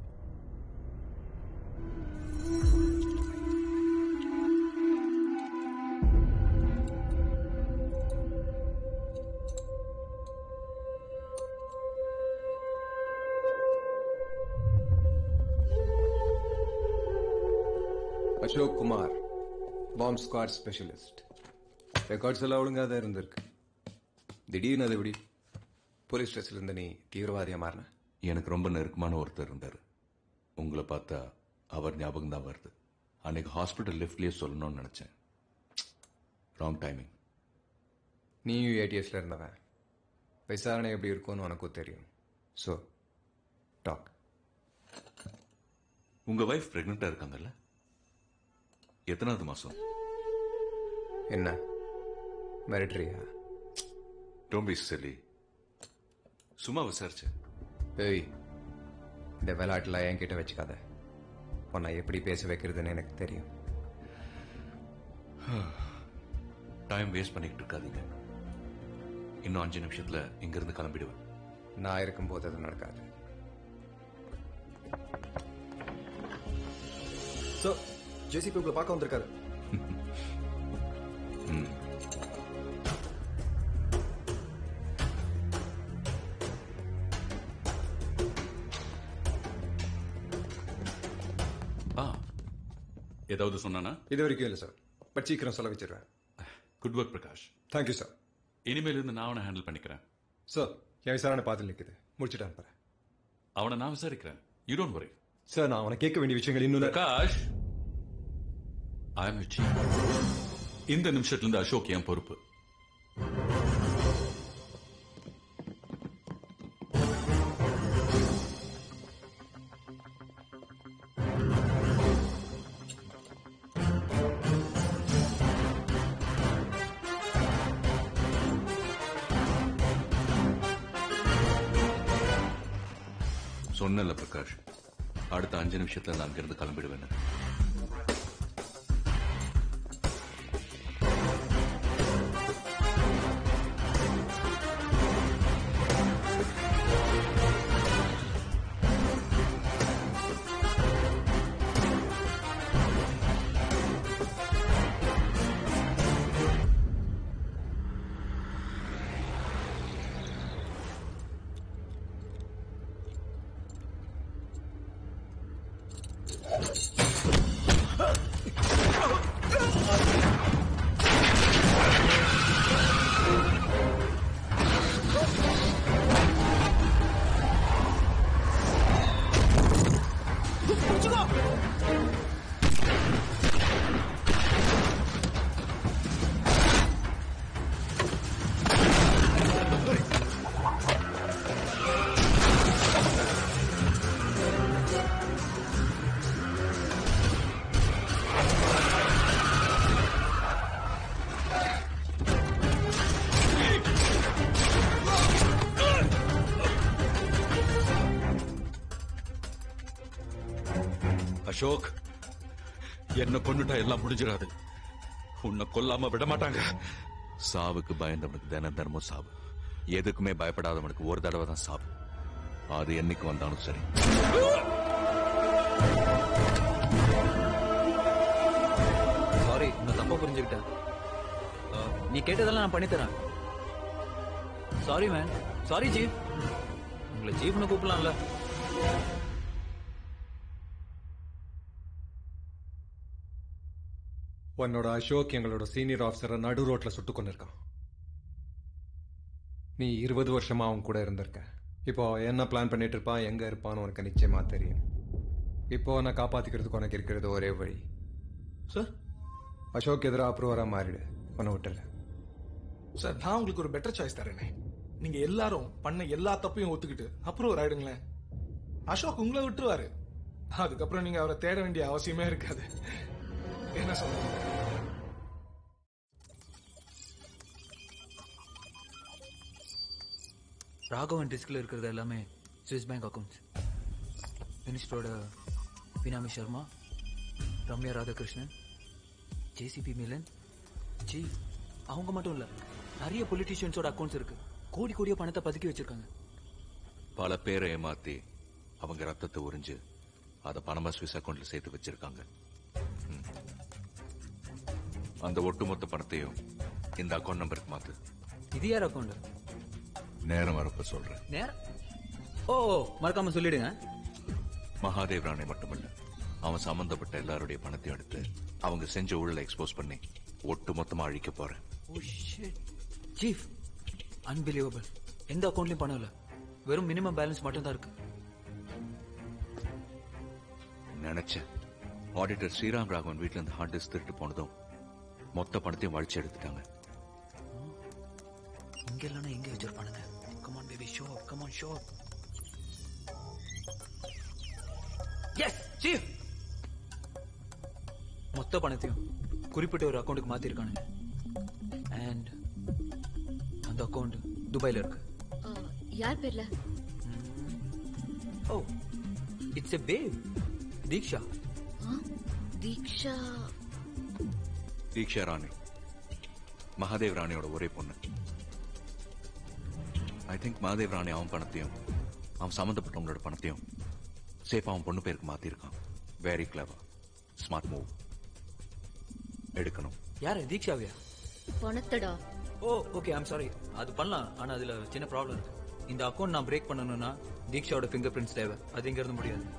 Ashok Kumar bomb squad specialist records எல்லாம் ஒழுங்காக தான் இருந்திருக்கு திடீர்னு அது எப்படி போலீஸ் ஸ்டேஷன்ல இருந்து நீ தீவிரவாதியா மாறின எனக்கு ரொம்ப நெருக்கமான ஒருத்தர் இருந்தார் உங்களை பார்த்தா அவர் ஞாபகம் தான் வருது அன்னைக்கு ஹாஸ்பிட்டல் லிஃப்ட்லயே சொல்லணும்னு நினைச்சேன் ராங் டைமிங் நீயும் ஏடிஎஸ்ல இருந்தவன் விசாரணை எப்படி இருக்கும்னு உனக்கும் தெரியும் ஸோ டாக் உங்க வைஃப் பிரெக்னெண்டா இருக்காங்கல்ல எத்தனாவது மாசம் என்ன மிரட்டரியா டோன்ட் பி சில்லி சும்மா விசாரிச்சேன் ஏய் இந்த விளையாட்டுல என்கிட்ட வச்சுக்காத உன்னை எப்படி பேச வைக்கிறதுன்னு எனக்கு தெரியும் டைம் வேஸ்ட் பண்ணிக்கிட்டு இருக்காதீங்க இன்னும் அஞ்சு நிமிஷத்துல இங்கிருந்து கிளம்பிடுவேன் நான் இருக்கும்போது அது நடக்காது ஸோ ஜேசிபி உங்களை பார்க்க வந்திருக்காரு ம். ஆ ஏதாவது சொன்னானா இது வரைக்கும் இல்லை சார் பட் சீக்கிரம் சொல்ல வச்சிருவேன் good work Prakash thank you sir இனிமேல் இருந்து நான் அவனை ஹேண்டில் பண்ணிக்கிறேன் சார் என் விசாரணை பார்த்து நிற்குது முடிச்சுட்டு அனுப்புறேன் அவனை நான் விசாரிக்கிறேன் யூ டோன்ட் வரி சார் நான் அவனை கேட்க வேண்டிய விஷயங்கள் இன்னும் பிரகாஷ் ஐ எம் இந்த நிமிஷத்துல இருந்து அசோக் என் பொறுப்பு சொன்னல பிரகாஷ் அடுத்த அஞ்சு நிமிஷத்துல நான் அங்கிருந்து கிளம்பிடுவேன் அசோக் என்ன கொன்னுட்டா எல்லாம் முடிஞ்சிடாது உன்னை கொல்லாம விட மாட்டாங்க சாவுக்கு பயந்தவனுக்கு தினம் தினமும் சாவு எதுக்குமே பயப்படாதவனுக்கு ஒரு தடவை தான் சாவு அது என்னைக்கு வந்தாலும் சரி சாரி நான் தப்பா புரிஞ்சுக்கிட்டேன் அஹ், நீ கேட்டதெல்லாம் நான் பண்ணித்தரேன் சாரி மேன் சாரி ஜீவ் உங்களை ஜீவ்னு கூப்பிடலாம்ல உன்னோட அசோக் எங்களோட சீனியர் ஆஃபீஸரை நடு ரோட்ல சுட்டு கொண்டிருக்கான் நீ இருபது வருஷமா அவன் கூட இருந்திருக்க இப்போ என்ன பிளான் பண்ணிட்டு இருப்பான் எங்க இருப்பான்னு உனக்கு நிச்சயமா தெரியும் இப்போ உன்னை காப்பாத்திக்கிறதுக்கு உனக்கு இருக்கிறது ஒரே வழி சார் அசோக் எதிராக அப்ரூவரா மாறிடு உன்னை விட்டுல சார் நான் உங்களுக்கு ஒரு பெட்டர் சாய்ஸ் தரேனே நீங்க எல்லாரும் பண்ண எல்லா தப்பையும் ஒத்துக்கிட்டு அப்புறம் ஒரு ஆயிடுங்களேன் அசோக் உங்களை விட்டுருவாரு அதுக்கப்புறம் நீங்க அவரை தேட வேண்டிய அவசியமே இருக்காது என்ன சொல்றீங்க ராகவன் டிஸ்கில் இருக்கிறது எல்லாமே ஸ்விஸ் பேங்க் அக்கௌண்ட்ஸ் மினிஸ்டரோட பினாமி சர்மா ரம்யா ராதாகிருஷ்ணன் ஜேசிபி மிலன் சீஃப் அவங்க மட்டும் இல்ல நிறைய பொலிட்டீஷியன்ஸோட அக்கௌண்ட்ஸ் இருக்கு கோடி கோடியா பணத்தை பதுக்கி வச்சிருக்காங்க பல பேரை ஏமாத்தி அவங்க ரத்தத்தை உறிஞ்சு அதை பணமா ஸ்விஸ் அக்கௌண்ட்ல சேர்த்து வச்சிருக்காங்க ம். அந்த ஒட்டுமொத்த பணத்தையும் இந்த அக்கௌண்ட் நம்பருக்கு மாத்து இது யார் அக்கௌண்ட் நேரம் வரப்ப சொல்றேன் நேரம் ஓ ஓ, மறக்காம சொல்லிடுங்க மகாதேவ் ராணை மட்டுமல்ல அவன் சம்பந்தப்பட்ட எல்லாருடைய பணத்தையும் எடுத்து அவங்க செஞ்ச ஊழலை எக்ஸ்போஸ் பண்ணி ஒட்டு மொத்தமா அழிக்க போறேன் ஓ ஷிட் சீஃப் அன்பிலீவபிள் எந்த அக்கௌண்ட்லயும் பணம் இல்ல வெறும் மினிமம் பேலன்ஸ் மட்டும் தான் இருக்கு நினைச்சேன் ஆடிட்டர் ஸ்ரீராம் ராகவன் வீட்ல இருந்து ஹார்ட் டிஸ்க் திருட்டு போனதும் மொத்த பணத்தையும் வழிச்சு எடுத்துட்டாங்க இங்க இல்லைன்னா எங்க வச்சிருப்பானுங்க come on baby show come on show yes chief மொத்த பணத்தையும் குறிப்பிட்ட ஒரு அக்கௌண்ட்டுக்கு மாத்திருக்கானுங்க அண்ட் அந்த அக்கௌண்ட் துபாயில இருக்கு யார் பேர்ல ஓ இட்ஸ் எ பேப் தீக்ஷா தீக்ஷா தீக்ஷா ராணி மகாதேவ் ராணியோட ஒரே பொண்ணு ஐ திங்க் மகாதேவ் ராணி அவன் பணத்தையும் அவன் சம்மந்தப்பட்டவங்களோட பணத்தையும் சேஃபா அவன் பொண்ணு பேருக்கு மாத்திருக்கான் வெரி கிளவர் ஸ்மார்ட் மூவ் எடுக்கணும் யாரு தீக்ஷாவியா பணத்தடா ஓ ஓகே ஐம் சாரி அது பண்ணலாம் ஆனா அதுல சின்ன ப்ராப்ளம் இருக்கு இந்த அக்கௌண்ட் நான் பிரேக் பண்ணணும்னா தீக்ஷாவோட ஃபிங்கர் பிரிண்ட்ஸ் தேவை அது இங்க இருந்து முடியாது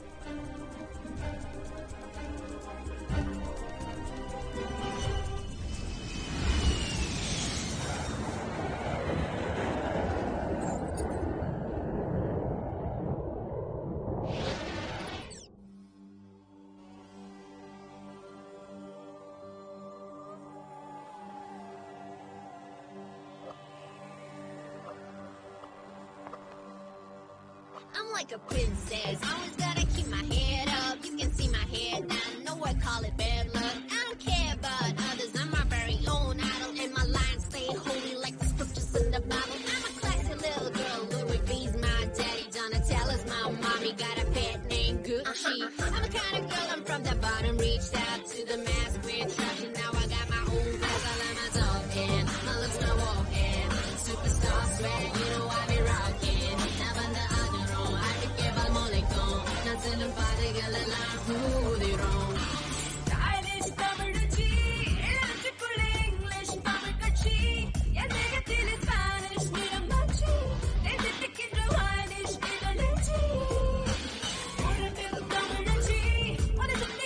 I'm like a princess. Always gotta keep my head up. You can see my head down. No, I call it bad luck. I don't care about others. I'm my very own idol. And my lines stay holy like the scriptures in the Bible. I'm a classy little girl. Louis V's my daddy. Donatella's my mommy. Got a pet named Gucci. I'm the kind of girl I'm from the bottom. Reached out to the mass. We're trapped. Now I got my own class. I let my talking. My lips not walking. Superstar swag. You know I be rocking. Now I'm the underdog. I be give a molecule. Nothing to fight to get a line. Who they wrong? Stylish Thamizhachi, இளஞ்சிக்குள்ள English Tamil கட்சி. என் தேகத்தில் Spanish நிறம் மாற்றி. எதிர்த்துக்கின்ற Spanish இதழச்சி. உடம்பில் தமிழச்சி, மனசுக்கு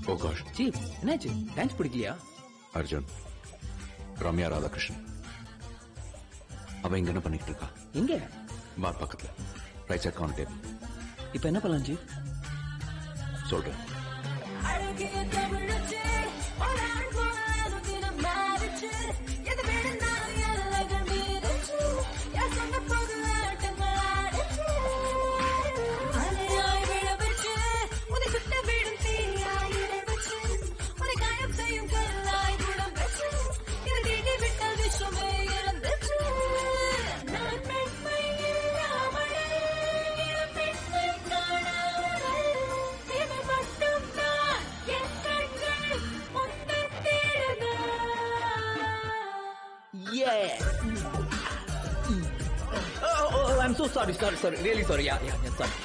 oh gosh chief என்னாச்சு dance பிடிக்கலையா அர்ஜுன் ரம்யா ராதாகிருஷ்ணன் அவ இங்க என்ன பண்ணிட்டு இருக்கா எங்க பார் பக்கத்துல ரைட் சைட் கார்னர் டேபிள் இப்ப என்ன பண்ணலாம் சீஃப் சொல்றேன் அழகிய தமிழச்சு ஒரு ஆண் போல எனக்கு மாறிச்சு எது வேணும்னாலும் எல்லைகள் மீறிச்சு யார் சொன்ன போது ஆட்டங்கள் ஆடிச்சு அலையாய் விழ வச்சு உன்னை சுட்ட வீடும் தீயாய் இட வச்சு உன்னை காயம் செய்யும் கல்லாய் குடம் வச்சு இது நீங்கி விட்டால் விஸ்வமே இழந்துச்சு நான் பெண்மை இல்லாமலே இளம் பெண்மை காணாமலே இவள் மட்டும்தான் என் கண்கள் முட்டை தேடுதா Yes. Oh, oh, I'm so sorry, sorry, sorry, really sorry. Yeah, yeah, yeah, sorry.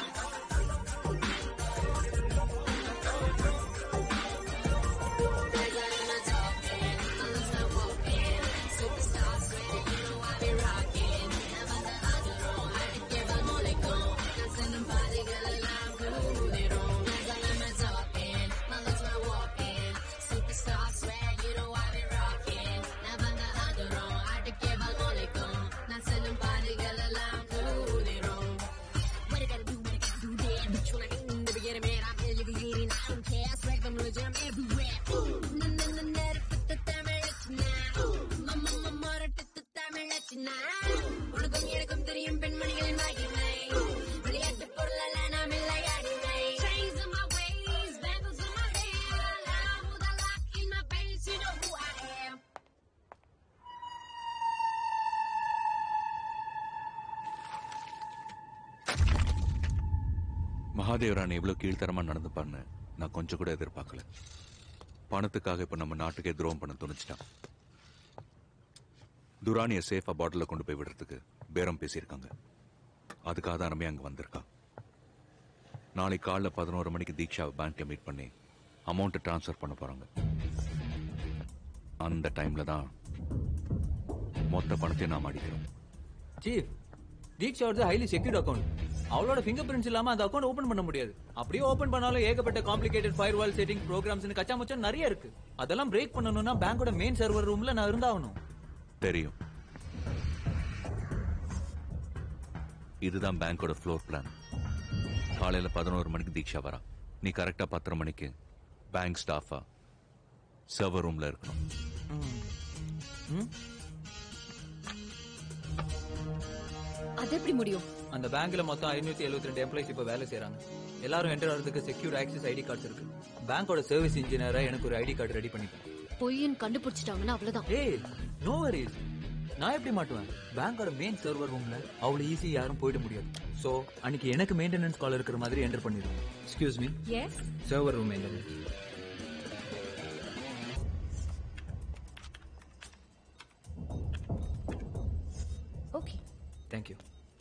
உனக்கும் எனக்கும் தெரியும் பெண்மணிகளின் மகிமை விளையாட்டு பொருள் நாம் இல்லை அடிமை Chains in my ways, bangles in my hair Love with a lock in my face, you know who I am மகாதேவரான் எவ்வளவு கீழ்த்தரமா நடந்துப்பான்னு நான் கொஞ்சம் கூட எதிர்பார்க்கல பணத்துக்காக இப்ப நம்ம நாட்டுக்கே துரோகம் பண்ண துணிச்சிட்டான் துரானிய சேஃபா பாட்டில கொண்டு போய் விடுறதுக்கு பேரம் பேசியிருக்காங்க அதுக்காக தான் ரம்யா அங்க வந்திருக்கா நாளைக்கு காலைல பதினோரு மணிக்கு தீக்ஷாவை பேங்க்ல மீட் பண்ணி அமௌண்ட்டை ட்ரான்ஸ்ஃபர் பண்ண போறாங்க அந்த டைம்ல தான் மொத்த பணத்தையும் நாம் அடிக்கிறோம் சீஃப் தீக்ஷாவோட ஹைலி செக்யூர்ட் அக்கௌண்ட் அவளோட ஃபிங்கர் பிரிண்ட்ஸ் இல்லாம அந்த அக்கௌண்ட் ஓபன் பண்ண முடியாது அப்படியே ஓபன் பண்ணாலும் ஏகப்பட்ட complicated firewall setting programs கச்சா மச்சம் நிறைய இருக்கு அதெல்லாம் பிரேக் பண்ணணும்னா பேங்கோட மெயின் சர்வர் ரூம்ல நான் இருந்தாகணும் தெரியும் இதுதான் பேங்கோட ஃப்ளோர் பிளான் காலையில பதினோரு மணிக்கு தீக்ஷா வரா நீ கரெக்டா பத்தரை மணிக்கு பேங்க் ஸ்டாஃபா சர்வர் ரூம்ல இருக்கணும் அது எப்படி முடியும் அந்த பேங்க்ல மொத்தம் ஐநூத்தி எழுபத்தி ரெண்டு எம்ப்ளாயிஸ் இப்ப வேலை செய்றாங்க எல்லாரும் என்டர் ஆகிறதுக்கு செக்யூர் ஆக்சஸ் ஐடி கார்ட்ஸ் இருக்கு பேங்கோட சர்வீஸ் இன்ஜினியரா எனக்கு ஒரு ஐடி கார்டு ரெடி பண்ணிட்டேன் பொய்ன்னு கண்டுபிடிச்சிட்டாங்கன்னா அவ்வளவுதான் ஏய் நோ வரிஸ் நான் எப்படி மாட்டுவேன் பேங்கோட மெயின் சர்வர் ரூம்ல அவ்வளவு ஈஸி யாரும் போயிட முடியாது சோ அன்னைக்கு எனக்கு மெயின்டெனன்ஸ் கால் இருக்கிற மாதிரி என்டர் பண்ணிடுவேன் excuse me yes server room எங்க ஓகே தேங்க்யூ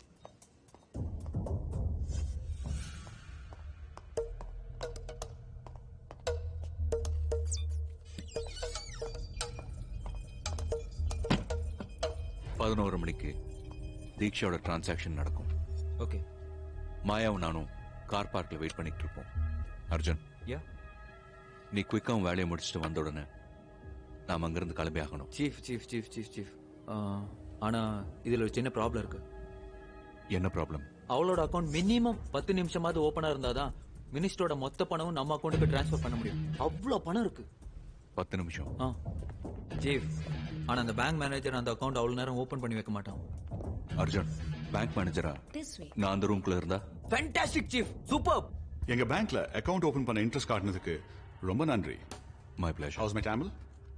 பதினோரு மணிக்கு தீக்ஷாவோட டிரான்சாக்ஷன் நடக்கும் ஓகே மாயாவும் நானும் கார் பார்க்ல வெயிட் பண்ணிட்டு இருப்போம் அர்ஜுன் யா நீ குயிக்காவும் வேலையை முடிச்சுட்டு வந்த உடனே நாம அங்கிருந்து கிளம்பி ஆகணும் chief chief chief chief chief ஆனா இதுல ஒரு சின்ன ப்ராப்ளம் இருக்கு என்ன ப்ராப்ளம் அவளோட அக்கவுண்ட் மினிமம் பத்து நிமிஷமாவது ஓபனா இருந்தாதான் மினிஸ்டரோட மொத்த பணமும் நம்ம அக்கௌண்ட்டுக்கு ட்ரான்ஸ்ஃபர் பண்ண முடியும் அவ்வளவு பணம் இருக்கு பத்து நிமிஷம் ஆ சீஃப் ஆனா அந்த பேங்க் மேனேஜர் அந்த அக்கவுண்ட் அவ்வளவு நேரம் ஓபன் பண்ணி வைக்க மாட்டான் அர்ஜுன் பேங்க் மேனேஜரா திஸ் வே நான் அந்த ரூம்குள்ள இருந்தா ஃபேண்டாஸ்டிக் சீஃப் சூப்பர் எங்க பேங்க்ல அக்கவுண்ட் ஓபன் பண்ண இன்ட்ரெஸ்ட் காட்டினதுக்கு ரொம்ப நன்றி my pleasure how's my Tamil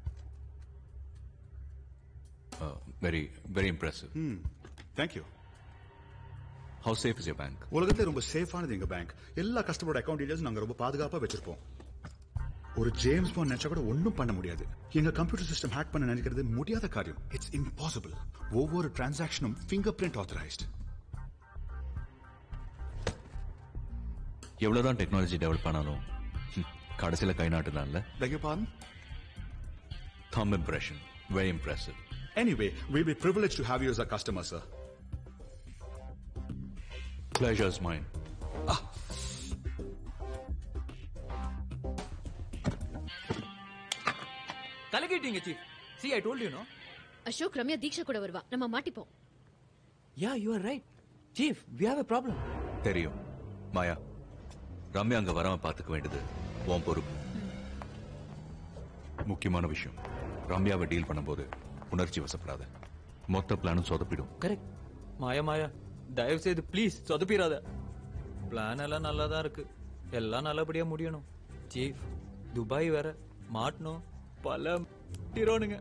very very impressive hmm thank you how safe is your bank உலகத்துல ரொம்ப சேஃபானது எங்க பேங்க் எல்லா கஸ்டமரோட அக்கவுண்ட் டீடைல்ஸ் நாங்க ரொம்ப பாதுகாப்பா வச்சிருப்போம் ஒரு ஜேம்ஸ் பாண்ட் நினைச்சா கூட ஒன்றும் பண்ண முடியாது எங்க கம்ப்யூட்டர் சிஸ்டம் ஹேக் பண்ண நினைக்கிறது முடியாத காரியம் இட்ஸ் இம்பாசிபிள் ஒவ்வொரு டிரான்சாக்ஷனும் ஃபிங்கர் பிரிண்ட் ஆத்தரைஸ்ட் எவ்வளவுதான் டெக்னாலஜி டெவலப் ஆனாலும் ஹம், கடைசியில கை நாட்டுதான்ல Beg your pardon? thumb impression very impressive Anyway, we'll be privileged to have you as a customer, sir. pleasure's mine கலக்கிட்டீங்க chief see I told you no Ashok Ramya Diksha கூட வருவா நம்ம மாட்டிப்போம் yeah you are right chief we have a problem தெரியும் மாயா ரம்யா அங்க வராம பாத்துக்க வேண்டியது உன் பொறுப்பு முக்கியமான விஷயம் ரம்யாவை டீல் பண்ணும்போது உணர்ச்சி வசப்படாத மொத்த பிளானும் சொதப்பிடும் கரெக்ட் மாயா மாயா தயவு செய்து ப்ளீஸ் சொதப்பிடாத பிளான் எல்லாம் நல்லா தான் இருக்கு எல்லாம் நல்லபடியா முடியணும் சீஃப் துபாய் வேற மாட்டணும் பல ஹீரோனுங்க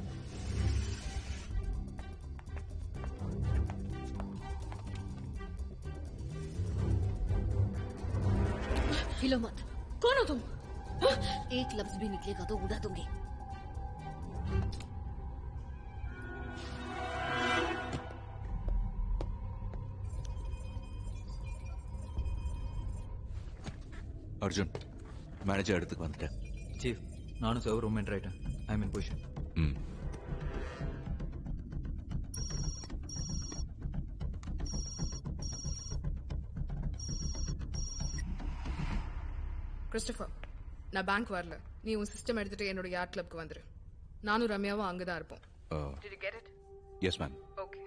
हिलो मत कौन हो तुम एक लफ्ज भी निकलेगा तो उड़ा दूंगी அர்ஜுன் மேனேஜர் இடத்துக்கு வந்துட்டேன் சீஃப் நானும் சார் ரூம் என்டர் ஆயிட்டேன் I mean position hmm Christopher நான் பேங்க் வரல நீ உன் சிஸ்டம் எடுத்துட்டு என்னோட யார்ட் கிளப்க்கு வந்துரு நானும் ரம்யாவும் அங்கதான் இருப்போம் Did you get it? Yes ma'am Okay.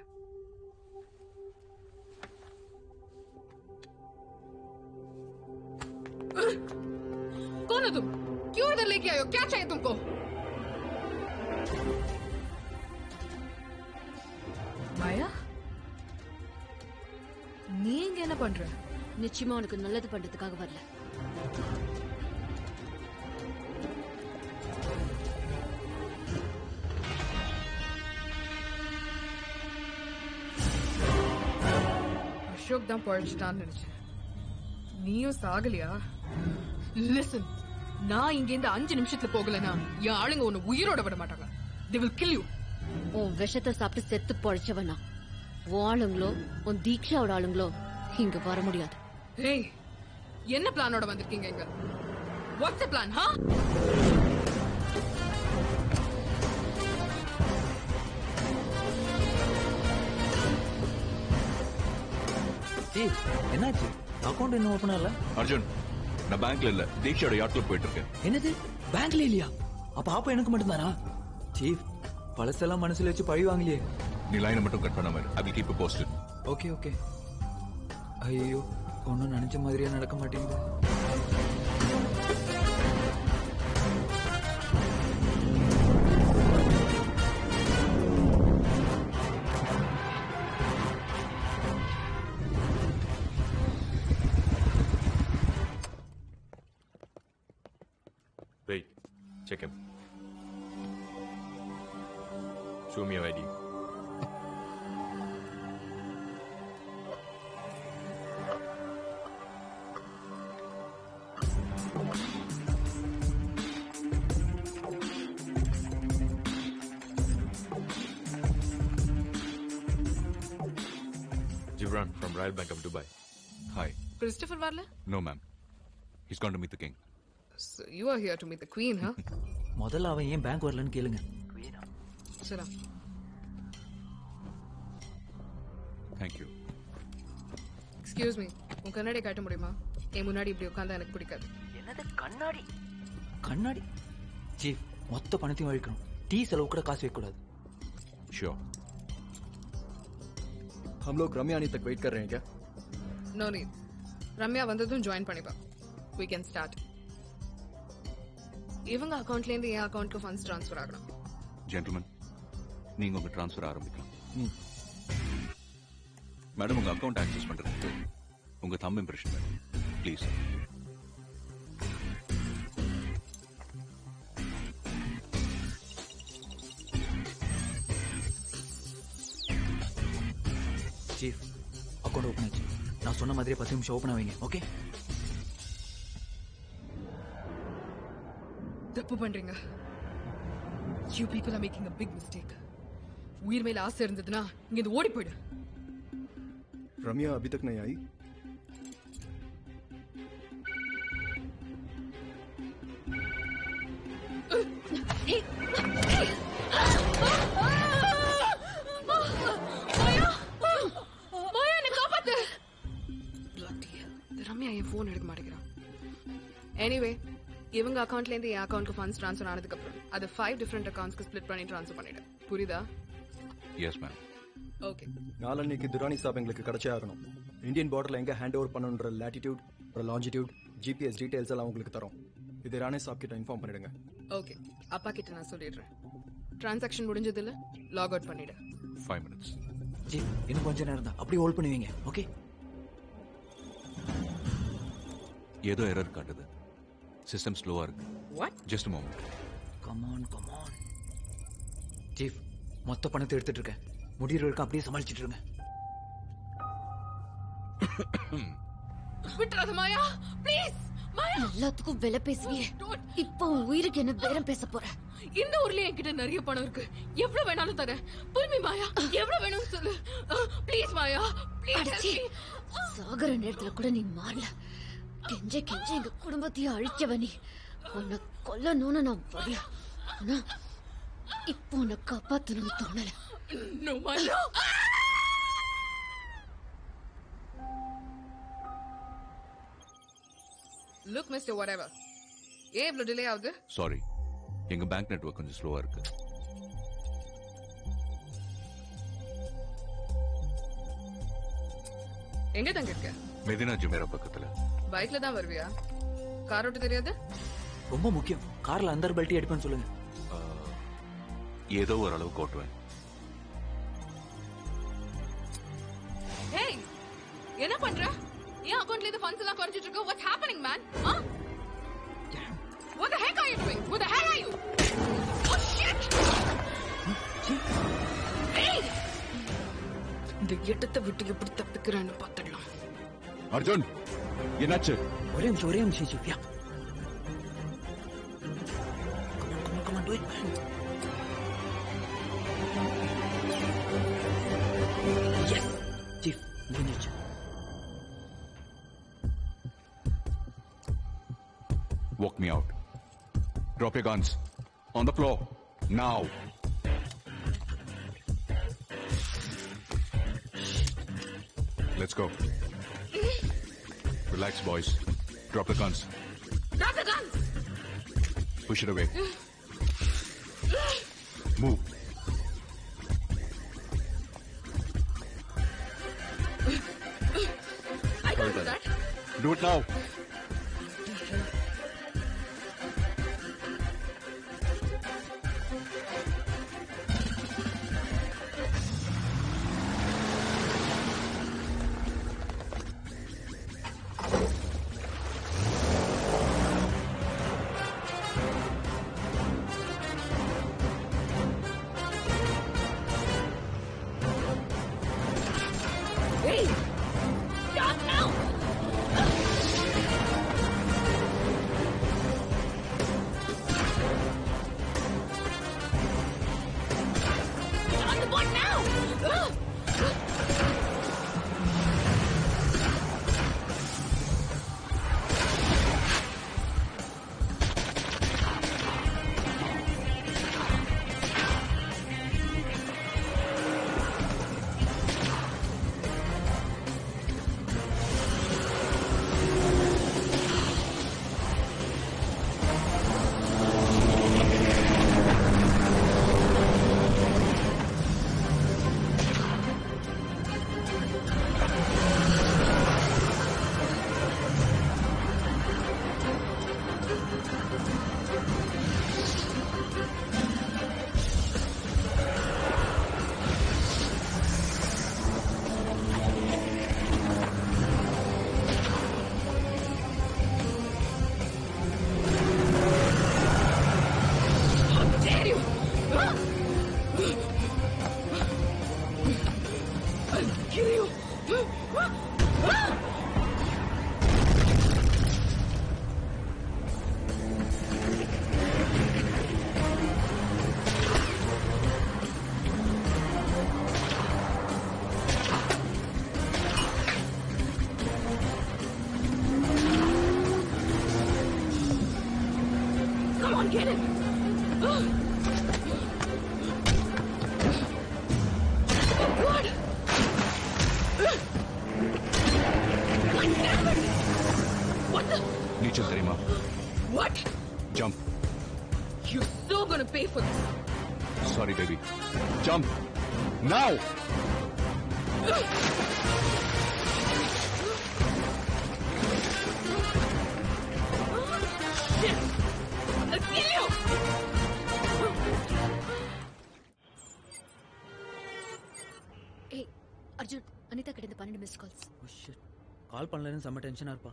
कौन हो तुम क्यों इधर लेके आए हो क्या चाहिए तुमको மாயா நீ இங்க என்ன பண்ற நிச்சயமா உனக்கு நல்லது பண்றதுக்காக வரல அசோக் தான் பழச்சிட்டான்னு நினைச்சேன் நீயும் சாகலையா லிசன் நான் இங்க இருந்து அஞ்சு நிமிஷத்துல போகலனா என் ஆளுங்க உன்னை உயிரோட விட மாட்டாங்க they will kill you உன் விஷத்தை சாப்பிட்டு செத்து பொழைச்சவனா உன் ஆளுங்களோ உன் தீக்ஷாவோட ஆளுங்களோ இங்க வர முடியாது ஏய் என்ன பிளானோட வந்திருக்கீங்க இங்க வாட்ஸ் த பிளான் ஹா சீஃப் என்னாச்சு அக்கௌண்ட் இன்னும் ஓப்பன் ஆகல அர்ஜுன் நான் பேங்க்ல இல்ல தீக்ஷாவோட யாட்ல போயிட்டு இருக்கேன் என்னது பேங்க்ல இல்லையா அப்ப ஆப்பா எனக்கு மட்டும்தானா சீஃப் பழசெல்லாம் மனசுல வச்சு பழி வாங்கலையே நீ லைனை மட்டும் கட் பண்ணாம I will keep post okay okay ஐயோ ஒன்றும் நினைச்ச மாதிரியே நடக்க மாட்டேங்குது Wait, check him. Show me your ID. Gibran from Royal Bank of Dubai. Hi. Christopher வரல No, ma'am. He's gone to meet the king. So you are here to meet the queen, huh? முதல்ல அவன் ஏன் bank வரலன்னு கேளுங்க சரா Thank you. Excuse me உன் கண்ணாடி காட்ட முடியுமா என் முன்னாடி இப்படி உட்காந்தா எனக்கு பிடிக்காது என்னது கண்ணாடி கண்ணாடி சீஃப் மொத்த பணத்தையும் அழிக்கணும் டீ செலவு கூட காசு வைக்க கூடாது Sure. हम लोग रम्या आने तक वेट कर रहे हैं क्या நோ நீட் ரம்யா வந்ததும் ஜாயின் பண்ணிப்பா we can start இவங்க அக்கவுண்ட்ல இருந்து என் அக்கவுண்ட்க்கு ஃபண்ட்ஸ் ட்ரான்ஸ்ஃபர் ஆகணும் ஜென்டில்மேன் நீங்க உங்க ட்ரான்ஸ்ஃபர் ஆரம்பிக்கலாம் மேடம் உங்க அக்கவுண்ட் ஆக்சஸ் பண்றதுக்கு உங்க தம் இம்ப்ரெஷன் வேணும் ப்ளீஸ் சீஃப் அக்கௌண்ட் ஓப்பன் ஆச்சு நான் சொன்ன மாதிரியே பத்து நிமிஷம் ஓப்பன் ஆவீங்க ஓகே தப்பு பண்றீங்க you people are making a big mistake உயிர் மேல ஆசை இருந்ததுன்னா இங்க இருந்து ஓடி போயிடு रम्या अभी तक नहीं आई மாயா என்ன காப்பாத்து Bloody hell. இந்த ரம்யா என் போன் எடுக்க மாட்டேங்கிறான் எனிவே இவங்க அக்கவுண்ட்ல இருந்து என் அக்கவுண்ட்க்கு ஃபண்ட்ஸ் ட்ரான்ஸ்ஃபர் ஆனதுக்கு அப்புறம் அது ஃபைவ் டிஃப்ரெண்ட் அக்கவுண்ட்ஸ்க்கு ஸ்ப்ளிட் பண்ணி ட்ரான்ஸ்ஃபர் பண்ணிடு புரியுதா எஸ் மேம் ஓகே நாளன்னைக்கு துரானி ஸ்டாப் எங்களுக்கு கிடைச்சே ஆகணும் இந்தியன் பார்டர்ல எங்க ஹேண்ட் ஓவர் பண்ணணுன்ற லாட்டிடியூட் அப்புறம் லாஞ்சிடியூட் ஜிபிஎஸ் டீடைல்ஸ் எல்லாம் உங்களுக்கு தரோம் இது ராணி ஸ்டாப் கிட்ட இன்ஃபார்ம் பண்ணிடுங்க ஓகே அப்பா கிட்ட நான் சொல்லிடுறேன் டிரான்சாக்ஷன் முடிஞ்சது இல்ல லாக் அவுட் பண்ணிடு ஃபைவ் மினிட்ஸ் ஜி இன்னும் கொஞ்ச நேரம் தான் அப்படியே ஹோல்ட் பண்ணுவீங்க ஓகே ஏதோ எரர் காட்டுது சிஸ்டம் ஸ்லோவா இருக்கு what just moment come on come on chief மொத்த பணத்தை எடுத்துட்டு இருக்கேன் முடிகிற வரைக்கும் அப்படியே சமாளிச்சிட்டு இருங்க விட்டுறாத மாயா ப்ளீஸ் மாயா எல்லாத்துக்கும் விலை பேசுவியே இப்போ உன் உயிருக்கு என்ன பேரம் பேச போற இந்த ஊர்ல என்கிட்ட நிறைய பணம் இருக்கு எவ்வளவு வேணாலும் தரேன் புல்மி மாயா எவ்வளவு வேணும்னு சொல்லு ப்ளீஸ் மாயா அடச்சி, ப்ளீஸ் சாகர நேரத்துல கூட நீ மாறல கெஞ்ச கெஞ்ச எங்க குடும்பத்தையே அழிச்சவ நீ உன்னை கொல்லணும்னு நான் வரல ஆனா இப்போ உன்னை காப்பாத்தணும்னு தோணல No, Maya. Look mister whatever ஏன் இவ்வளவு டிலே ஆகுது சாரி எங்க பேங்க் நெட்வொர்க் கொஞ்சம் ஸ்லோவா இருக்கு எங்க தங்க இருக்க மெதினா ஜுமேரா பக்கத்துல பைக்ல தான் வருவியா கார் ஓட்ட தெரியாது ரொம்ப முக்கியம் கார்ல அந்த பெல்ட்டி அடிப்பேன்னு சொல்லுங்க ஆஹ், ஏதோ ஓரளவுக்கு ஓட்டுவேன் ஹேய் என்ன பண்ற என் அக்கவுண்ட்ல இருந்து ஃபண்ட்ஸ் எல்லாம் குறைஞ்சிட்டு இருக்கு what's happening man What the heck are you doing? What the hell are you? Oh shit! Hey! இந்த எட்டத்தை விட்டு எப்படி தப்பிக்கிறேன்னு பார்த்துடலாம் அர்ஜுன் என்னாச்சு ஒரே நிமிஷம் ஒரே நிமிஷம் சீஃப் யா சீஃப் முடிஞ்சிச்சு Walk me out. Drop your guns. On the floor. Now. Let's go. Relax, boys. Drop the guns. Drop the guns! Push it away. Move. I can't do that. Do it now. Hey! Stop now! On the board now! How dare you! I'll kill you! Come on, get it! Oh, God! God damn it! What the? நீச்சல் தெரியுமா What? Jump. You're so gonna pay for this. Sorry, baby. Jump. Now! Shit! I'll kill you! ஏய் அர்ஜுன் அனிதா கிட்ட இருந்து பன்னெண்டு miss calls கால் பண்ணலன்னு செம்ம டென்ஷனா இருப்பா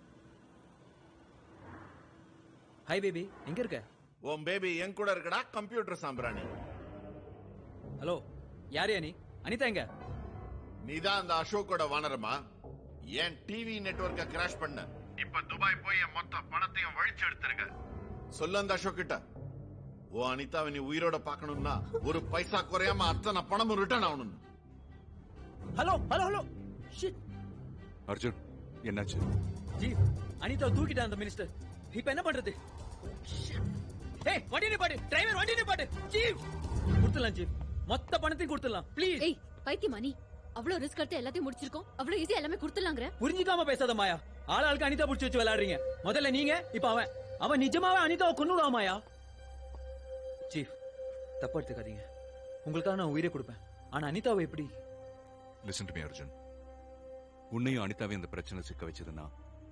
ஹாய் பேபி எங்க இருக்க உன் பேபி என் கூட இருக்கடா கம்ப்யூட்டர் சாம்பிராணி ஹலோ யார் நீ அனிதா எங்க நீதான் அந்த அசோக்கோட வானரமா என் டிவி நெட்வொர்க்க கிராஷ் பண்ண இப்ப துபாய் போய் என் மொத்த பணத்தையும் வழிச்சு எடுத்திருக்க சொல்லு அந்த அசோக் கிட்ட ஓ அனிதாவை நீ உயிரோட பார்க்கணும்னா ஒரு பைசா குறையாம அத்தனை பணமும் ரிட்டர்ன் ஆகணும் hello hello hello shit Arjun என்னாச்சு ஜி அனிதா தூக்கிட்டான் அந்த மினிஸ்டர் இப்ப என்ன பண்றது ஏய் வண்டி நிப்பாட்டு டிரைவர் வண்டி நிப்பாட்டு சீஃப் கொடுத்துடலாம் சீஃப் மொத்த பணத்தையும் கொடுத்துடலாம் ப்ளீஸ் ஏய் பைத்தியமா நீ அவ்வளவு ரிஸ்க் எடுத்து எல்லாத்தையும் முடிச்சிருக்கோம் அவ்வளவு ஈஸியா எல்லாமே கொடுத்துலாங்கற புரிஞ்சுக்காம பேசாத மாயா ஆள் ஆளுக்கு அனிதா புடிச்சு வச்சு விளையாடுறீங்க முதல்ல நீங்க இப்ப அவன் அவன் நிஜமாவே அனிதாவை கொன்னுடுவான் மாயா சீஃப் தப்பா எடுத்துக்காதீங்க உங்களுக்காக நான் உயிரை கொடுப்பேன் ஆனா அனிதாவை எப்படி லிசன் டு மீ அர்ஜுன் உன்னையும் அனிதாவையும் இந்த பிரச்சனை சிக்க வச்சதுன்னா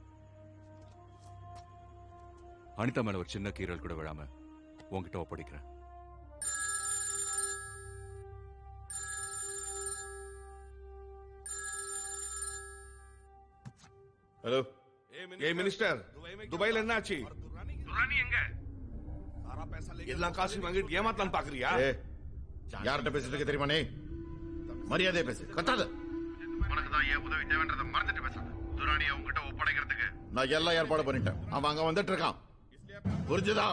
அனிதா மேல ஒரு சின்ன கீரல் கூட விழாம உன்கிட்ட ஒப்படைக்கிறேன் ஹலோ ஏய் மினிஸ்டர் துபாயில என்ன ஆச்சு எல்லா காசையும் வாங்கிட்டு ஏமாத்தலாம் பாக்குறியா ஏ யார்கிட்ட பேசிட்டு இருக்க தெரியுமா நீ மரியாதை பேசு கத்தாத உனக்கு தான் ஏன் உதவி தேவைன்றத மறந்துட்டு பேசாத துராணியை உங்ககிட்ட ஒப்படைக்கிறதுக்கு நான் எல்லாம் ஏற்பாடு பண்ணிட்டேன் அவன் அங்க வந்துட்டு இருக்கான் புரிஞ்சுதா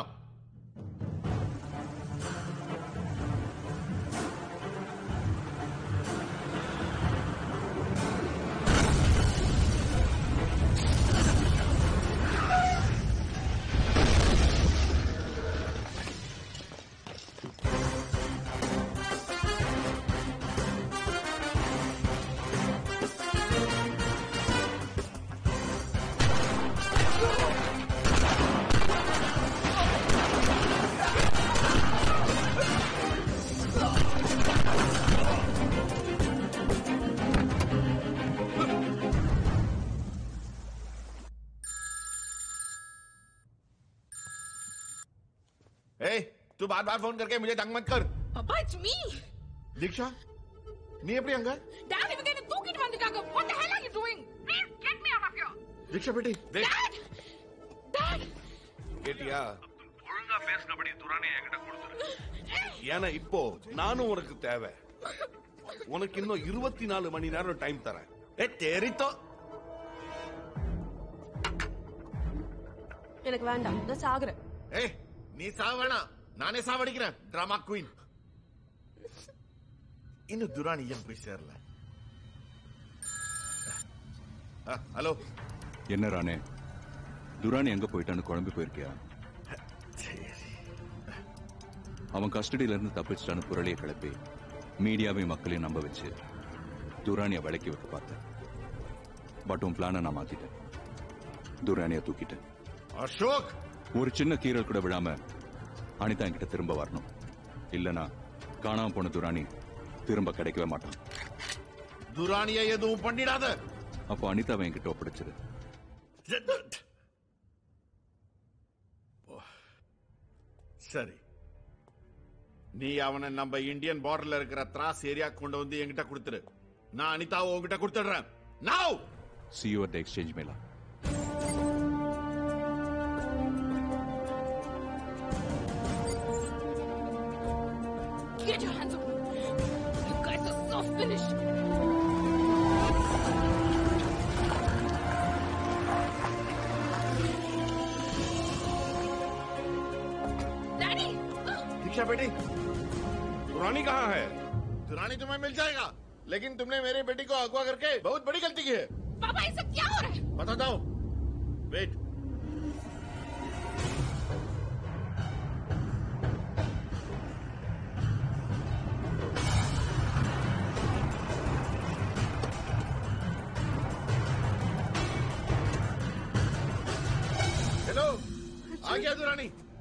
ए तू बार बार फोन करके मुझे तंग मत कर Papa, it's me! दीक्षा நீ எப்படி அங்க Dad, இவங்க என்ன தூக்கிட்டு வந்துட்டாங்க. What the hell are you doing? Please, get me out of here. தீக்ஷா பேட்டி Dad! Dad! கேட்டியா ஒழுங்கா பேசினபடி துரானி என்கிட்ட கொடுத்துரு ஏன்னா இப்போ நானும் உனக்கு தேவை உனக்கு இன்னும் இருபத்தி நாலு மணி நேரம் டைம் தரேன் ஏ தெரித்தோ எனக்கு வேண்டாம் நான் சாகுறேன் ஏய் நீ சாவ வேணாம் நானே சாவடிக்கிறேன் டிராமா குயின் இன்னும் துரானி ஏன் போய் சேரல அஹ், ஹலோ என்ன ராணே துரானி எங்க போயிட்டான்னு குழம்பி போயிருக்கியா அவன் கஸ்டடியில இருந்து தப்பிச்சிட்டான்னு புரளியை கிளப்பி மீடியாவையும் மக்களையும் நம்ப வச்சு துரானிய விலக்கி வைக்க பார்த்தேன் பட் உன் பிளானை நான் மாத்திட்டேன் துரானிய தூக்கிட்டேன் அசோக் ஒரு சின்ன கீரல் கூட விழாம அனிதா என்கிட்ட திரும்ப வரணும் இல்லனா காணாம போன துரானி திரும்ப கிடைக்கவே மாட்டான் துரானியை எதுவும் பண்ணிடாத அப்போ அனிதாவை என்கிட்ட ஒப்படைச்சிரு சரி நீ அவனை நம்ம இந்தியன் பார்டர்ல இருக்கிற திராஸ் ஏரியா கொண்டு வந்து என்கிட்ட கொடுத்துரு நான் அனிதாவை உன்கிட்ட கொடுத்துடுறேன் now See you at the exchange மேலா Get your hands off me. You guys are so finished. Daddy! Diksha बेटी दुरानी कहाँ है दुरानी तुम्हें मिल जाएगा लेकिन तुमने मेरे बेटी को अगवा करके बहुत बड़ी गलती की है पापा ये सब क्या हो रहा है बताता हूँ वेट हेलो आ गया दुरानी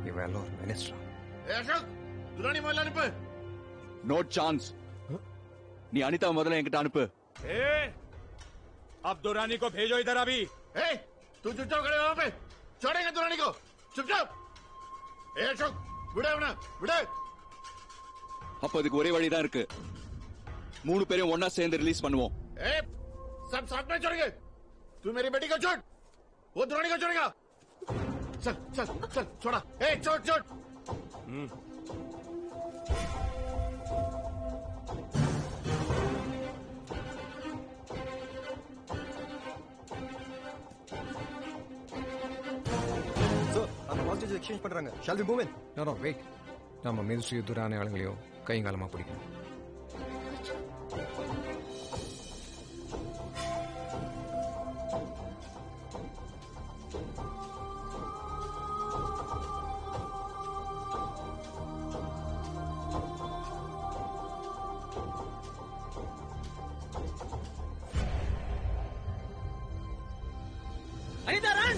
இவன் எல்லாம் ஒரு மினிஸ்டரா ஏ அசோக் துராணி முதல்ல அனுப்பு நோ சான்ஸ் நீ அனிதா முதல்ல என்கிட்ட அனுப்பு ए, अब दुरानी को भेजो इधर अभी ए, तू चुपचाप खड़े वहां पे छोड़ेंगे दुरानी को चुपचाप ए अशोक விடு அவனை விடு அப்ப அதுக்கு ஒரே வழிதான் இருக்கு மூணு பேரையும் ஒன்னா சேர்ந்து ரிலீஸ் பண்ணுவோம் ए सब साथ में छोड़ेंगे तू मेरी बेटी को छोड़ वो दुरानी को छोड़ेगा चल चल चल छोड़ा ए छोड़ छोड़ சார் அந்த ஹாஸ்டேஜ் எக்ஸ்சேஞ்ச் பண்றாங்க shall we move in no no wait நம்ம மினிஸ்ட்ரி எதிரான ஆளுங்களையும் கைங்காலமா பிடிக்கணும் Anita run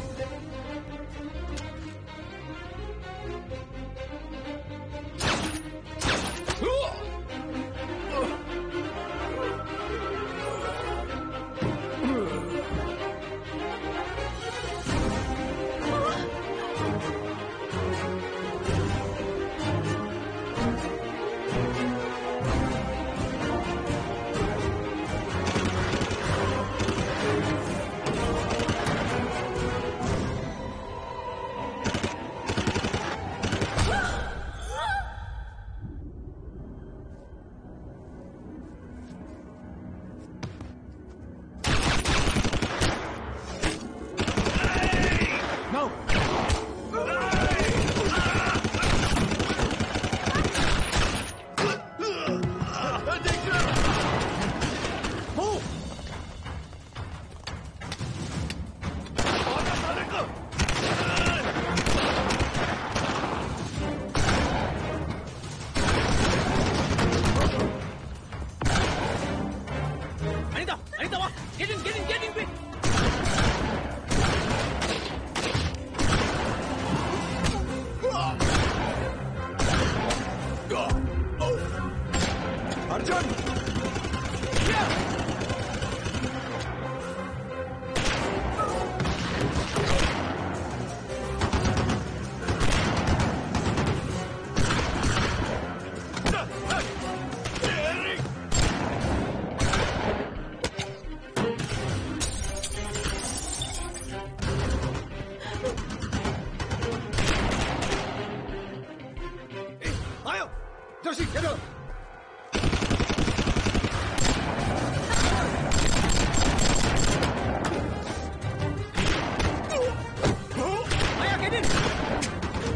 No! Move! Anita Anita वाह get in get in get in quick Arjun आयो जोशी चलो आया गेट इन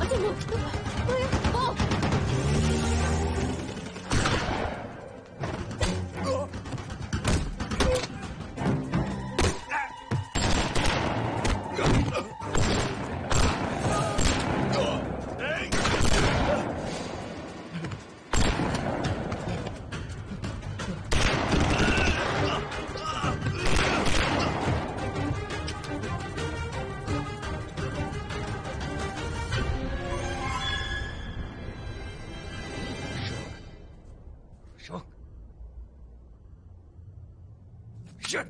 Shock. Shit.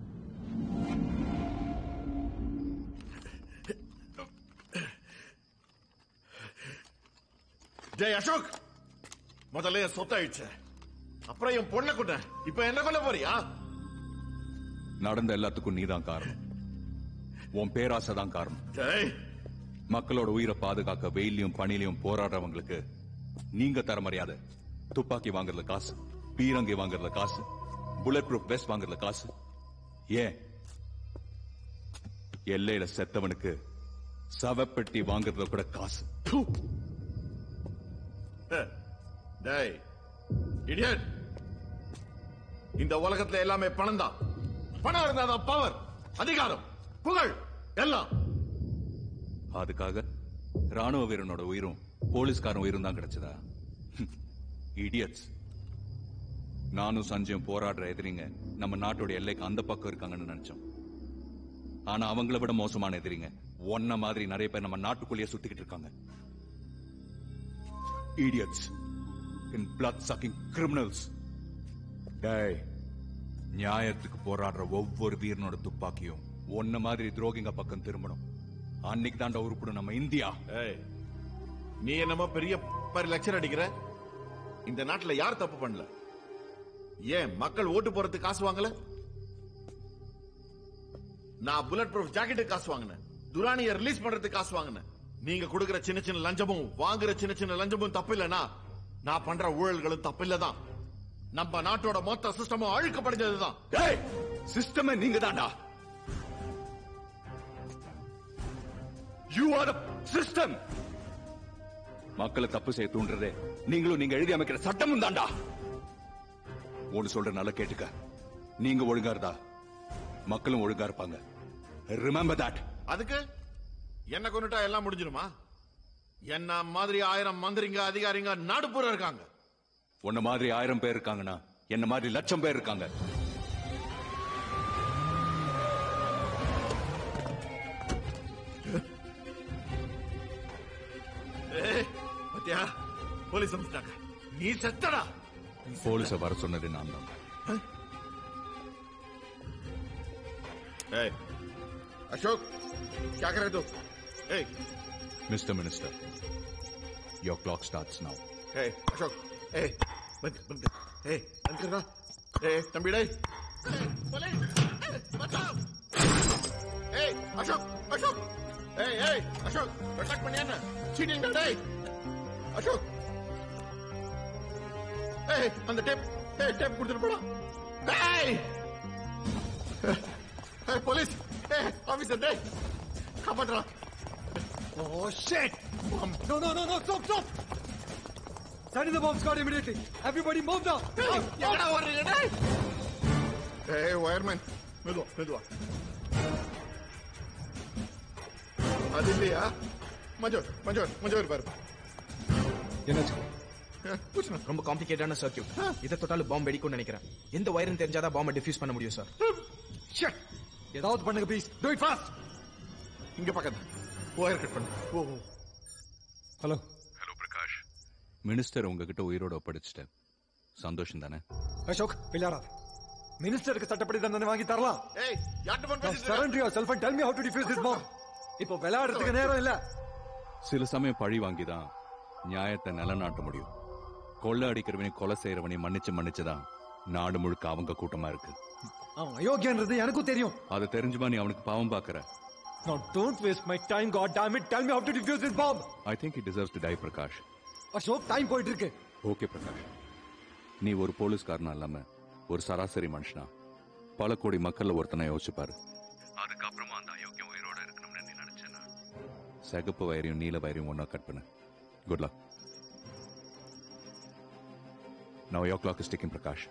டேய் அசோக் முதல்ல என் சொத்தாயிடுச்சு அப்புறம் என் பொண்ணை கொண்ட இப்ப என்ன கொல்ல போறியா நடந்த எல்லாத்துக்கும் நீதான் காரணம் உன் பேராசை தான் காரணம் டேய் மக்களோட உயிரை பாதுகாக்க வெயிலையும் பனிலையும் போராடுறவங்களுக்கு நீங்க தர மரியாதை துப்பாக்கி வாங்குறதுல காசு பீரங்கி வாங்குறதுல காசு புல்லட் ப்ரூஃப் வெஸ்ட் வாங்குறதுல காசு ஏன் எல்லையில செத்தவனுக்கு சவப்பெட்டி வாங்குறதுல கூட காசு டேய் இடியட் இந்த உலகத்துல எல்லாமே பணம் தான் பணம் இருந்தாதான் பவர் அதிகாரம் புகழ் எல்லாம் அதுக்காக ராணுவ வீரனோட உயிரும் போலீஸ்காரன் உயிரும் தான் கிடைச்சதா இடியட்ஸ் நானும் சஞ்சயும் போராடுற எதிரிங்க நம்ம நாட்டோட எல்லைக்கு அந்த பக்கம் இருக்காங்கன்னு நினைச்சோம் ஆனா அவங்கள விட மோசமான எதிரிங்க ஒன்ன மாதிரி நிறைய பேர் நம்ம நாட்டுக்குள்ளேயே சுத்திக்கிட்டு இருக்காங்க idiots in blood sucking criminals டேய் நியாயத்துக்கு போராடுற ஒவ்வொரு வீரனோட துப்பாக்கியும் ஒன்ன மாதிரி துரோகிங்க பக்கம் திரும்பணும் அன்னைக்கு தாண்டா உருப்படும் நம்ம இந்தியா ஏய் நீ என்னமோ பெரிய பரி லட்சம் அடிக்கிற இந்த நாட்டுல யார் தப்பு பண்ணல ஏன் மக்கள் ஓட்டு போறதுக்கு காசு வாங்கல நான் புல்லட் ப்ரூஃப் ஜாக்கெட்டு காசு வாங்கினேன் துரானிய ரிலீஸ் பண்றதுக்கு காசு வாங்கினேன் நீங்க கொடுக்கிற சின்ன சின்ன லஞ்சமும் வாங்குற சின்ன சின்ன லஞ்சமும் தப்பு இல்லனா நான் பண்ற ஊழல்களும் தப்பு இல்லதான் நம்ம நாட்டோட மொத்த சிஸ்டமும் அழுக்கப்படுஞ்சதுதான் ஏய் சிஸ்டமே நீங்க தாண்டா யூ ஆர் த சிஸ்டம் மக்களை தப்பு செய்ய தூண்டுறதே நீங்களும் நீங்க எழுதி அமைக்கிற சட்டமும் தாண்டா ஒன்னு சொல்ற நல்லா கேட்டுக்க நீங்க ஒழுங்கா இருந்தா மக்களும் ஒழுங்கா இருப்பாங்க ரிமெம்பர் தட் அதுக்கு என்ன கொண்டுட்டா எல்லாம் முடிஞ்சிருமா என்ன மாதிரி ஆயிரம் மந்திரிங்க அதிகாரிங்க நாடு பூரா இருக்காங்க உன்ன மாதிரி ஆயிரம் பேர் இருக்காங்கன்னா என்ன மாதிரி லட்சம் பேர் இருக்காங்க ஏய், பாத்தியா போலீஸ் வந்துட்டாங்க நீ செத்தடா போலீஸ வர சொன்னது நான் தான் ஏய் अशोक क्या कर रहे तू ए mister minister your clock starts now ए अशोक ए बंद बंद कर ए बंद कर रहा ए तंबी डे बचाओ ए अशोक अशोक ए ए अशोक अटक பண்ணியானே சீட்டிங் டே அசோக் ஏய் அந்த டேப் ஏய் டேப் கொடுத்துட்டு போடா ஏய் ஏய் போலீஸ் ஏய் ஆபீசர் டேய் காப்பாத்துறா Oh shit! No, no, no, no, stop, stop! Send in the bomb squad immediately. Everybody move now. Out, எங்கடா out. வர்றீங்க டேய் ஏய் வயர்மேன் மெதுவா மெதுவா அது இல்லையா மஞ்சள் மஞ்சள் மஞ்சள் பாரு என்னாச்சு ரொம்ப காம்ப்ளிகேட்டான சர்க்கியூட் இதை தொட்டாலும் பாம்பு வெடிக்கும்னு நினைக்கிறேன் எந்த வயரும் தெரிஞ்சாதான் பாம்பை டிஃப்யூஸ் பண்ண முடியும் சார் Shit! ஏதாவது பண்ணுங்க ப்ளீஸ் டூ இட் ஃபாஸ்ட் இங்க பக்கத்து ஒயர் கட் பண்ணு oh oh. Hello hello Prakash minister உங்ககிட்ட உயிரோட ஒப்படைச்சிட்டேன் சந்தோஷம் தானே அசோக் விளையாடாத மினிஸ்டருக்கு சட்டப்படி தண்டனை வாங்கி தரலாம் ஏய் யார்ட்ட ஃபோன் பேசிட்டு surrender yourself and tell me how to defuse this bomb இப்போ விளையாடுறதுக்கு நேரம் இல்ல சில சமயம் பழி வாங்கி தான் நியாயத்தை நிலநாட்ட முடியும் கொள்ளை அடிக்கிறவனையும் கொலை செய்யறவனையும் மன்னிச்சு மன்னிச்சுதான் நாடு முழுக்க அவங்க கூட்டமா இருக்கு அவன் அயோக்கியன்றது எனக்கும் தெரியும் அதை தெரிஞ்சுமா நீ அவனுக்கு பாவம் பாக்குற Now don't waste my time, god damn it. Tell me how to defuse this bomb. I think it deserves to die Prakash Ashok time போயிட்டு இருக்கு ஓகே பிரகாஷ் நீ ஒரு போலீஸ்காரனா இல்லாம ஒரு சராசரி மனுஷனா பல கோடி மக்கள்ல ஒருத்தனை யோசிச்சு பாரு அதுக்கப்புறமா அந்த அயோக்கியம் உயிரோட இருக்கணும்னு நீ நினைச்சேன்னா சிகப்பு வயரையும் நீல வயரையும் ஒன்னா கட் பண்ணு good luck now your clock is ticking Prakash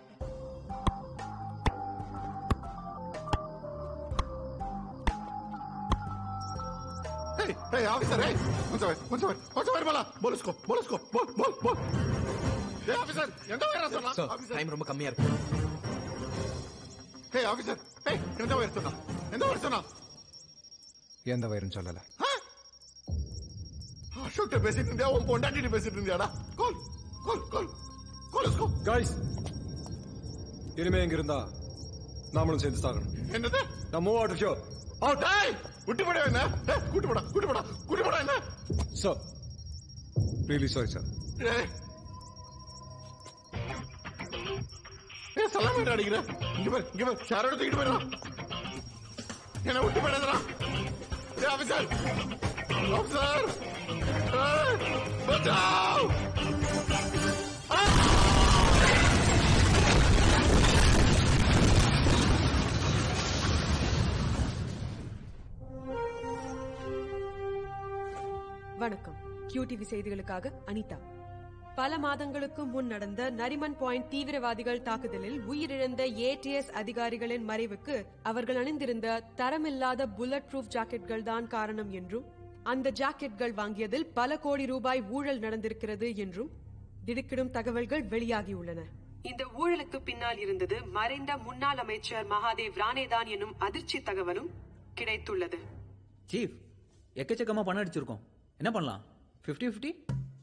Hey, hey, officer, hey! Once away, once away, once away, bola! Bola sko, bola sko, bol, bol, bol! Hey, officer, எந்த வயரா சொன்னா? சார் Officer, டைம் ரொம்ப கம்மியா இருக்கு hey, officer, hey, எந்த wire சொன்னா? எந்த wire சொன்னா? எந்த வயிறும் சொல்லல அசோக்ட்ட பேசிட்டு இருந்தியா, உன் பொண்டாட்டிட்ட பேசிட்டு இருந்தியாடா? Call, call, call, call us, call. Guys இனிமே எங்க இருந்தா நாமளும் சேர்ந்து சாகணும் என்னது? நான் move out of show Out, hey! விட்டு போடா என்ன? Hey, கூட்டு போடா, கூட்டு போடா, கூட்டு போடா என்ன? Sir really sorry sir Hey. ஏய், சலாம் என்ன அடிக்கிற? இங்க பாரு, இங்க பாரு, ஷாரோட தூக்கிட்டு போயிடா. என்னை விட்டு போயிடாதடா. ஏய், officer. Officer. ஏய், பச்சாவ். வணக்கம் கியூடிவி செய்திகளுக்காக அனிதா பல மாதங்களுக்கு முன் நடந்த நரிமன் பாயிண்ட் தீவிரவாதிகள் தாக்குதலில் உயிரிழந்த ஏடிஎஸ் அதிகாரிகளின் மறைவுக்கு அவர்கள் அணிந்திருந்த தரமில்லாத புல்லட் ப்ரூஃப் ஜாக்கெட்கள் தான் காரணம் என்றும் அந்த ஜாக்கெட்கள் வாங்கியதில் பல கோடி ரூபாய் ஊழல் நடந்திருக்கிறது என்றும் திடுக்கிடும் தகவல்கள் வெளியாகியுள்ளன இந்த ஊழலுக்கு பின்னால் இருந்தது மறைந்த முன்னாள் அமைச்சர் மகாதேவ் ரானேதான் என்னும் அதிர்ச்சி தகவலும் கிடைத்துள்ளது சீஃப் எக்கச்சக்கமா பணம் அடிச்சிருக்கோம் என்ன பண்ணலாம் ஃபிஃப்டி ஃபிஃப்டி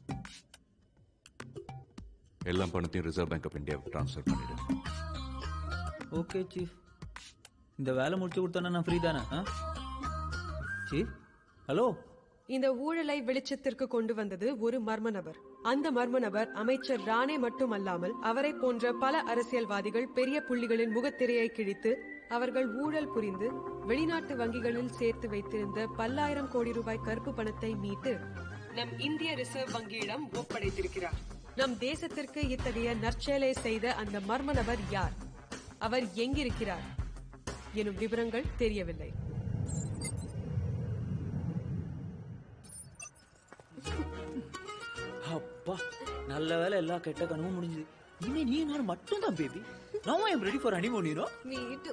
எல்லா பணத்தையும் ரிசர்வ் பேங்க் ஆஃப் இந்தியாவுக்கு ட்ரான்ஸ்ஃபர் பண்ணிடு ஓகே சீஃப் இந்த வேலை முடிச்சு கொடுத்தோன்னா நான் ஃப்ரீ தானே ஆ சீஃப் ஹலோ இந்த ஊழலை வெளிச்சத்திற்கு கொண்டு வந்தது ஒரு மர்ம நபர் அந்த மர்ம நபர் அமைச்சர் ராணே மட்டுமல்லாமல் அவரை போன்ற பல அரசியல்வாதிகள் பெரிய புள்ளிகளின் முகத்திரையை கிழித்து அவர்கள் ஊழல் புரிந்து வெளிநாட்டு வங்கிகளில் சேர்த்து வைத்திருந்த பல்லாயிரம் கோடி ரூபாய் கருப்பு பணத்தை மீட்டு நம் இந்திய ரிசர்வ் வங்கியிடம் ஒப்படைத்திருக்கிறார் நம் தேசத்திற்கு இத்தகைய நற்செயலை செய்த அந்த மர்ம நபர் யார் அவர் எங்கிருக்கிறார் எனும் விவரங்கள் தெரியவில்லை அப்பா நல்ல வேலை எல்லா கெட்ட கனவும் முடிஞ்சது இனிமே நீ நான் மட்டும் தான் baby no I am ready for honeymoon you know Me too.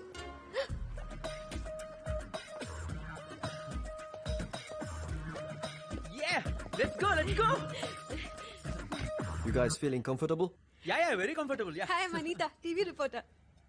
Yeah, let's go, let's go. You guys feeling comfortable? Yeah, yeah, very comfortable. Yeah. Hi, I'm Anita, TV reporter.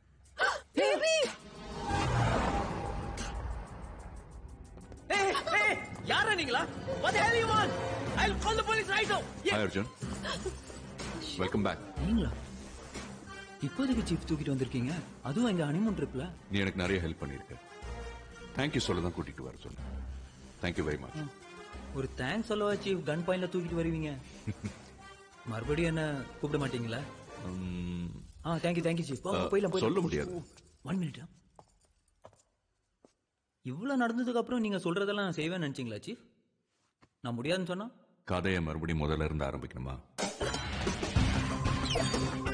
Hey, hey, யாரா நீங்களா? What the hell you want? I'll call the police right now. Hi Arjun welcome back நீங்களா? இப்போதைக்கு chief தூக்கிட்டு வந்திருக்கீங்க அதுவும் எங்க honeymoon ட்ரிப்ல நீ எனக்கு நிறைய ஹெல்ப் பண்ணிருக்க தேங்க்யூ சொல்ல தான் கூட்டிட்டு வர சொன்னேன் தேங்க்யூ வெரி மச் ஒரு தேங்க்ஸ் சொல்லவா சீஃப் கன் பாயிண்ட்ல தூக்கிட்டு வருவீங்க மறுபடியும் என்ன கூப்பிட மாட்டீங்களா ஆ தேங்க்யூ தேங்க்யூ சீஃப் ஆ, போயிடலாம் போயிடலாம் சொல்ல முடியாது. ஒன் மினிட் இவ்வளவு நடந்ததுக்கு அப்புறம் நீங்க சொல்றதெல்லாம் நான் செய்வேன்னு நினைச்சீங்களா சீஃப் நான் முடியாதுன்னு சொன்னா கதையை மறுபடியும் முதல்ல இருந்து ஆரம்பிக்கணுமா